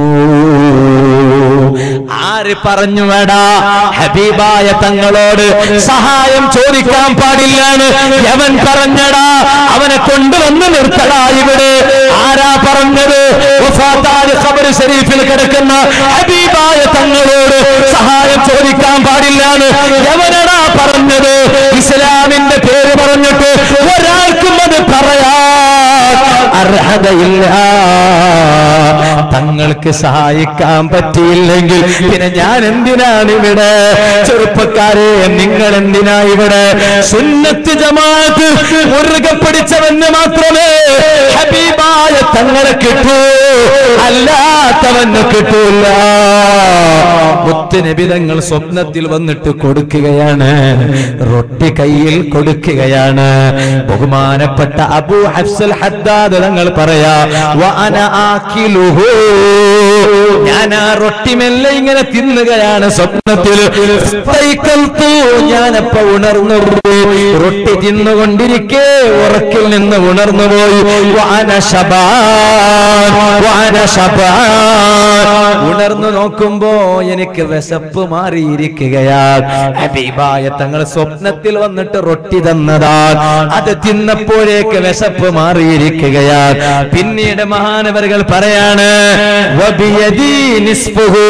ആര് പറഞ്ഞു വേടാ ഹബീബായ തങ്ങളോട് സഹായം ചോദിക്കാൻ പാടില്ലാണ് യവൻ പറഞ്ഞടാ അവനെ കൊണ്ടുവന്ന് നിർത്തടാ ഇവിടെ ആരാ പറഞ്ഞത് വഫാത്തായ ഖബർ ശരീഫിൽ കിടക്കുന്ന ഹബീബായ തങ്ങളോട് സഹായം ചോദിക്കാൻ പാടില്ലാണ് യവനടാ പറഞ്ഞത് ഇസ്ലാമിന്റെ പേര് പറഞ്ഞിട്ട് ഒരാൾക്കും അത് പറയാൻ അർഹതയില്ല തങ്ങൾക്ക് സഹായിക്കാൻ പറ്റിയില്ലെങ്കിൽ പിന്നെ ഞാൻ എന്തിനാണ് ഇവിടെ ചെറുപ്പക്കാരെ നിങ്ങൾ എന്തിനാ ഇവിടെ സുന്നത്ത് ജമാഅത്ത് മുറുകെ പിടിച്ചവന് മാത്രമേ ഹബീബായ തങ്ങളെ കിട്ടൂ അല്ലാത്തവന് കിട്ടൂല മുത്തുനബിതങ്ങൾ സ്വപ്നത്തിൽ വന്നിട്ട് കൊടുക്കുകയാണ് റൊട്ടി കയ്യിൽ കൊടുക്കുകയാണ് ബഹുമാനപ്പെട്ട അബൂ ഹഫ്സൽ ഹദ്ദാദ് തങ്ങൾ പറയാ വഅന ആക്കിലുഹു ഞാൻ ആ റൊട്ടി മെല്ലെ ഇങ്ങനെ തിന്നുകയാണ് സ്വപ്നത്തിൽ സ്തൈക്കൽത്തു. ഞാനപ്പോ ഉണർന്നു പോയി. റൊട്ടി തിന്നുകൊണ്ടിരിക്കെ ഉറക്കിൽ നിന്ന് ഉണർന്നു പോയി വഅന ശബാൻ വഅന ശബാൻ ഉണർന്നു നോക്കുമ്പോ എനിക്ക് വിശപ്പ് മാറിയിരിക്കുകയാണ് ഹബീബായ തങ്ങൾ സ്വപ്നത്തിൽ വന്നിട്ട് റൊട്ടി തന്നതാണ് അത് തിന്നപ്പോഴേക്ക് വിശപ്പ് മാറിയിരിക്കുകയാണ് പിന്നീട് മഹാനവരുകൾ പറയാണ് വബിയദി നിസ്ഫുഹു.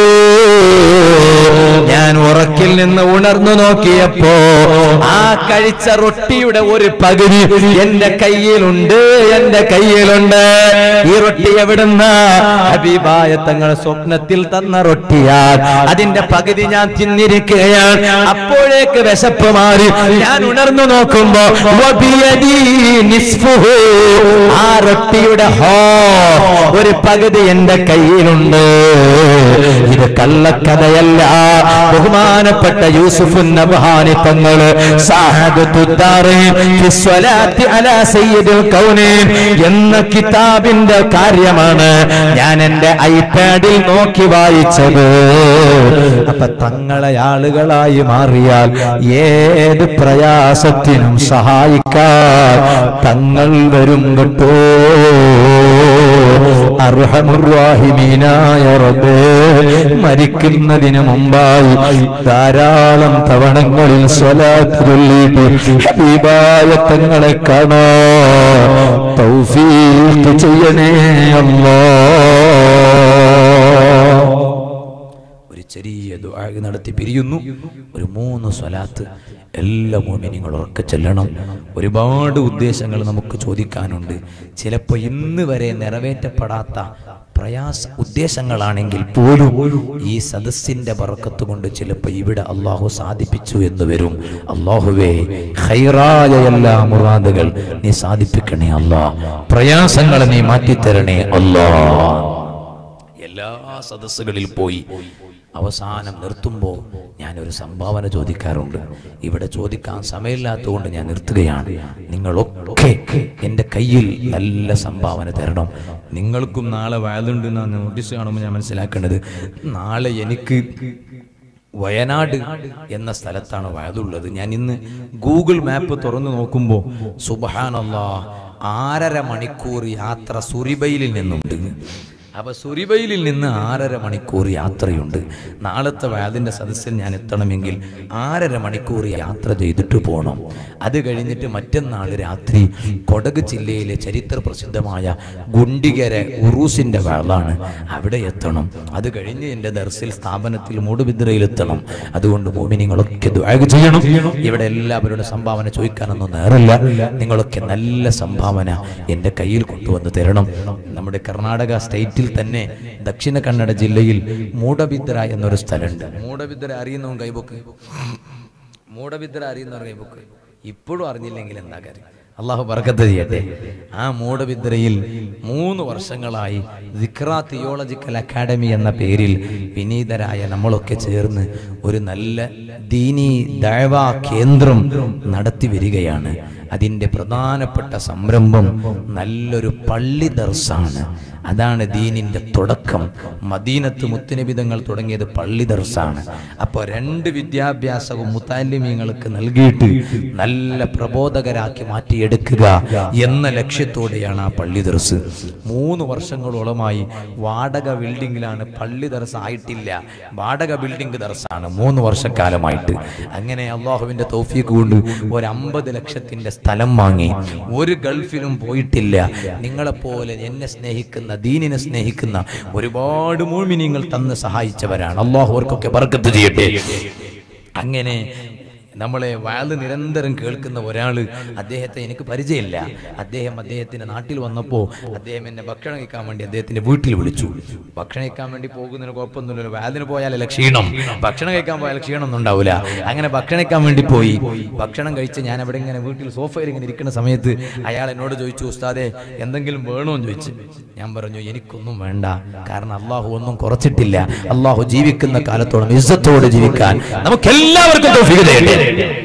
ഞാൻ ഉറക്കിൽ നിന്ന് ഉണർന്നു നോക്കിയപ്പോ ആ കഴിച്ച റൊട്ടിയുടെ ഒരു പകുതി എന്റെ കയ്യിലുണ്ട് എന്റെ കയ്യിലുണ്ട് ഈ റൊട്ടി എവിടുന്ന ഹബീബായ തങ്ങൾ സ്വപ്നത്തിൽ തന്ന റൊട്ടിയാൽ അതിന്റെ പകുതി ഞാൻ തിന്നിരിക്കുകയാണ് അപ്പോഴേക്ക് വിശപ്പ് മാറി ഞാൻ ഉണർന്നു നോക്കുമ്പോ വബിയദി നിസ്ഫുഹു. ആ റൊട്ടിയുടെ ഹോ ഒരു പകുതി എന്റെ കയ്യിലുണ്ട് ഇത് കള്ളക്കഥയല്ല ബഹുമാനപ്പെട്ട യൂസുഫ് നബഹാനി തങ്ങള് സാഹദത്തുദ്ദാറീൻ ഫി സ്വലാത്തി അലാ സയ്യിദുൽ കൗനീൻ എന്ന കിതാബിന്റെ കാര്യമാണ് ഞാൻ എന്റെ ഐപാഡിൽ നോക്കി വായിച്ചത് അപ്പൊ തങ്ങളെ ആളുകളായി മാറിയാൽ ഏത് പ്രയാസത്തിനും സഹായിക്കാൻ തങ്ങൾ വരും കേട്ടോ അർഹമുറാഹിമീനായ റബ്ബേ മരിക്കുന്നതിന് മുമ്പായി ധാരാളം തവണങ്ങളിൽ സ്വലാത്ത് ചൊല്ലിയിട്ട് ഹബീബായ തങ്ങളെ കാണാ തൗഫീഖ് ചെയ്യണേ അല്ലാ ഒരു ചെറിയ ദുആ നടത്തി പിരിയുന്നു ഒരു മൂന്ന് സ്വലാത്ത് എല്ലാ മോമിനിങ്ങൾ ഉറക്കെ ചെല്ലണം ഒരുപാട് ഉദ്ദേശങ്ങൾ നമുക്ക് ചോദിക്കാനുണ്ട് ചിലപ്പോൾ ഇന്ന് വരെ നിറവേറ്റപ്പെടാത്ത പ്രയാസ ഉദ്ദേശങ്ങളാണെങ്കിൽ പോലും ഈ സദസ്സിന്റെ ബറക്കത്ത് കൊണ്ട് ചിലപ്പോൾ ഇവിടെ അള്ളാഹു സാധിപ്പിച്ചു എന്ന് വരും അള്ളാഹുവേ ഹൈറായ എല്ലാ മുറാദുകൾ നീ സാധിപ്പിക്കണേ അല്ലാ പ്രയാസങ്ങൾ നീ മാറ്റിത്തരണേ അല്ലാ എല്ലാ സദസ്സുകളിൽ പോയി അവസാനം നിർത്തുമ്പോൾ ഞാനൊരു സംഭാവന ചോദിക്കാറുണ്ട് ഇവിടെ ചോദിക്കാൻ സമയമില്ലാത്തതുകൊണ്ട് ഞാൻ നിർത്തുകയാണ് നിങ്ങളൊക്കെ എൻ്റെ കയ്യിൽ നല്ല സംഭാവന തരണം നിങ്ങൾക്കും നാളെ വയലുണ്ട് എന്നാണ് നോട്ടീസ് കാണുമ്പോൾ ഞാൻ മനസ്സിലാക്കേണ്ടത് നാളെ എനിക്ക് വയനാട് എന്ന സ്ഥലത്താണ് വയതുള്ളത് ഞാൻ ഇന്ന് ഗൂഗിൾ മാപ്പ് തുറന്നു നോക്കുമ്പോൾ സുബഹാനല്ലാ ആറര മണിക്കൂർ യാത്ര സുറിബയിലിൽ നിന്നുണ്ട് അപ്പൊ സുരിബയിലിൽ നിന്ന് ആറര മണിക്കൂർ യാത്രയുണ്ട് നാളത്തെ വയതിൻ്റെ സദസ്സിൽ ഞാൻ എത്തണമെങ്കിൽ ആറര മണിക്കൂർ യാത്ര ചെയ്തിട്ട് പോകണം അത് കഴിഞ്ഞിട്ട് മറ്റന്നാൾ രാത്രി കൊടക് ജില്ലയിലെ ചരിത്ര പ്രസിദ്ധമായ ഗുണ്ടികര ഉറൂസിന്റെ വയലാണ് അവിടെ എത്തണം അത് കഴിഞ്ഞ് എൻ്റെ ദർസിൽ സ്ഥാപനത്തിൽ മൂടുബിദ്രയിലെത്തണം അതുകൊണ്ട് മോമിനിങ്ങളൊക്കെ ദ്വാഗ് ചെയ്യണം ഇവിടെ എല്ലാവരുടെ സംഭാവന ചോദിക്കാനൊന്നും നേരല്ല നിങ്ങളൊക്കെ നല്ല സംഭാവന എൻ്റെ കയ്യിൽ കൊണ്ടുവന്ന് തരണം നമ്മുടെ കർണാടക സ്റ്റേറ്റിൽ തന്നെ ദക്ഷിണ കന്നഡ ജില്ലയിൽ മൂടബിദ്ര എന്നൊരു സ്ഥലമുണ്ട് മൂടബിദ്ര അറിയുന്നവൻ കൈബൊക്ക് മൂടബിദ്ര അറിയുന്നവർ കൈബൊക്ക് ഇപ്പോഴും അറിഞ്ഞില്ലെങ്കിൽ എന്താ കാര്യം അള്ളാഹു ബർക്കത്ത് ചെയ്യട്ടെ ആ മൂടബിദ്രയിൽ മൂന്ന് വർഷങ്ങളായി ദിക്ര തിയോളജിക്കൽ അക്കാഡമി എന്ന പേരിൽ വിനീതരായ നമ്മളൊക്കെ ചേർന്ന് ഒരു നല്ല ദീനി ദഴവ കേന്ദ്രം നടത്തി വരികയാണ് അതിൻ്റെ പ്രധാനപ്പെട്ട സംരംഭം നല്ലൊരു പള്ളി ദർസാണ് അതാണ് ദീനിന്റെ തുടക്കം മദീനത്ത് മുത്തുനിബിതങ്ങൾ തുടങ്ങിയത് പള്ളി ദർസാണ് അപ്പോൾ രണ്ട് വിദ്യാഭ്യാസവും മുത്താലിമീങ്ങൾക്ക് നൽകിയിട്ട് നല്ല പ്രബോധകരാക്കി മാറ്റിയെടുക്കുക എന്ന ലക്ഷ്യത്തോടെയാണ് ആ പള്ളി ദർസ് മൂന്ന് വർഷങ്ങളോളമായി വാടക ബിൽഡിങ്ങിലാണ് പള്ളി ദർസ് ആയിട്ടില്ല വാടക ബിൽഡിംഗ് ദർസാണ് മൂന്ന് വർഷക്കാലമായിട്ട് അങ്ങനെ അള്ളാഹുവിന്റെ തൗഫീഖ് കൊണ്ട് ഒരു അമ്പത് ലക്ഷത്തിന്റെ സ്ഥലം വാങ്ങി ഒരു ഗൾഫിലും പോയിട്ടില്ല നിങ്ങളെപ്പോലെ എന്നെ സ്നേഹിക്കുന്ന ദീനിനെ സ്നേഹിക്കുന്ന ഒരുപാട് മോമിനിങ്ങൾ തന്ന് സഹായിച്ചവരാണ് അള്ളാഹു അവർക്കൊക്കെ ബർക്കത്ത് ചെയ്യട്ടെ അങ്ങനെ നമ്മളെ വാല് നിരന്തരം കേൾക്കുന്ന ഒരാൾ അദ്ദേഹത്തെ എനിക്ക് പരിചയമില്ല അദ്ദേഹം അദ്ദേഹത്തിന്റെ നാട്ടിൽ വന്നപ്പോൾ അദ്ദേഹം എന്നെ ഭക്ഷണം കഴിക്കാൻ വേണ്ടി അദ്ദേഹത്തിന്റെ വീട്ടിൽ വിളിച്ചു ഭക്ഷണം കഴിക്കാൻ വേണ്ടി പോകുന്നതിന് കുഴപ്പമൊന്നുമില്ലല്ലോ വാലിന് പോയാലല്ല ക്ഷീണം ഭക്ഷണം കഴിക്കാൻ പോയാൽ ക്ഷീണമൊന്നും ഉണ്ടാവില്ല അങ്ങനെ ഭക്ഷണം കഴിക്കാൻ വേണ്ടി പോയി ഭക്ഷണം കഴിച്ച് ഞാൻ അവിടെ ഇങ്ങനെ വീട്ടിൽ സോഫയിൽ ഇങ്ങനെ ഇരിക്കുന്ന സമയത്ത് അയാൾ എന്നോട് ചോദിച്ചു ഉസ്താദെ എന്തെങ്കിലും വേണോ എന്ന് ചോദിച്ചു ഞാൻ പറഞ്ഞു എനിക്കൊന്നും വേണ്ട കാരണം അള്ളാഹു ഒന്നും കുറച്ചിട്ടില്ല അള്ളാഹു ജീവിക്കുന്ന കാലത്തോളം ഇസ്സത്തോടെ ജീവിക്കാൻ നമുക്ക് എല്ലാവർക്കും തൗഫീഖ് ചെയ്യട്ടെ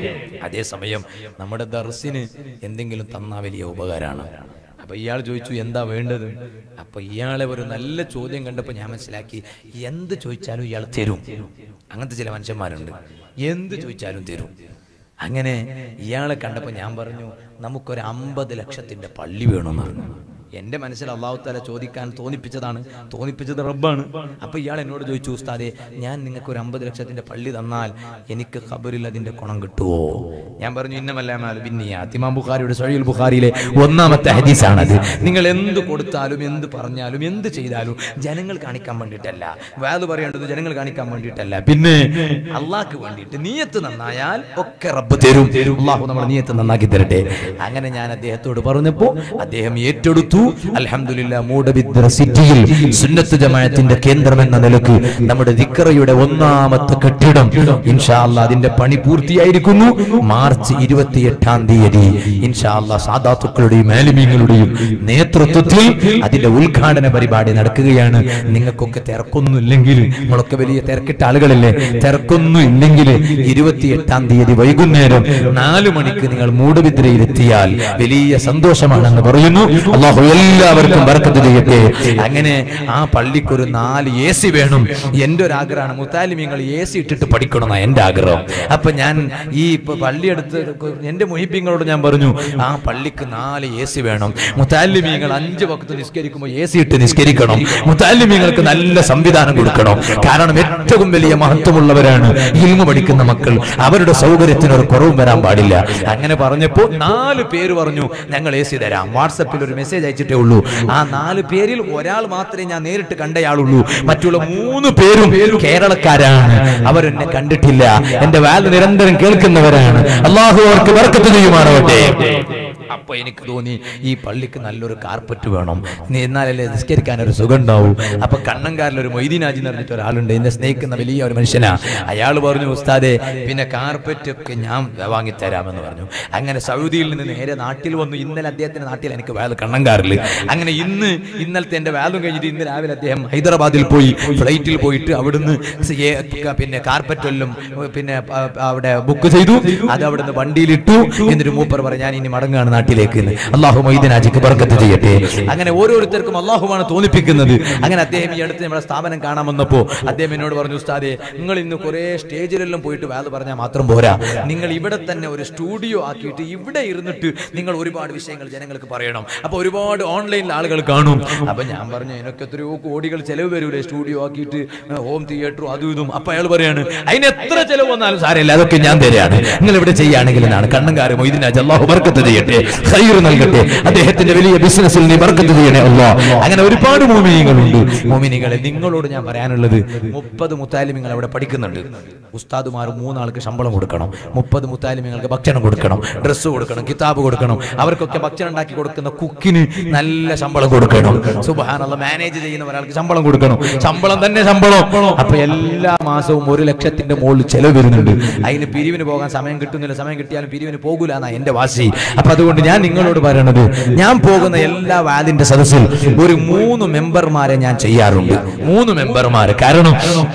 അതേസമയം നമ്മുടെ ദർസിന് എന്തെങ്കിലും തന്നാ വലിയ ഉപകാരമാണ് അപ്പൊ ഇയാൾ ചോദിച്ചു എന്താ വേണ്ടത് അപ്പൊ ഇയാളെ ഒരു നല്ല ചോദ്യം കണ്ടപ്പോൾ ഞാൻ മനസ്സിലാക്കി എന്ത് ചോദിച്ചാലും ഇയാൾ തരും അങ്ങനത്തെ ചില മനുഷ്യന്മാരുണ്ട് എന്ത് ചോദിച്ചാലും തരും അങ്ങനെ ഇയാളെ കണ്ടപ്പോൾ ഞാൻ പറഞ്ഞു നമുക്കൊരു അമ്പത് ലക്ഷത്തിന്റെ പള്ളി വേണമെന്ന് പറഞ്ഞു എന്റെ മനസ്സിൽ അള്ളാഹു താല ചോദിക്കാൻ തോന്നിപ്പിച്ചതാണ് തോന്നിപ്പിച്ചത് റബ്ബാണ് അപ്പൊ ഇയാൾ എന്നോട് ചോദിച്ചു ഉസ്താദെ ഞാൻ നിങ്ങൾക്ക് ഒരു അമ്പത് ലക്ഷത്തിന്റെ പള്ളി തന്നാൽ എനിക്ക് ഖബറിൽ അതിന്റെ ഗുണം കിട്ടുമോ ഞാൻ പറഞ്ഞു ഇന്നമല്ലാമാലും പിന്നെ ഇമാം ബുഖാരിയുടെ സൊഹീൽ ബുഖാരിയിലെ ഒന്നാമത്തെ ഹദീസാണത് നിങ്ങൾ എന്ത് കൊടുത്താലും എന്ത് പറഞ്ഞാലും എന്ത് ചെയ്താലും ജനങ്ങൾ കാണിക്കാൻ വേണ്ടിയിട്ടല്ല വേത് പറയേണ്ടത് ജനങ്ങൾ കാണിക്കാൻ വേണ്ടിയിട്ടല്ല പിന്നെ അള്ളാഹ്ക്ക് വേണ്ടിയിട്ട് നീയത്ത് നന്നായാൽ ഒക്കെ റബ്ബ് തരും അള്ളാഹു നമ്മൾ നീയത്ത് നന്നാക്കി തരട്ടെ അങ്ങനെ ഞാൻ അദ്ദേഹത്തോട് പറഞ്ഞപ്പോ അദ്ദേഹം ഏറ്റെടുത്തു അൽഹംദുലില്ലാ മൂടബിദ്ര സിറ്റിയിൽ സുന്നത്ത് ജമാഅത്തിന്റെ കേന്ദ്രം എന്ന നിലക്ക് നമ്മുടെ ദിക്റയുടെ ഒന്നാമത്തെ കെട്ടിടം ഇൻഷാ അല്ലാ അതിന്റെ പണി പൂർത്തിയായിരിക്കുന്നു മാർച്ച് ഇരുപത്തിയെട്ടാം തീയതി ഇൻഷാ അല്ലാ സാദാത്തുക്കളുടെയും മാലിമീങ്ങളുടെയും നേതൃത്വത്തിൽ അതിന്റെ ഉദ്ഘാടന പരിപാടി നടക്കുകയാണ് നിങ്ങൾക്കൊക്കെ തിരക്കൊന്നുമില്ലെങ്കിൽ നമ്മളൊക്കെ വലിയ തിരക്കിട്ട ആളുകളല്ലേ തിരക്കൊന്നും ഇല്ലെങ്കിൽ ഇരുപത്തിയെട്ടാം തീയതി വൈകുന്നേരം നാലു മണിക്ക് നിങ്ങൾ മൂടുവിദ്രയിലെത്തിയാൽ വലിയ സന്തോഷമാണെന്ന് പറയുന്നു അള്ളാഹു എല്ലാവർക്കും ബർക്കത്ത് ചെയ്യട്ടെ അങ്ങനെ ആ പള്ളിക്കൊരു നാല് എ സി വേണം എന്റെ ഒരു ആഗ്രഹമാണ് മുത്താലിമീങ്ങൾ എ സി ഇട്ടിട്ട് പഠിക്കണമെന്നാ എന്റെ ആഗ്രഹം അപ്പൊ ഞാൻ ഈ ഇപ്പൊ പള്ളിയെടുത്ത് എന്റെ മൊഹിബിങ്ങളോട് ഞാൻ പറഞ്ഞു ആ പള്ളിക്ക് നാല് എ സി വേണം മുത്താലിമീങ്ങൾ അഞ്ച് വക്കത്ത് നിസ്കരിക്കുമ്പോൾ എ സി ഇട്ട് നിസ്കരിക്കണം മുത്താലിമീങ്ങൾക്ക് നല്ല സംവിധാനം കൊടുക്കണം കാരണം ഏറ്റവും വലിയ മഹത്വമുള്ളവരാണ് ഇൽമ പഠിക്കുന്ന മക്കൾ അവരുടെ സൗകര്യത്തിന് ഒരു കുറവും വരാൻ പാടില്ല അങ്ങനെ പറഞ്ഞപ്പോൾ നാല് പേര് പറഞ്ഞു ഞങ്ങൾ എ സി തരാം വാട്സപ്പിൽ ഒരു മെസ്സേജ് അയച്ചിട്ടേ ഉള്ളൂ ആ നാല് പേരിൽ ഒരാൾ മാത്രമേ ഞാൻ നേരിട്ട് കണ്ടയാളുള്ളൂ മറ്റുള്ള മൂന്ന് പേരും കേരളക്കാരാണ് അവരെന്നെ കണ്ടിട്ടില്ല എന്റെ വാൽ നിരന്തരം കേൾക്കുന്നവരാണ് അള്ളാഹു അവർക്ക് വർക്കത്ത് ചെയ്യുമാറാവട്ടെ അപ്പൊ എനിക്ക് തോന്നി ഈ പള്ളിക്ക് നല്ലൊരു കാർപ്പറ്റ് വേണം നീ എന്നാലല്ലേ നിസ്കരിക്കാൻ ഒരു സുഖം ഉണ്ടാവും അപ്പൊ കണ്ണങ്കാരിൽ ഒരു മൊയ്തീനാജി എന്ന് പറഞ്ഞിട്ട് ഒരാളുണ്ട് എന്നെ സ്നേഹിക്കുന്ന വലിയ ഒരു മനുഷ്യനാ അയാൾ പറഞ്ഞു ഉസ്താദെ പിന്നെ കാർപ്പറ്റ് ഒക്കെ ഞാൻ വാങ്ങിത്തരാമെന്ന് പറഞ്ഞു അങ്ങനെ സൗദിയിൽ നിന്ന് നേരെ നാട്ടിൽ വന്നു ഇന്നലെ അദ്ദേഹത്തിന്റെ നാട്ടിൽ എനിക്ക് വേല കണ്ണങ്കാറിൽ അങ്ങനെ ഇന്ന് ഇന്നലത്തെ എന്റെ വേലും കഴിഞ്ഞിട്ട് ഇന്ന് രാവിലെ അദ്ദേഹം ഹൈദരാബാദിൽ പോയി ഫ്ലൈറ്റിൽ പോയിട്ട് അവിടുന്ന് സ- ഏ- ക- പിന്നെ കാർപ്പറ്റ് എല്ലാം പിന്നെ പ- അവിടെ ബുക്ക് ചെയ്തു അത് അവിടുന്ന് വണ്ടിയിലിട്ടു എന്നിട്ട് മൂപ്പർ പറഞ്ഞു ഞാൻ ഇനി മടങ്ങുകയാണ് നാട്ടിലേക്ക് എന്ന്." അള്ളാഹു മൊയ്തനാജിക്ക് ബർക്കത്ത് ചെയ്യട്ടെ അങ്ങനെ ഓരോരുത്തർക്കും അള്ളാഹുവാണ് തോന്നിപ്പിക്കുന്നത് അങ്ങനെ അദ്ദേഹം ഈ അടുത്ത് നമ്മുടെ സ്ഥാപനം കാണാൻ വന്നപ്പോ അദ്ദേഹം എന്നോട് പറഞ്ഞു ഉസ്താദെ നിങ്ങൾ ഇന്ന് കുറെ സ്റ്റേജിലെല്ലാം പോയിട്ട് വേല പറഞ്ഞാൽ മാത്രം പോരാ നിങ്ങൾ ഇവിടെ തന്നെ ഒരു സ്റ്റുഡിയോ ആക്കിയിട്ട് ഇവിടെ ഇരുന്നിട്ട് നിങ്ങൾ ഒരുപാട് വിഷയങ്ങൾ ജനങ്ങൾക്ക് പറയണം അപ്പൊ ഒരുപാട് ഓൺലൈനിൽ ആളുകൾ കാണും അപ്പൊ ഞാൻ പറഞ്ഞു എനിക്ക് എത്രയോ കോടികൾ ചെലവ് വരൂലേ സ്റ്റുഡിയോ ആക്കിയിട്ട് ഹോം തിയേറ്ററും അതും ഇതും അപ്പൊ അയാൾ പറയാണ് അതിന് എത്ര ചെലവ് വന്നാലും സാരമില്ല അതൊക്കെ ഞാൻ തരാണ് നിങ്ങൾ ഇവിടെ ചെയ്യുകയാണെങ്കിൽ എന്നാണ് കണ്ണങ്കാര് മൊയ്തിനാജ് അള്ളാഹു ബർക്കത്ത് ചെയ്യട്ടെ ഖൈർ നൽകട്ടെ അദ്ദേഹത്തിന്റെ വലിയ ബിസിനസ്സിൽ നീ ബർക്കത്ത് ചെയ്യണേ അള്ളാഹ് അങ്ങനെ ഒരുപാട് മോമിനികളുണ്ട് മോമിനികളെ നിങ്ങളോട് ഞാൻ പറയാനുള്ളത് മുപ്പത് മുത്താലിമിങ്ങൾ അവിടെ പഠിക്കുന്നുണ്ട് ഉസ്താദുമാർ മൂന്നാൾക്ക് ശമ്പളം കൊടുക്കണം മുപ്പത് മുത്താലിമിങ്ങൾക്ക് ഭക്ഷണം കൊടുക്കണം ഡ്രസ്സ് കൊടുക്കണം കിതാബ് കൊടുക്കണം അവർക്കൊക്കെ ഭക്ഷണം ഉണ്ടാക്കി കൊടുക്കുന്ന കുക്കിന് നല്ല ശമ്പളം കൊടുക്കണം സുബഹാനുള്ള മാനേജ് ചെയ്യുന്ന ഒരാൾക്ക് ശമ്പളം കൊടുക്കണം ശമ്പളം തന്നെ ശമ്പളം അപ്പൊ എല്ലാ മാസവും ഒരു ലക്ഷത്തിന്റെ മുകളിൽ ചെലവ് വരുന്നുണ്ട് അതിന് പിരിവിന് പോകാൻ സമയം കിട്ടുന്നില്ല സമയം കിട്ടിയാലും പിരിവിന് പോകൂല എന്നാ എന്റെ വാശി അപ്പൊ അതുകൊണ്ട് ഞാൻ നിങ്ങളോട് പറയണത് ഞാൻ പോകുന്ന എല്ലാ വാലിന്റെ സദസ്സിൽ ഒരു മൂന്ന് മെമ്പർമാരെ ഞാൻ ചെയ്യാറുണ്ട് മൂന്ന് മെമ്പർമാര് കാരണം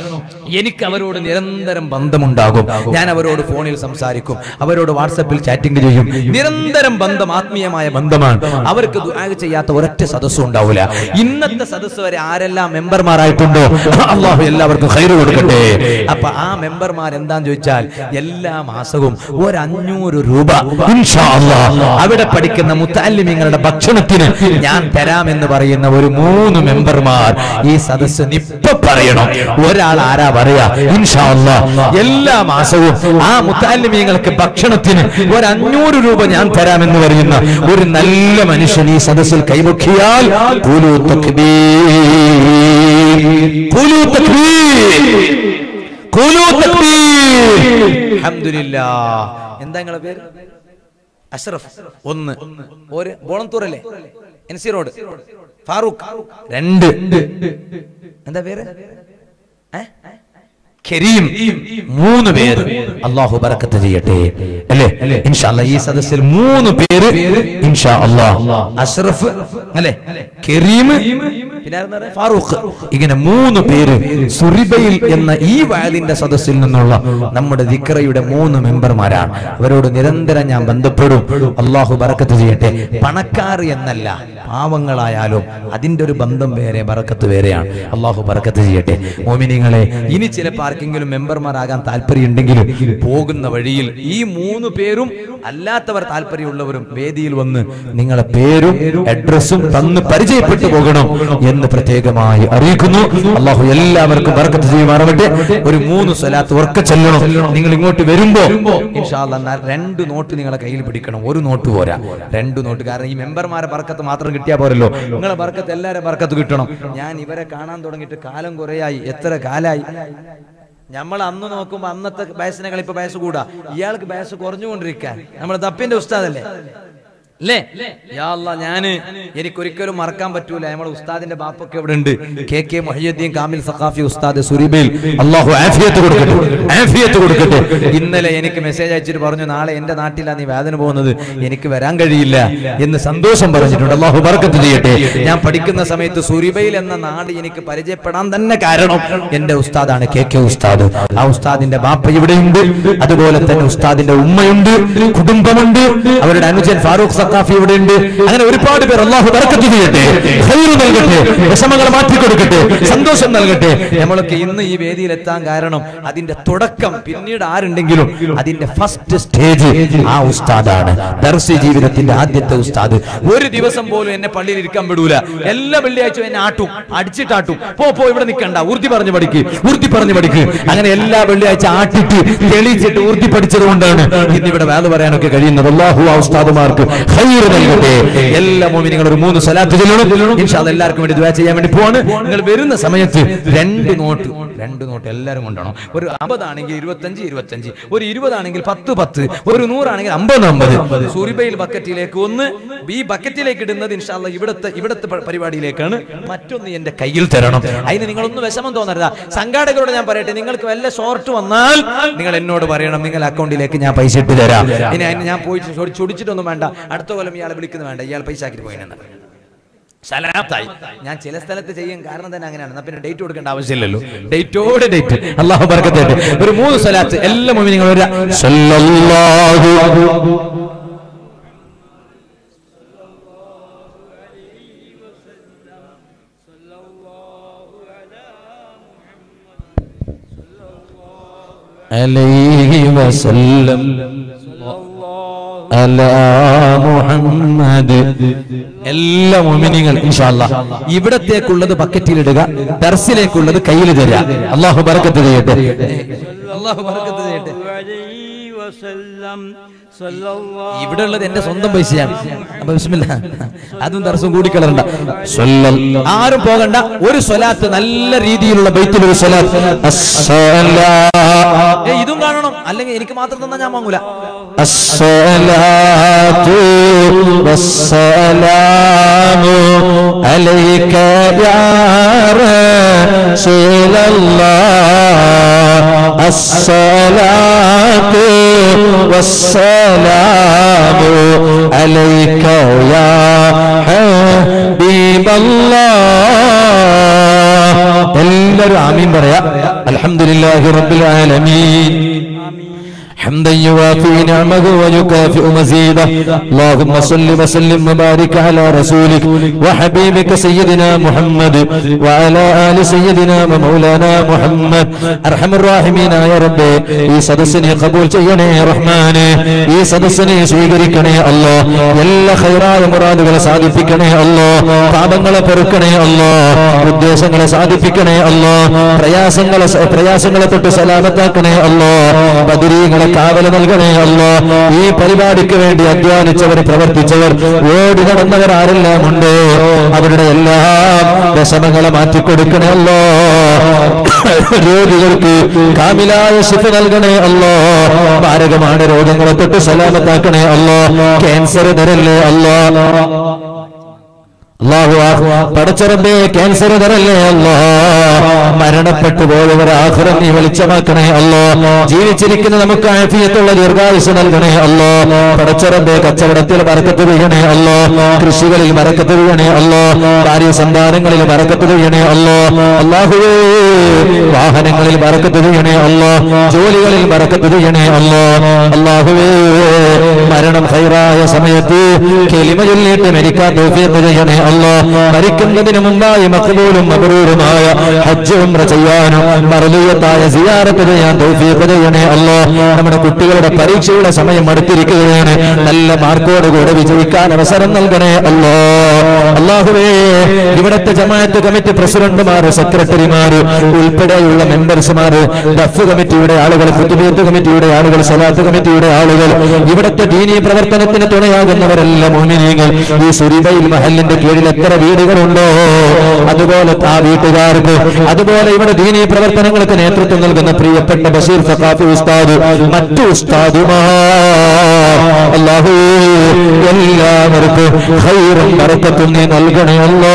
എനിക്ക് അവരോട് നിരന്തരം ബന്ധമുണ്ടാകും ഞാൻ അവരോട് ഫോണിൽ സംസാരിക്കും അവരോട് വാട്സപ്പിൽ ചാറ്റിംഗ് ചെയ്യും നിരന്തരം ബന്ധം ആത്മീയമായ ബന്ധമാണ് അവർക്ക് ദുആ ചെയ്യാത്ത ഒരൊറ്റ സദസ്സും ഉണ്ടാവില്ല ഇന്നത്തെ സദസ്സ് വരെ ആരെല്ലാം മെമ്പർമാരായിട്ടുണ്ടോ അള്ളാഹു എല്ലാവർക്കും ഹൈറ് കൊടുക്കട്ടെ അപ്പൊ ആ മെമ്പർമാർ എന്താന്ന് ചോദിച്ചാൽ എല്ലാ മാസവും ഒരു അഞ്ഞൂറ് രൂപ ഇൻഷാ അല്ലാഹ് അവിടെ പഠിക്കുന്ന മുത്താലിമിങ്ങളുടെ ഭക്ഷണത്തിന് ഞാൻ തരാമെന്ന് പറയുന്ന ഒരു മൂന്ന് മെമ്പർമാർ ഈ സദസ്സ് ഇപ്പൊ പറയണം ഒരാൾ ആരാ പറയാ ഇൻഷാ അല്ലാഹ് എല്ലാ മാസവും ആ മുത്താലിമീങ്ങൾക്ക് ഭക്ഷണത്തിന് ഒരു അഞ്ഞൂറ് രൂപ ഞാൻ തരാമെന്ന് പറയുന്ന ഒരു നല്ല മനുഷ്യൻ ഈ സദസ്സിൽ കൈമുക്കിയാൽ ഖുലൂ തക്ബീർ ഖുലൂ തക്ബീർ ഖുലൂ തക്ബീർ അൽഹംദുലില്ലാ എന്താ നിങ്ങളെ പേര് അഷ്റഫ് ഒന്ന് ഒരു ബോളന്തൂറല്ലേ എൻ സി റോഡ് ഫാറൂഖ് രണ്ട് എന്താ പേര് ഏ? കരീം മൂന്ന് പേര് അള്ളാഹു ബറക്കത്ത് ചെയ്യട്ടെ അല്ലേ ഇൻഷാല്ല ഈ സദസ്സിൽ മൂന്ന് പേര് ഇൻഷാ അള്ളാഹ് അഷ്റഫ് അല്ലേ കരീം പിന്നെ ആരെന്നാ പറയാ? ഫാറൂഖ് ഇങ്ങനെ മൂന്ന് പേര് സുറിബയിൽ എന്ന ഈ വയലിന്റെ സദസ്സിൽ നിന്നുള്ള നമ്മുടെ ദിക്റയുടെ മൂന്ന് മെമ്പർമാരാണ് അവരോട് നിരന്തരം ഞാൻ ബന്ധപ്പെടും അള്ളാഹു ബറക്കത്ത് ചെയ്യട്ടെ പണക്കാർ എന്നല്ല പാവങ്ങളായാലും അതിന്റെ ഒരു ബന്ധം വേറെ ബറക്കത്ത് വേറെയാണ് അള്ളാഹു ബറക്കത്ത് ചെയ്യട്ടെ മോമിനിങ്ങളെ ഇനി ചിലപ്പോൾ ആർക്കെങ്കിലും മെമ്പർമാരാകാൻ താല്പര്യമുണ്ടെങ്കിലും പോകുന്ന വഴിയിൽ ഈ മൂന്ന് പേരും അല്ലാത്തവർ താല്പര്യമുള്ളവരും വേദിയിൽ വന്ന് നിങ്ങളെ പേരും അഡ്രസ്സും തന്ന് പരിചയപ്പെട്ടു പോകണം എന്ന് പ്രത്യേകമായി അറിയിക്കുന്നു അള്ളാഹു എല്ലാവർക്കും ബർക്കത്ത് ചെയ്യുമാറാവട്ടെ ഒരു മൂന്ന് സ്വലാത്ത് ഉറക്ക ചെല്ലണം നിങ്ങൾ ഇങ്ങോട്ട് വരുമ്പോ ഇൻഷാ അല്ലാ ന- രണ്ട് നോട്ട് നിങ്ങളെ കയ്യിൽ പിടിക്കണം ഒരു നോട്ട് പോരാ രണ്ട് നോട്ട് കാരണം ഈ മെമ്പർമാരെ ബർക്കത്ത് മാത്രം കിട്ടിയാൽ പോരല്ലോ നിങ്ങളെ ബർക്കത്ത് എല്ലാവരും ബർക്കത്ത് കിട്ടണം ഞാൻ ഇവരെ കാണാൻ തുടങ്ങിയിട്ട് കാലം കുറയായി എത്ര കാലായി നമ്മൾ അന്ന് നോക്കുമ്പോ അന്നത്തെ വയസ്സിനേക്കാൾ ഇപ്പൊ വയസ്സ് കൂടാ ഇയാൾക്ക് വയസ്സ് കുറഞ്ഞുകൊണ്ടിരിക്കാൻ നമ്മുടെ തപ്പിന്റെ ഉസ്താദല്ലേ അല്ലേ യാ അല്ലാ ഞാന് എനിക്കൊരിക്കലും മറക്കാൻ പറ്റൂല നമ്മുടെ ഉസ്താദിന്റെ ബാപ്പൊക്കെ ഇവിടെ ഉണ്ട് കെ കെ മൊഹീദ്ദീൻ കാമിൽ സഖാഫി ഉസ്താദ് സുരിബയിൽ അള്ളാഹു ആഫിയത്ത് കൊടുക്കട്ടെ ആഫിയത്ത് കൊടുക്കട്ടെ ഇന്നലെ എനിക്ക് മെസ്സേജ് അയച്ചിട്ട് പറഞ്ഞു നാളെ എന്റെ നാട്ടിലാണ് നീ വേദന പോകുന്നത് എനിക്ക് വരാൻ കഴിയില്ല എന്ന് സന്തോഷം പറഞ്ഞിട്ടുണ്ട് അള്ളാഹു ബർക്കത്ത് ചെയ്യട്ടെ ഞാൻ പഠിക്കുന്ന സമയത്ത് സുരിബയിൽ എന്ന നാട് എനിക്ക് പരിചയപ്പെടാൻ തന്നെ കാരണം എന്റെ ഉസ്താദാണ് കെ കെ ഉസ്താദ് ആ ഉസ്താദിന്റെ ബാപ്പ ഇവിടെയുണ്ട് അതുപോലെ തന്നെ ഉസ്താദിന്റെ ഉമ്മയുണ്ട് കുടുംബമുണ്ട് അവരുടെ അനുജൻ ഫാറൂഖ് സക്കാഫി ഇവിടെ ഉണ്ട് അങ്ങനെ ഒരുപാട് പേർ അള്ളാഹു ബർക്കത്ത് ചെയ്യട്ടെ ഖൈറ് നൽകട്ടെ വിഷമങ്ങൾ മാറ്റിക്കൊടുക്കട്ടെ സന്തോഷം നൽകട്ടെ നമ്മളൊക്കെ ഇന്ന് ഈ വേദിയിൽ എത്താൻ കാരണം അതിന്റെ തുടക്കം പിന്നീട് ആരുണ്ടെങ്കിലും അതിന്റെ ഫസ്റ്റ് സ്റ്റേജ് ആ ഉസ്താദാണ് ദർശി ജീവിതത്തിന്റെ ആദ്യത്തെ ഉസ്താദ് ഒരു ദിവസം പോലും എന്നെ പള്ളിയിൽ ഇരിക്കാൻ വിടൂല എല്ലാ വെള്ളിയാഴ്ചയും എന്നെ ആട്ടും അടിച്ചിട്ടാട്ടും പോ പോ ഇവിടെ നിൽക്കണ്ട ഉറുതി പറഞ്ഞു പഠിക്ക് ഉറുതി പറഞ്ഞു പഠിക്ക് അങ്ങനെ എല്ലാ വെള്ളിയാഴ്ച ആട്ടിട്ട് തെളിയിച്ചിട്ട് ഉറുതി പഠിച്ചത് കൊണ്ടാണ് ഇന്ന് ഇവിടെ വേല പറയാനൊക്കെ കഴിയുന്നത് അള്ളാഹു ആ ഉസ്താദുമാർക്ക് ഖൈറ് നൽകട്ടെ എല്ലാ മോമിനികളും ഒരു മൂന്ന് സ്വലാത്ത് ചൊല്ലണം ഇൻഷാ അല്ലാ എല്ലാവർക്കും വേണ്ടി ദുആ ചെയ്യാൻ വേണ്ടി പോവാണ് നിങ്ങൾ വരുന്ന സമയത്ത് രണ്ട് നോട്ട് രണ്ട് നോട്ട് എല്ലാവരും കൊണ്ടുപോകണം ഒരു അമ്പതാണെങ്കിൽ ഇരുപത്തഞ്ച് ഇരുപത്തഞ്ച് ഒരു ഇരുപതാണെങ്കിൽ പത്ത് പത്ത് ഒരു നൂറാണെങ്കിൽ അമ്പത് അമ്പത് സൂരിബയിൽ ബക്കറ്റിലേക്ക് ഒന്ന് ഈ ബക്കറ്റിലേക്ക് ഇടുന്നത് ഇൻഷാല്ല ഇവിടുത്തെ ഇവിടുത്തെ പ- പരിപാടിയിലേക്കാണ് മറ്റൊന്ന് എന്റെ കയ്യിൽ തരണം അതിന് നിങ്ങളൊന്നും വിഷമം തോന്നരുത് സംഘാടകരോട് ഞാൻ പറയട്ടെ നിങ്ങൾക്ക് വല്ല ഷോർട്ട് വന്നാൽ നിങ്ങൾ എന്നോട് പറയണം നിങ്ങൾ അക്കൗണ്ടിലേക്ക് ഞാൻ പൈസ ഇട്ട് തരാം ഇനി അതിന് ഞാൻ പോയിട്ട് ചൊടി- ചൊടിച്ചിട്ടൊന്നും വേണ്ട അടുത്ത കൊല്ലം ഇയാളെ വിളിക്കുന്നത് വേണ്ട ഇയാൾ പൈസ ആക്കിട്ട് പോയിനെന്ന് സലാത്തായി ഞാൻ ചില സ്ഥലത്ത് ചെയ്യും കാരണം തന്നെ അങ്ങനെയാണ് എന്നാ പിന്നെ ഡേറ്റ് കൊടുക്കേണ്ട ആവശ്യമില്ലല്ലോ ഡേറ്റോടെ ഡേറ്റ് അള്ളാഹു ബർക്കത്തെ ഒരു മൂന്ന് സ്വലാത്ത് എല്ലാ മൂവി നിങ്ങൾ ഒരു സല്ലല്ലാഹു عليه وسلم على മുഹമ്മദ് എല്ലാ മുഅ്മിനീങ്ങൾ ഇൻഷാല്ലാ ഇവിടത്തേക്കുള്ളത് ബക്കറ്റിൽ ഇടുക ദർസിലേക്കുള്ളത് കയ്യിൽ തരിക അള്ളാഹു ബർക്കത്ത് ചെയ്യട്ടെ അള്ളാഹു ബർക്കത്ത് ചെയ്യട്ടെ ഇവിടെ ഉള്ളത് എന്റെ സ്വന്തം പൈസയാണ് അപ്പൊ ബിസ്മില്ല അതും ദർശനം കൂടി കളറണ്ട ആരും പോകണ്ട ഒരു സ്വലാത്ത് നല്ല രീതിയിലുള്ള ബൈത്തിൽ ഒരു സ്വലാത്ത് അസ്സലാ ഏ, ഇതും കാണണം അല്ലെങ്കിൽ എനിക്ക് മാത്രം തന്നാ ഞാൻ വാങ്ങൂല അസ്സലാത്തു വസ്സലാമു അലൈക യാ റസൂലല്ലാഹ് അസ്സലാത്തു വസ്സലാമു അലൈക യാ ഹബീബല്ലാഹ് എല്ലാവരും ആമീൻ പറയാ അൽഹംദുലില്ലാഹി റബ്ബിൽ ആലമീൻ حمدا يوافي نعمه ويكافئ مزيده اللهم صل وسلم وبارك على رسولك وحبيبك سيدنا محمد وعلى آل سيدنا ومولانا محمد أرحم الراحمين يا رب ഈ സദസ്സിനെ കബൂൽ ചെയ്യണേ റഹ്മാനെ ഈ സദസ്സിനെ സ്വീകരിക്കണേ അല്ലോ എല്ലാ ഖൈറായ മുറാദുകളെ സാധിപ്പിക്കണേ അല്ലോ പാപങ്ങളെ പൊറുക്കണേ അല്ലോ ഉദ്ദേശങ്ങളെ സാധിപ്പിക്കണേ അല്ലോ പ്രയാസങ്ങളെ പ്രയാസങ്ങളെ തൊട്ട് സലാമത്താക്കണേ അല്ലോ ബദരീങ്ങളെ കാവല നൽകണേ അല്ലോ ഈ പരിപാടിക്ക് വേണ്ടി അധ്വാനിച്ചവർ പ്രവർത്തിച്ചവർ ഓടി നടന്നവർ ആരെല്ലാം ഉണ്ട് അവരുടെ എല്ലാ വിഷമങ്ങളെ മാറ്റിക്കൊടുക്കണേ അല്ലോ രോഗികൾക്ക് കാമിലായ ശിഫ നൽകണേ അല്ലോ മാരകമാണ് രോഗങ്ങളെ തൊട്ട് സലാമത്താക്കണേ അല്ലോ ക്യാൻസർ തരല്ലേ അല്ലോ അള്ളാഹു പടച്ചറബേ ക്യാൻസർ തരല്ലേ അല്ലോ മരണപ്പെട്ടു പോയവർ ആഹുറം നീ വെളിച്ചമാക്കണേ അല്ലോ ജീവിച്ചിരിക്കുന്ന നമുക്ക് ആഫിയത്തുള്ള ദീർഘായുസ് നൽകണേ അല്ലോ പടച്ചറബേ കച്ചവടത്തിൽ മറക്കത്ത് വീഴണേ അല്ലോ കൃഷികളിൽ മറക്കത്ത് വീഴണേ അല്ലോ ഭാര്യ സന്താനങ്ങളിൽ മറക്കത്ത് വീഴണേ അല്ലോ അള്ളാഹുവേ വാഹനങ്ങളിൽ മറക്കത്ത് വീഴണേ അല്ലോ ജോലികളിൽ മറക്കത്ത് വീഴണേ അല്ലോ അള്ളാഹുവേ മരണം ഹൈറായ സമയത്ത് കെലിമ ചൊല്ലിയിട്ട് മരിക്കാൻ തൗഫീഖ് ചെയ്യണേ അല്ലോ മരിക്കുന്നതിന് മുമ്പായി മക്ബൂലും മബറൂറുമായ ഹജ്ജ് ഉംറ ചെയ്യാനും മറലീയത്തായ സിയാറത്ത് ചെയ്യാൻ തൗഫീഖ് ചെയ്യണേ അല്ലോ നമ്മുടെ കുട്ടികളുടെ പരീക്ഷയുടെ സമയം അടുത്തിരിക്കുകയാണ് നല്ല മാർക്കോടുകൂടെ വിജയിക്കാൻ അവസരം നൽകണേ അല്ലോ അള്ളാഹുവേ ഇവിടത്തെ ജമാഅത്ത് കമ്മിറ്റി പ്രസിഡന്റുമാര് സെക്രട്ടറിമാര് ഉൾപ്പെടെയുള്ള മെമ്പർസുമാര് ദഫ് കമ്മിറ്റിയുടെ ആളുകൾ കുത്തുബീത്ത് കമ്മിറ്റിയുടെ ആളുകൾ സലാത്ത് കമ്മിറ്റിയുടെ ആളുകൾ ഇവിടത്തെ ദീനീ പ്രവർത്തനത്തിന് തുണയാകുന്നവരെല്ലാം മോമിനീങ്ങൾ ഈ സുരിബയിൽ മഹലിന്റെ കീഴിൽ എത്ര വീടുകളുണ്ടോ അതുപോലെ ആ വീട്ടുകാർക്ക് അതുപോലെ ഇവിടെ ദീനീ പ്രവർത്തനങ്ങൾക്ക് നേതൃത്വം നൽകുന്ന പ്രിയപ്പെട്ട ബഷീർ സഖാഫി ഉസ്താദ് മറ്റു ഉസ്താദുമാർ അല്ലാഹു എല്ലാവർക്കും ഖൈറും ബറക്കത്തും നീ നൽകണേ അല്ലോ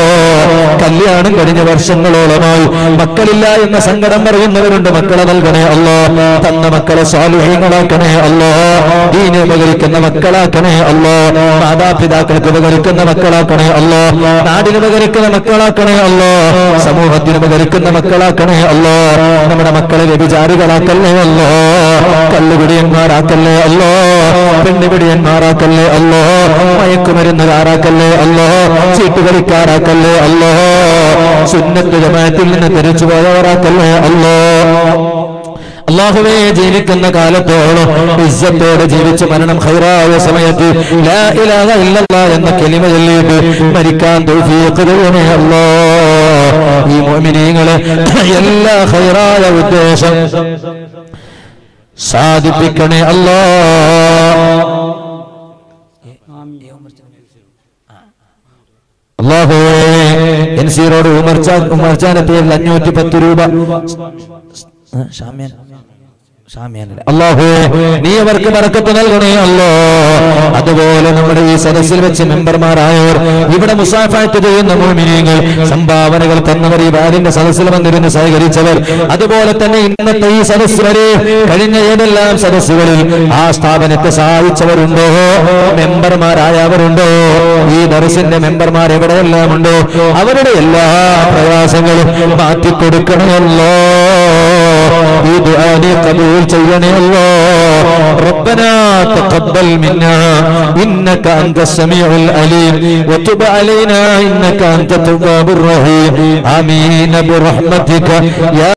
കല്യാണം കഴിഞ്ഞ വർഷങ്ങളോളമായി മക്കളില്ല എന്ന സങ്കടം പറയുന്നവരുണ്ട് മക്കളെ നൽകണേ അല്ലോ തന്ന മക്കളെ സ്വാലുഹ്യങ്ങളാക്കണേ അല്ലോ ദീനെ ഉപകരിക്കുന്ന മക്കളാക്കണേ അല്ലോ മാതാപിതാക്കൾക്ക് ഉപകരിക്കുന്ന മക്കളാക്കണേ അല്ലോ നാടിന് ഉപകരിക്കുന്ന മക്കളാക്കണേ അല്ലോ സമൂഹത്തിന് ഉപകരിക്കുന്ന മക്കളാക്കണേ അല്ലോ നമ്മുടെ മക്കളെ വ്യഭിചാരികളാക്കല്ലേ അല്ലോ കല്ലുപിടിയന്മാരാക്കല്ലേ അല്ലോ പെണ്ണുപിടിയന്മാരാക്കല്ലേ അല്ലോ മയക്കുമരുന്നുകാരാക്കല്ലേ അല്ലോ ചീട്ടുകളിക്കാരാക്കല്ലേ അല്ലോ സുന്നത്ത് ജമാത്തിൽ നിന്ന് തിരിച്ചു പോയവരാക്കല്ലേ അല്ലോ അള്ളാഹുവേ ജീവിക്കുന്ന കാലത്തോളം ഇസ്സത്തോടെ ജീവിച്ച് മരണം ഹൈറായ സമയത്ത് ലാ ഇലാഹ ഇല്ലല്ലാ എന്ന കെലിമ ചൊല്ലിയിട്ട് മരിക്കാൻ തൗഫീഖ് തരണേ അല്ലോ ഈ മോമിനീങ്ങളെ എല്ലാ ഹൈറായ ഉദ്ദേശം സാധിപ്പിക്കണേ അല്ലോ അള്ളാഹുവേ എൻ സി റോഡ് ഉമർച്ചാൻ ഉമർച്ചാനെത്തിയതിൽ അഞ്ഞൂറ്റി പത്ത് രൂപ ഷാമ്യാൻ ഷാമ്യാനല്ലേ അള്ളാഹുവേ നീ അവർക്ക് ബറക്കത്ത് നൽകണേ അല്ലോ അതുപോലെ നമ്മുടെ ഈ സദസ്സിൽ വെച്ച് മെമ്പർമാരായവർ ഇവിടെ മുസാഫാറ്റ് ചെയ്യുന്ന മോമിനിയങ്ങൾ സംഭാവനകൾ തന്നവർ ഈ ബാലിന്റെ സദസ്സിൽ വന്നിരുന്ന് സഹകരിച്ചവർ അതുപോലെ തന്നെ ഇന്നത്തെ ഈ സദസ്സ് വരെ കഴിഞ്ഞ ഏതെല്ലാം സദസ്സുകളിൽ ആ സ്ഥാപനത്തെ സഹായിച്ചവരുണ്ടോ മെമ്പർമാരായവരുണ്ടോ ഈ ദർശന്റെ മെമ്പർമാർ എവിടെയെല്ലാം ഉണ്ടോ അവരുടെ എല്ലാ പ്രയാസങ്ങളും മാറ്റിക്കൊടുക്കണമല്ലോ ഈ ദുആനെ കബൂൽ ചെയ്യണേ അല്ലോ ربنا تقبل منا إنك أنت السميع العليم وتب علينا إنك أنت التواب الرحيم آمين برحمتك يا